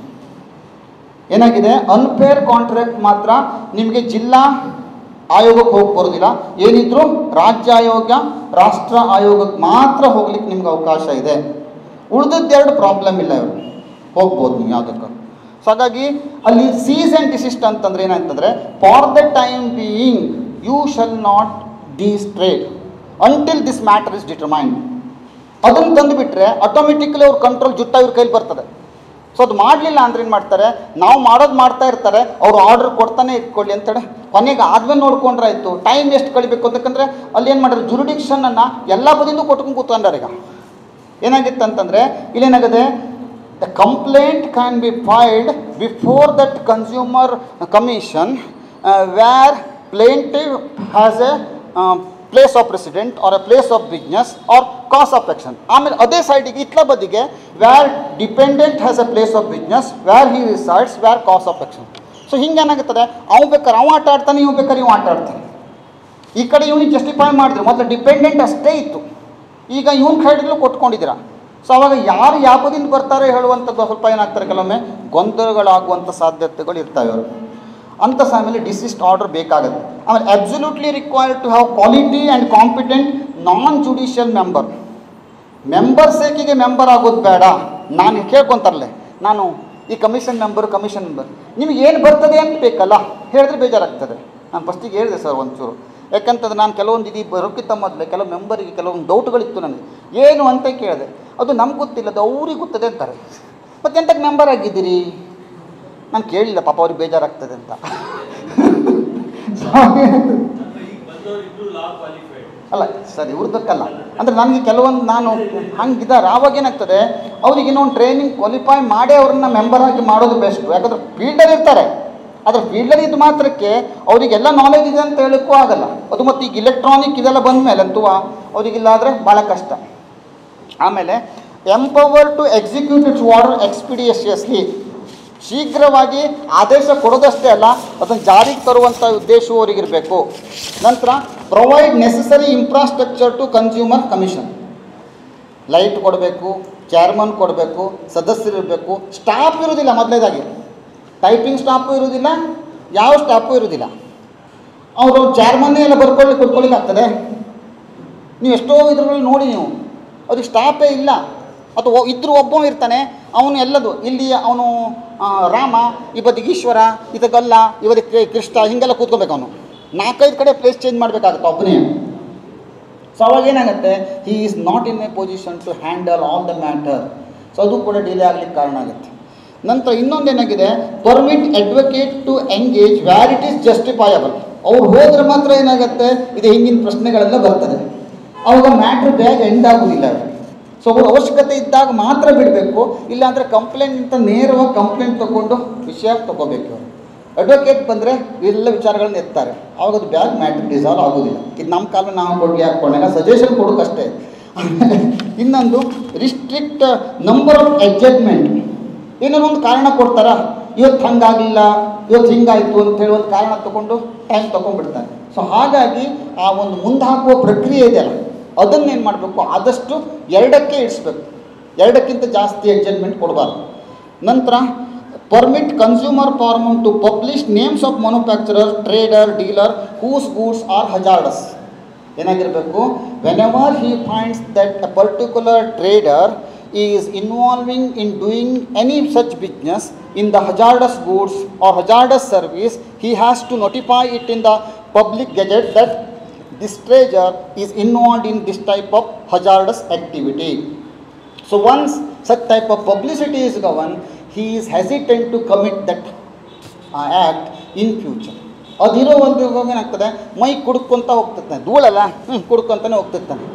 ಏನಾಗಿದೆ ಅನ್ಫೇರ್ ಕಾಂಟ್ರಾಕ್ಟ್ ಮಾತ್ರ ನಿಮಗೆ ಜಿಲ್ಲಾ ಆಯೋಗಕ್ಕೆ ಹೋಗಿ ಬರೋದಿಲ್ಲ ಏನಿದ್ರು ರಾಜ್ಯ ಆಯೋಗ ರಾಷ್ಟ್ರ ಆಯೋಗಕ್ಕೆ ಮಾತ್ರ ಹೋಗ್ಲಿಕ್ಕೆ ನಿಮ್ಗೆ ಅವಕಾಶ ಇದೆ ಉಳಿದದ್ದೆರಡು ಪ್ರಾಬ್ಲಮ್ ಇಲ್ಲ ಇವರು ಹೋಗ್ಬೋದು ನೀವು ಯಾವುದಕ್ಕೆ ಸೊ ಹಾಗಾಗಿ ಅಲ್ಲಿ ಸೀಸ್ ಆ್ಯಂಡ್ ಡಿಸಿಸ್ಟ್ ಅಂತಂದ್ರೆ ಏನಂತಂದರೆ for the time being you shall not these trade until this matter is determined ಅದನ್ನು ತಂದುಬಿಟ್ರೆ ಆಟೋಮೆಟಿಕ್ಲಿ ಅವ್ರ ಕಂಟ್ರೋಲ್ ಜುಟ್ಟ ಇವ್ರ ಕೈಲಿ ಬರ್ತದೆ ಸೊ ಅದು ಮಾಡಲಿಲ್ಲ ಅಂದ್ರೆ ಏನು ಮಾಡ್ತಾರೆ ನಾವು ಮಾಡೋದು ಮಾಡ್ತಾ ಇರ್ತಾರೆ ಅವ್ರು ಆರ್ಡರ್ ಕೊಡ್ತಾನೆ ಇಟ್ಕೊಳ್ಳಿ ಅಂತೇಳಿ ಕೊನೆಗೆ ಆದ್ಮೇಲೆ ನೋಡ್ಕೊಂಡ್ರೆ ಆಯಿತು ಟೈಮ್ ಎಷ್ಟು ಕಳಿಬೇಕು ಅಂತಕ್ಕಂದ್ರೆ ಅಲ್ಲಿ ಏನು ಮಾಡಿದ್ರು ಜುರಿಡಿಕ್ಷನನ್ನು ಎಲ್ಲ ಬದಿಯಿಂದ ಕೊಟ್ಕೊಂಡು ಕೂತ್ಕೊಂಡಾರೆ ಈಗ ಏನಾಗಿತ್ತು ಅಂತಂದರೆ ಇಲ್ಲೇನಾಗಿದೆ the complaint can be filed before that consumer commission where plaintiff has a place of resident or a place of business or cause of action ಆಮೇಲೆ ಅದೇ ಸೈಡಿಗೆ ಇತ್ಲ ಬದಿಗೆ where dependent has a place of business where he resides where cause of action so ಹಿಂಗೆ ಏನಾಗುತ್ತದೆ ಅವು ಬೇಕಾದ್ರೆ ಅವ ಆಟ ಆಡ್ತಾನೆ ಇವು ಬೇಕಾದ್ರೆ ಇವು ಆಟ ಆಡ್ತಾನೆ ಈ ಕಡೆ ಇವನಿಗೆ ಜಸ್ಟಿಫೈ ಮಾಡಿದ್ರು ಮೊದಲು ಡಿಪೆಂಡೆಂಟ್ ಅಷ್ಟೇ ಇತ್ತು ಈಗ ಇವನ್ ಕ್ರೆಡಿಟ್ಗಳು ಕೊಟ್ಕೊಂಡಿದ್ದೀರಾ ಸೊ ಅವಾಗ ಯಾರು ಯಾಪದಿಂದ ಬರ್ತಾರೆ ಹೇಳುವಂಥದ್ದು ಸ್ವಲ್ಪ ಏನಾಗ್ತಾರೆ ಕೆಲವೊಮ್ಮೆ ಗೊಂದಲಗಳಾಗುವಂಥ ಸಾಧ್ಯತೆಗಳು ಇರ್ತವೆ ಅವರು ಅಂಥ ಸಮಯದಲ್ಲಿ ಡಿಸಿಸ್ಟ್ ಆರ್ಡರ್ ಬೇಕಾಗುತ್ತೆ ಆಮೇಲೆ absolutely required to have quality and competent non judicial member member ಸೇಕಿಗೆ ಮೆಂಬರ್ ಆಗೋದು ಬೇಡ ನಾನು ಕೇಳ್ಕೊತಾರಲ್ಲ ನಾನು ಈ ಕಮಿಷನ್ ಮೆಂಬರ್ ಕಮಿಷನ್ ಮೆಂಬರ್ ನಿಮಗೆ ಏನು ಬರ್ತದೆ ಅಂತ ಬೇಕಲ್ಲ ಹೇಳಿದ್ರೆ ಬೇಜಾರಾಗ್ತದೆ ನಾನು ಫಸ್ಟಿಗೆ ಹೇಳಿದೆ ಸರ್ ಒಂಚೂರು ಯಾಕಂತಂದ್ರೆ ನಾನು ಕೆಲವೊಂದು ಇದು ಬರೋಕ್ಕಿಂತ ಮೊದಲೇ ಕೆಲವು ಮೆಂಬರಿಗೆ ಕೆಲವೊಂದು ಡೌಟ್ಗಳಿತ್ತು ನನಗೆ ಏನು ಅಂತ ಕೇಳಿದೆ ಅದು ನಮ್ಗೆ ಗೊತ್ತಿಲ್ಲ ಅದು ಅವ್ರಿಗೆ ಗೊತ್ತದೆ ಅಂತಾರೆ ಮತ್ತೆ ಎಂತಕ್ಕೆ ಮೆಂಬರ್ ಆಗಿದ್ದೀರಿ ನಾನು ಕೇಳಿಲ್ಲ ಪಾಪ ಅವ್ರಿಗೆ ಬೇಜಾರಾಗ್ತದೆ ಅಂತ ಈಗ ಬಂದವರಿಬ್ರು ಲಾ ಕ್ವಾಲಿಫೈಡ್ ಅಲ್ಲ ಸರ್ ಇವ್ರದಕ್ಕಲ್ಲ ಅಂದರೆ ನನಗೆ ಕೆಲವೊಂದು ನಾನು ಹಂಗಿದ್ದಾರೆ ಆವಾಗ ಏನಾಗ್ತದೆ ಅವ್ರಿಗೆ ಇನ್ನೊಂದು ಟ್ರೈನಿಂಗ್ ಕ್ವಾಲಿಫೈ ಮಾಡಿ ಅವ್ರನ್ನ ಮೆಂಬರ್ ಆಗಿ ಮಾಡೋದು ಬೆಸ್ಟ್ ಯಾಕಂದ್ರೆ ಫೀಲ್ಡಲ್ಲಿ ಇರ್ತಾರೆ ಆದರೆ ಫೀಲ್ಡಲ್ಲಿ ಇದ್ದು ಮಾತ್ರಕ್ಕೆ ಅವರಿಗೆಲ್ಲ ನಾಲೆಜ್ ಇದೆ ಅಂತ ಹೇಳೋಕ್ಕೂ ಆಗಲ್ಲ ಅದು ಮತ್ತು ಈಗ ಇಲೆಕ್ಟ್ರಾನಿಕ್ ಇದೆಲ್ಲ ಬಂದ ಮೇಲೆ ಅಂತೂ ಅವರಿಗಿಲ್ಲ ಆದರೆ ಭಾಳ ಕಷ್ಟ ಆಮೇಲೆ empower to execute its order expeditiously ಶೀಘ್ರವಾಗಿ ಆದೇಶ ಕೊಡೋದಷ್ಟೇ ಅಲ್ಲ ಅದನ್ನು ಜಾರಿಗೆ ತರುವಂಥ ಉದ್ದೇಶವೂ ಅವರಿಗಿರಬೇಕು ನಂತರ provide necessary infrastructure to consumer commission light ಕೊಡಬೇಕು ಚೇರ್ಮನ್ ಕೊಡಬೇಕು ಸದಸ್ಯರು ಇರಬೇಕು ಸ್ಟಾಫ್ ಇರೋದಿಲ್ಲ ಮೊದಲನೇದಾಗಿ ಟೈಪಿಂಗ್ ಸ್ಟಾಫು ಇರೋದಿಲ್ಲ ಯಾವ ಸ್ಟಾಫು ಇರೋದಿಲ್ಲ ಅವರು ಚೇರ್ಮನ್ನೇ ಎಲ್ಲ ಬರ್ಕೊಳ್ಳಿ ಕೊಟ್ಕೊಳ್ಳಿಕ್ಕೆ ಆಗ್ತದೆ ನೀವು ಎಷ್ಟೋ ಇದ್ರಲ್ಲಿ ನೋಡಿ ನೀವು ಅವ್ರಿಗೆ ಸ್ಟಾಫೇ ಇಲ್ಲ ಅಥವಾ ಇದ್ರೂ ಒಬ್ಬ ಇರ್ತಾನೆ ಅವನು ಎಲ್ಲದು ಇಲ್ಲಿ ಅವನು ರಾಮ ಈ ಬದಿಗೆ ಈಶ್ವರ ಇದಕ್ಕಲ್ಲ ಇವರಿಗೆ ಕೃಷ್ಣ ಹಿಂಗೆಲ್ಲ ಕೂತ್ಕೋಬೇಕು ಅವನು ನಾಲ್ಕೈದು ಕಡೆ ಪ್ಲೇಸ್ ಚೇಂಜ್ ಮಾಡಬೇಕಾಗುತ್ತೆ ಒಬ್ಬನೇ ಸೊ ಅವಾಗ ಏನಾಗುತ್ತೆ he is not in a position to handle all the matter so ಅದು ಕೂಡ ಡಿಲೇ ಆಗ್ಲಿಕ್ಕೆ ಕಾರಣ ಆಗುತ್ತೆ ನಂತರ ಇನ್ನೊಂದು ಏನಾಗಿದೆ permit advocate to engage where it is justifiable ಅವ್ರು ಹೋದ್ರೆ ಮಾತ್ರ ಏನಾಗುತ್ತೆ ಇದು ಹಿಂಗಿನ ಪ್ರಶ್ನೆಗಳೆಲ್ಲ ಬರ್ತದೆ ಅವಾಗ ಮ್ಯಾಟ್ರ್ ಬೇಗ ಎಂಡ್ ಆಗೋದಿಲ್ಲ ಸೊ ಅವ್ರ ಅವಶ್ಯಕತೆ ಇದ್ದಾಗ ಮಾತ್ರ ಬಿಡಬೇಕು ಇಲ್ಲಾಂದರೆ ಕಂಪ್ಲೇಂಟ್ ಅಂತ ನೇರವಾಗಿ ಕಂಪ್ಲೇಂಟ್ ತಗೊಂಡು ವಿಷಯ ತಗೋಬೇಕು ಅವರು ಅಡ್ವೊಕೇಟ್ ಬಂದರೆ ಎಲ್ಲ ವಿಚಾರಗಳನ್ನ ಎತ್ತಾರೆ ಅವಾಗ ಅದು ಬ್ಯಾಗ್ ಮ್ಯಾಟ್ರ್ ಡಿಸಾಲ್ವ್ ಆಗೋದಿಲ್ಲ ಇದು ನಮ್ಮ ಕಾಲ ನಾವು ಕೊಡಲಿ ಹಾಕ್ಕೊಂಡಾಗ ಸಜೆಷನ್ ಕೊಡೋಕ್ಕಷ್ಟೇ ಆಮೇಲೆ ಇನ್ನೊಂದು ರಿಸ್ಟ್ರಿಕ್ಟ್ ನಂಬರ್ ಆಫ್ ಎಡ್ಜಸ್ಟ್ಮೆಂಟ್ ಏನಾದ್ರು ಒಂದು ಕಾರಣ ಕೊಡ್ತಾರ ಇವತ್ತು ಹಂಗಾಗಲಿಲ್ಲ ಇವತ್ತು ಹಿಂಗಾಯಿತು ಅಂತ ಹೇಳಿ ಒಂದು ಕಾರಣ ತಗೊಂಡು ಟೈಮ್ ತೊಗೊಂಡ್ಬಿಡ್ತಾರೆ ಸೊ ಹಾಗಾಗಿ ಆ ಒಂದು ಮುಂದೆ ಹಾಕುವ ಪ್ರಕ್ರಿಯೆ ಇದೆಯಲ್ಲ ಅದನ್ನೇನು ಮಾಡಬೇಕು ಆದಷ್ಟು ಎರಡಕ್ಕೆ ಇಡಿಸ್ಬೇಕು ಎರಡಕ್ಕಿಂತ ಜಾಸ್ತಿ ಅಡ್ಜಸ್ಟ್ಮೆಂಟ್ ಕೊಡಬಾರ್ದು ನಂತರ permit consumer forum to publish names of manufacturer trader dealer whose goods R hazardous ಏನಾಗಿರಬೇಕು whenever he finds that a particular trader is involving in doing any such business in the hazardous goods R hazardous service he has to notify it in the public gazette that this treasure is involved in this type of hazardous activity. So once such type of publicity is given, he is hesitant to commit that uh, act in future. ಅದಿರೋ ಒಂದು ಇವಾಗ ಏನಾಗ್ತದೆ ಮೈ ಕುಡ್ಕೊಂತ ಹೋಗ್ತಿರ್ತಾನೆ ಧೂಳಲ್ಲ ಹ್ಞೂ ಕುಡ್ಕೊಂತಾನೆ ಹೋಗ್ತಿರ್ತಾನೆ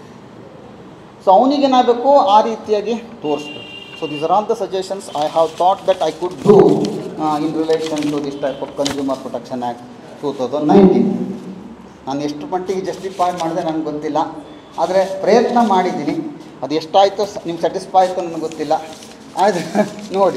so ಅವನಿಗೇನಾಗಬೇಕು ಆ ರೀತಿಯಾಗಿ ತೋರಿಸ್ಬೇಕು so these are all the suggestions I have thought that I could do in relation to this type of consumer protection act two thousand nineteen ನಾನು ಎಷ್ಟು ಮಟ್ಟಿಗೆ ಜಸ್ಟಿಫೈ ಮಾಡಿದೆ ನನಗೆ ಗೊತ್ತಿಲ್ಲ ಆದರೆ ಪ್ರಯತ್ನ ಮಾಡಿದ್ದೀನಿ ಅದು ಎಷ್ಟಾಯಿತು ನಿಮ್ಗೆ ಸ್ಯಾಟಿಸ್ಫೈ ಆಯಿತು ನನಗೆ ಗೊತ್ತಿಲ್ಲ ಆದರೆ ನೋಡಿ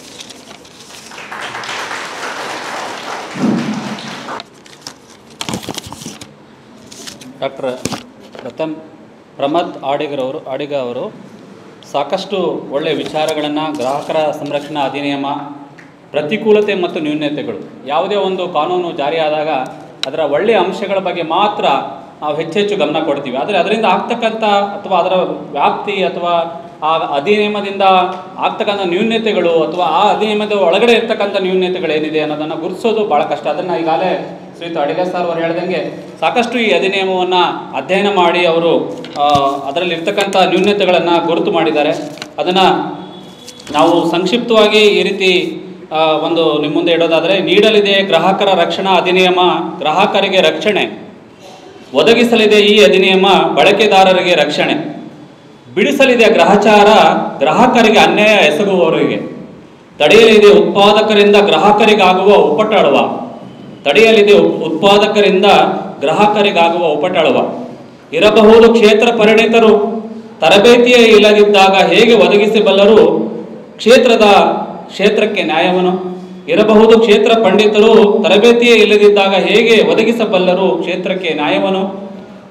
ಡಾಕ್ಟರ್ ಪ್ರಥಮ್ ಪ್ರಮದ್ ಆಡಿಗರವರು ಆಡಿಗ ಅವರು ಸಾಕಷ್ಟು ಒಳ್ಳೆಯ ವಿಚಾರಗಳನ್ನು ಗ್ರಾಹಕರ ಸಂರಕ್ಷಣಾ ಅಧಿನಿಯಮ ಪ್ರತಿಕೂಲತೆ ಮತ್ತು ನ್ಯೂನ್ಯತೆಗಳು ಯಾವುದೇ ಒಂದು ಕಾನೂನು ಜಾರಿಯಾದಾಗ ಅದರ ಒಳ್ಳೆಯ ಅಂಶಗಳ ಬಗ್ಗೆ ಮಾತ್ರ ನಾವು ಹೆಚ್ಚೆಚ್ಚು ಗಮನ ಕೊಡ್ತೀವಿ ಆದರೆ ಅದರಿಂದ ಆಗ್ತಕ್ಕಂಥ ಅಥವಾ ಅದರ ವ್ಯಾಪ್ತಿ ಅಥವಾ ಆ ಅಧಿನಿಯಮದಿಂದ ಆಗ್ತಕ್ಕಂಥ ನ್ಯೂನ್ಯತೆಗಳು ಅಥವಾ ಆ ಅಧಿನಿಯಮದ ಒಳಗಡೆ ಇರ್ತಕ್ಕಂಥ ನ್ಯೂನ್ಯತೆಗಳೇನಿದೆ ಅನ್ನೋದನ್ನು ಗುರುತಿಸೋದು ಭಾಳ ಕಷ್ಟ ಅದನ್ನು ಈಗಾಗಲೇ ಶ್ರೀಯುತ ಅಡಿಗ ಸರ್ ಅವರು ಹೇಳ್ದಂಗೆ ಸಾಕಷ್ಟು ಈ ಅಧಿನಿಯಮವನ್ನು ಅಧ್ಯಯನ ಮಾಡಿ ಅವರು ಆ, ಅದರಲ್ಲಿ ಇರ್ತಕ್ಕಂಥ ನ್ಯೂನ್ಯತೆಗಳನ್ನು ಗುರುತು ಮಾಡಿದ್ದಾರೆ ಅದನ್ನು ನಾವು ಸಂಕ್ಷಿಪ್ತವಾಗಿ ಈ ರೀತಿ ಆ, ಒಂದು ನಿಮ್ಮ ಮುಂದೆ ಇಡೋದಾದರೆ ನೀಡಲಿದೆ ಗ್ರಾಹಕರ ರಕ್ಷಣಾ ಅಧಿನಿಯಮ ಗ್ರಾಹಕರಿಗೆ ರಕ್ಷಣೆ ಒದಗಿಸಲಿದೆ ಈ ಅಧಿನಿಯಮ ಬಳಕೆದಾರರಿಗೆ ರಕ್ಷಣೆ ಬಿಡಿಸಲಿದೆ ಗ್ರಹಚಾರ ಗ್ರಾಹಕರಿಗೆ ಅನ್ಯಾಯ ಎಸಗುವವರಿಗೆ ತಡೆಯಲಿದೆ ಉತ್ಪಾದಕರಿಂದ ಗ್ರಾಹಕರಿಗಾಗುವ ಉಪಟಳುವ ತಡೆಯಲಿದೆ ಉಪ್- ಉತ್ಪಾದಕರಿಂದ ಗ್ರಾಹಕರಿಗಾಗುವ ಉಪಟಳುವ ಇರಬಹುದು ಕ್ಷೇತ್ರ ಪರಿಣಿತರು ತರಬೇತಿಯೇ ಇಲ್ಲದಿದ್ದಾಗ ಹೇಗೆ ಒದಗಿಸಬಲ್ಲರು ಕ್ಷೇತ್ರದ ಕ್ಷೇತ್ರಕ್ಕೆ ನ್ಯಾಯವನ್ನು ಇರಬಹುದು ಕ್ಷೇತ್ರ ಪಂಡಿತರು ತರಬೇತಿಯೇ ಇಲ್ಲದಿದ್ದಾಗ ಹೇಗೆ ಒದಗಿಸಬಲ್ಲರು ಕ್ಷೇತ್ರಕ್ಕೆ ನ್ಯಾಯವನ್ನು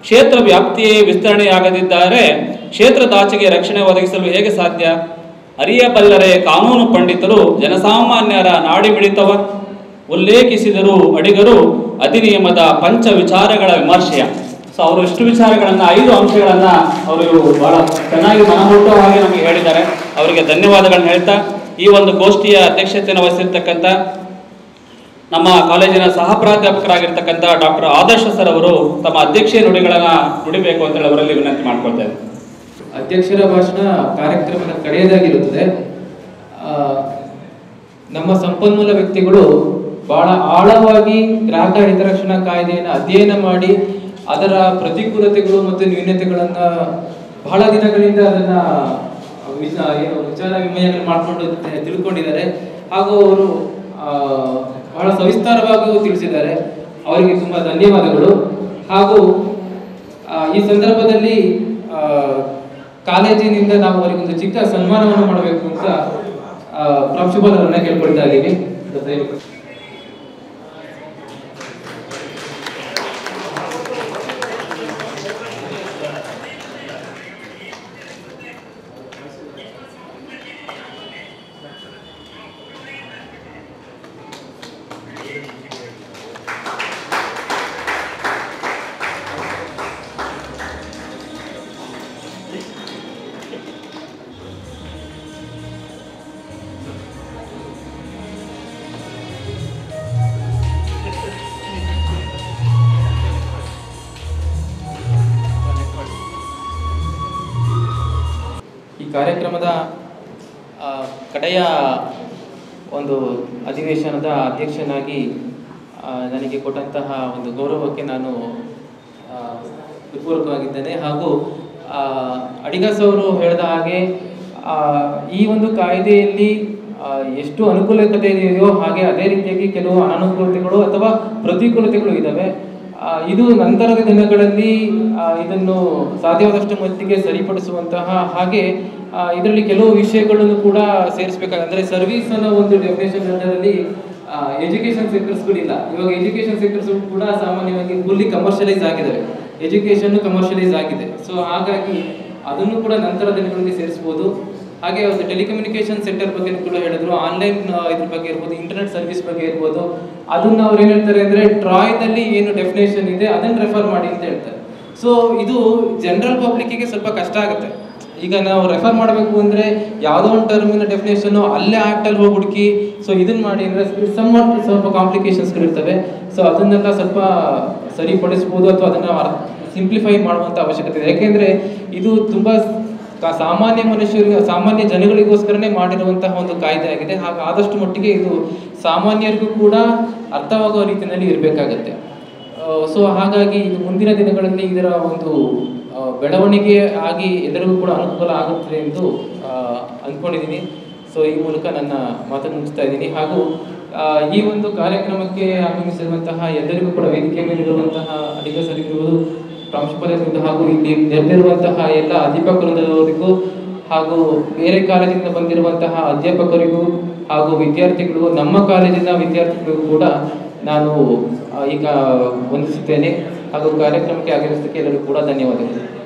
ಕ್ಷೇತ್ರ ವ್ಯಾಪ್ತಿಯೇ ವಿಸ್ತರಣೆಯಾಗದಿದ್ದರೆ ಕ್ಷೇತ್ರದಾಚೆಗೆ ರಕ್ಷಣೆ ಒದಗಿಸಲು ಹೇಗೆ ಸಾಧ್ಯ ಅರಿಯಬಲ್ಲರೆ ಕಾನೂನು ಪಂಡಿತರು ಜನಸಾಮಾನ್ಯರ ನಾಡಿ ಮಿಡಿತವ ಉಲ್ಲೇಖಿಸಿದರು ಅಡಿಗರು ಅಧಿನಿಯಮದ ಪಂಚ ವಿಚಾರಗಳ ವಿಮರ್ಶೆಯ ಸೊ ಅವರು ಇಷ್ಟು ವಿಚಾರಗಳನ್ನ ಐದು ಅಂಶಗಳನ್ನ ಅವರು ಬಹಳ ಚೆನ್ನಾಗಿ ಮನಮುಟ್ಟುವಾಗಿ ನಮಗೆ ಹೇಳಿದ್ದಾರೆ ಅವರಿಗೆ ಧನ್ಯವಾದಗಳನ್ನ ಹೇಳ್ತಾ ಈ ಒಂದು ಗೋಷ್ಠಿಯ ಅಧ್ಯಕ್ಷತೆಯನ್ನು ವಹಿಸಿರ್ತಕ್ಕಂಥ ನಮ್ಮ ಕಾಲೇಜಿನ ಸಹ ಪ್ರಾಧ್ಯಾಪಕರಾಗಿರ್ತಕ್ಕಂಥ ಡಾಕ್ಟರ್ ಆದರ್ಶ ಸರ್ ಅವರು ತಮ್ಮ ಅಧ್ಯಕ್ಷೀಯ ನುಡಿಗಳನ್ನ ನುಡಿಬೇಕು ಅಂತೇಳಿ ಅವರಲ್ಲಿ ವಿನಂತಿ ಮಾಡ್ಕೊಳ್ತಾ ಇದ್ದಾರೆ ಅಧ್ಯಕ್ಷರ ಭಾಷಣ ಕಾರ್ಯಕ್ರಮದ ಕಡೆಯದಾಗಿರುತ್ತದೆ ಆ, ನಮ್ಮ ಸಂಪನ್ಮೂಲ ವ್ಯಕ್ತಿಗಳು ಬಹಳ ಆಳವಾಗಿ ಗ್ರಾಹಕ ಹಿತರಕ್ಷಣಾ ಕಾಯ್ದೆಯನ್ನು ಅಧ್ಯಯನ ಮಾಡಿ ಅದರ ಪ್ರತಿಕೂಲತೆಗಳು ಮತ್ತು ನ್ಯೂನತೆಗಳನ್ನ ಬಹಳ ದಿನಗಳಿಂದ ಅದನ್ನ ವಿಚ- ಏನು ವಿಚಾರ ವಿನಿಮಯಗಳು ಮಾಡಿಕೊಂಡು ತಿಳ್ಕೊಂಡಿದ್ದಾರೆ ಹಾಗೂ ಅವರು ಆ, ಬಹಳ ಸವಿಸ್ತಾರವಾಗಿಯೂ ತಿಳಿಸಿದ್ದಾರೆ ಅವರಿಗೆ ತುಂಬಾ ಧನ್ಯವಾದಗಳು ಹಾಗೂ ಆ, ಈ ಸಂದರ್ಭದಲ್ಲಿ ಆ, ಕಾಲೇಜಿನಿಂದ ನಾವು ಅವರಿಗೊಂದು ಚಿಕ್ಕ ಸನ್ಮಾನವನ್ನು ಮಾಡಬೇಕು ಅಂತ ಆ, ಪ್ರಾಂಶುಪಾಲರನ್ನ ಕೇಳ್ಕೊಳ್ತಾ ಇದ್ದೀವಿ ದಯವಿಟ್ಟು. ಈ ಕಾರ್ಯಕ್ರಮದ ಆ, ಕಡೆಯ ಒಂದು ಅಧಿವೇಶನದ ಅಧ್ಯಕ್ಷನಾಗಿ ಆ, ನನಗೆ ಕೊಟ್ಟಂತಹ ಒಂದು ಗೌರವಕ್ಕೆ ನಾನು ಆ, ಹೃತ್ಪೂರ್ವಕವಾಗಿದ್ದೇನೆ ಹಾಗೂ ಆ, ಅಡಿಗಾಸ್ ಅವರು ಹೇಳಿದ ಹಾಗೆ ಆ, ಈ ಒಂದು ಕಾಯ್ದೆಯಲ್ಲಿ ಆ, ಎಷ್ಟು ಅನುಕೂಲತೆ ಇದೆಯೋ ಹಾಗೆ ಅದೇ ರೀತಿಯಾಗಿ ಕೆಲವು ಅನಾನುಕೂಲತೆಗಳು ಅಥವಾ ಪ್ರತಿಕೂಲತೆಗಳು ಇದ್ದಾವೆ ಆ, ಇದು ನಂತರದ ದಿನಗಳಲ್ಲಿ ಆ, ಇದನ್ನು ಸಾಧ್ಯವಾದಷ್ಟು ಮಟ್ಟಿಗೆ ಸರಿಪಡಿಸುವಂತಹ ಹಾಗೆ ಆ, ಇದರಲ್ಲಿ ಕೆಲವು ವಿಷಯಗಳನ್ನು ಕೂಡ ಸೇರಿಸಬೇಕಾಗ ಅಂದರೆ ಸರ್ವಿಸ್ ಅನ್ನೋ ಒಂದು ಡೆಫಿನೇಷನ್ ಅದರಲ್ಲಿ ಎಜುಕೇಶನ್ ಸೆಕ್ಟರ್ಸ್ಗಳಿಲ್ಲ ಇವಾಗ ಎಜುಕೇಶನ್ ಸೆಕ್ಟರ್ಸ್ ಕೂಡ ಸಾಮಾನ್ಯವಾಗಿ ಫುಲ್ಲಿ ಕಮರ್ಷಿಯಲೈಸ್ ಆಗಿದ್ದಾವೆ ಎಜುಕೇಶನ್ ಕಮರ್ಷಿಯಲೈಸ್ ಆಗಿದೆ ಸೊ ಹಾಗಾಗಿ ಅದನ್ನು ಕೂಡ ನಂತರ ದಿನಗಳಲ್ಲಿ ಸೇರಿಸ್ಬೋದು ಹಾಗೆ ಒಂದು ಟೆಲಿಕಮ್ಯುನಿಕೇಶನ್ ಸೆಂಟರ್ ಬಗ್ಗೆ ಕೂಡ ಹೇಳಿದ್ರು ಆನ್ಲೈನ್ ಇದ್ರ ಬಗ್ಗೆ ಇರ್ಬೋದು ಇಂಟರ್ನೆಟ್ ಸರ್ವಿಸ್ ಬಗ್ಗೆ ಇರ್ಬೋದು ಅದನ್ನ ಅವ್ರು ಏನ್ ಹೇಳ್ತಾರೆ ಅಂದ್ರೆ ಟ್ರಾಯ್ನಲ್ಲಿ ಏನು ಡೆಫಿನೇಷನ್ ಇದೆ ಅದನ್ನ ರೆಫರ್ ಮಾಡಿ ಅಂತ ಹೇಳ್ತಾರೆ ಸೊ ಇದು ಜನರಲ್ ಪಬ್ಲಿಕ್ಕಿಗೆ ಸ್ವಲ್ಪ ಕಷ್ಟ ಆಗುತ್ತೆ ಈಗ ನಾವು ರೆಫರ್ ಮಾಡಬೇಕು ಅಂದ್ರೆ ಯಾವುದೋ ಒಂದು ಟರ್ಮಿನ ಡೆಫಿನೇಷನ್ ಅಲ್ಲೇ ಆಕ್ಟಲ್ಲಿ ಹೋಗಿ ಹುಡುಕಿ ಸೊ ಇದನ್ನ ಮಾಡಿ ಅಂದ್ರೆ ಸಮ್ ಸ್ವಲ್ಪ ಕಾಂಪ್ಲಿಕೇಶನ್ಸ್ಗಳು ಇರ್ತವೆ ಸೊ ಅದನ್ನೆಲ್ಲ ಸ್ವಲ್ಪ ಸರಿಪಡಿಸ್ಬೋದು ಅಥವಾ ಅದನ್ನ ಸಿಂಪ್ಲಿಫೈ ಮಾಡುವಂತ ಅವಶ್ಯಕತೆ ಇದೆ ಯಾಕೆಂದ್ರೆ ಇದು ತುಂಬಾ ಕಾ- ಸಾಮಾನ್ಯ ಮನುಷ್ಯರಿಗೆ ಸಾಮಾನ್ಯ ಜನಗಳಿಗೋಸ್ಕರನೇ ಮಾಡಿರುವಂತಹ ಒಂದು ಕಾಯ್ದೆ ಆಗಿದೆ ಹಾಗೆ ಆದಷ್ಟು ಮಟ್ಟಿಗೆ ಇದು ಸಾಮಾನ್ಯರಿಗೂ ಕೂಡ ಅರ್ಥವಾಗುವ ರೀತಿಯಲ್ಲಿ ಇರಬೇಕಾಗತ್ತೆ ಸೊ ಹಾಗಾಗಿ ಇದು ಮುಂದಿನ ದಿನಗಳಲ್ಲಿ ಇದರ ಒಂದು ಆ, ಬೆಳವಣಿಗೆ ಆಗಿ ಎಲ್ಲರಿಗೂ ಕೂಡ ಅನುಕೂಲ ಆಗುತ್ತದೆ ಎಂದು ಆ, ಅಂದ್ಕೊಂಡಿದ್ದೀನಿ ಸೊ ಈ ಮೂಲಕ ನನ್ನ ಮಾತನ್ನು ಮುಗಿಸ್ತಾ ಇದ್ದೀನಿ ಹಾಗೂ ಆ, ಈ ಒಂದು ಕಾರ್ಯಕ್ರಮಕ್ಕೆ ಆಗಮಿಸಿರುವಂತಹ ಎಲ್ಲರಿಗೂ ಕೂಡ ವೇದಿಕೆ ಮೇಲಿರುವಂತಹ ಅಡಿಗಸರಿಗಿರುವುದು ಪ್ರಾಂಶುಪಾಲರಿಂದ ಹಾಗೂ ಇಲ್ಲಿ ನೆರೆದಿರುವಂತಹ ಎಲ್ಲ ಅಧ್ಯಾಪಕರಿಂದವರಿಗೂ ಹಾಗೂ ಬೇರೆ ಕಾಲೇಜಿನಿಂದ ಬಂದಿರುವಂತಹ ಅಧ್ಯಾಪಕರಿಗೂ ಹಾಗೂ ವಿದ್ಯಾರ್ಥಿಗಳಿಗೂ ನಮ್ಮ ಕಾಲೇಜಿನ ವಿದ್ಯಾರ್ಥಿಗಳಿಗೂ ಕೂಡ ನಾನು ಆ, ಈಗ ವಂದಿಸುತ್ತೇನೆ ಹಾಗೂ ಕಾರ್ಯಕ್ರಮಕ್ಕೆ ಆಗಮಿಸಿದ್ದಕ್ಕೆ ಎಲ್ಲರಿಗೂ ಕೂಡ ಧನ್ಯವಾದಗಳು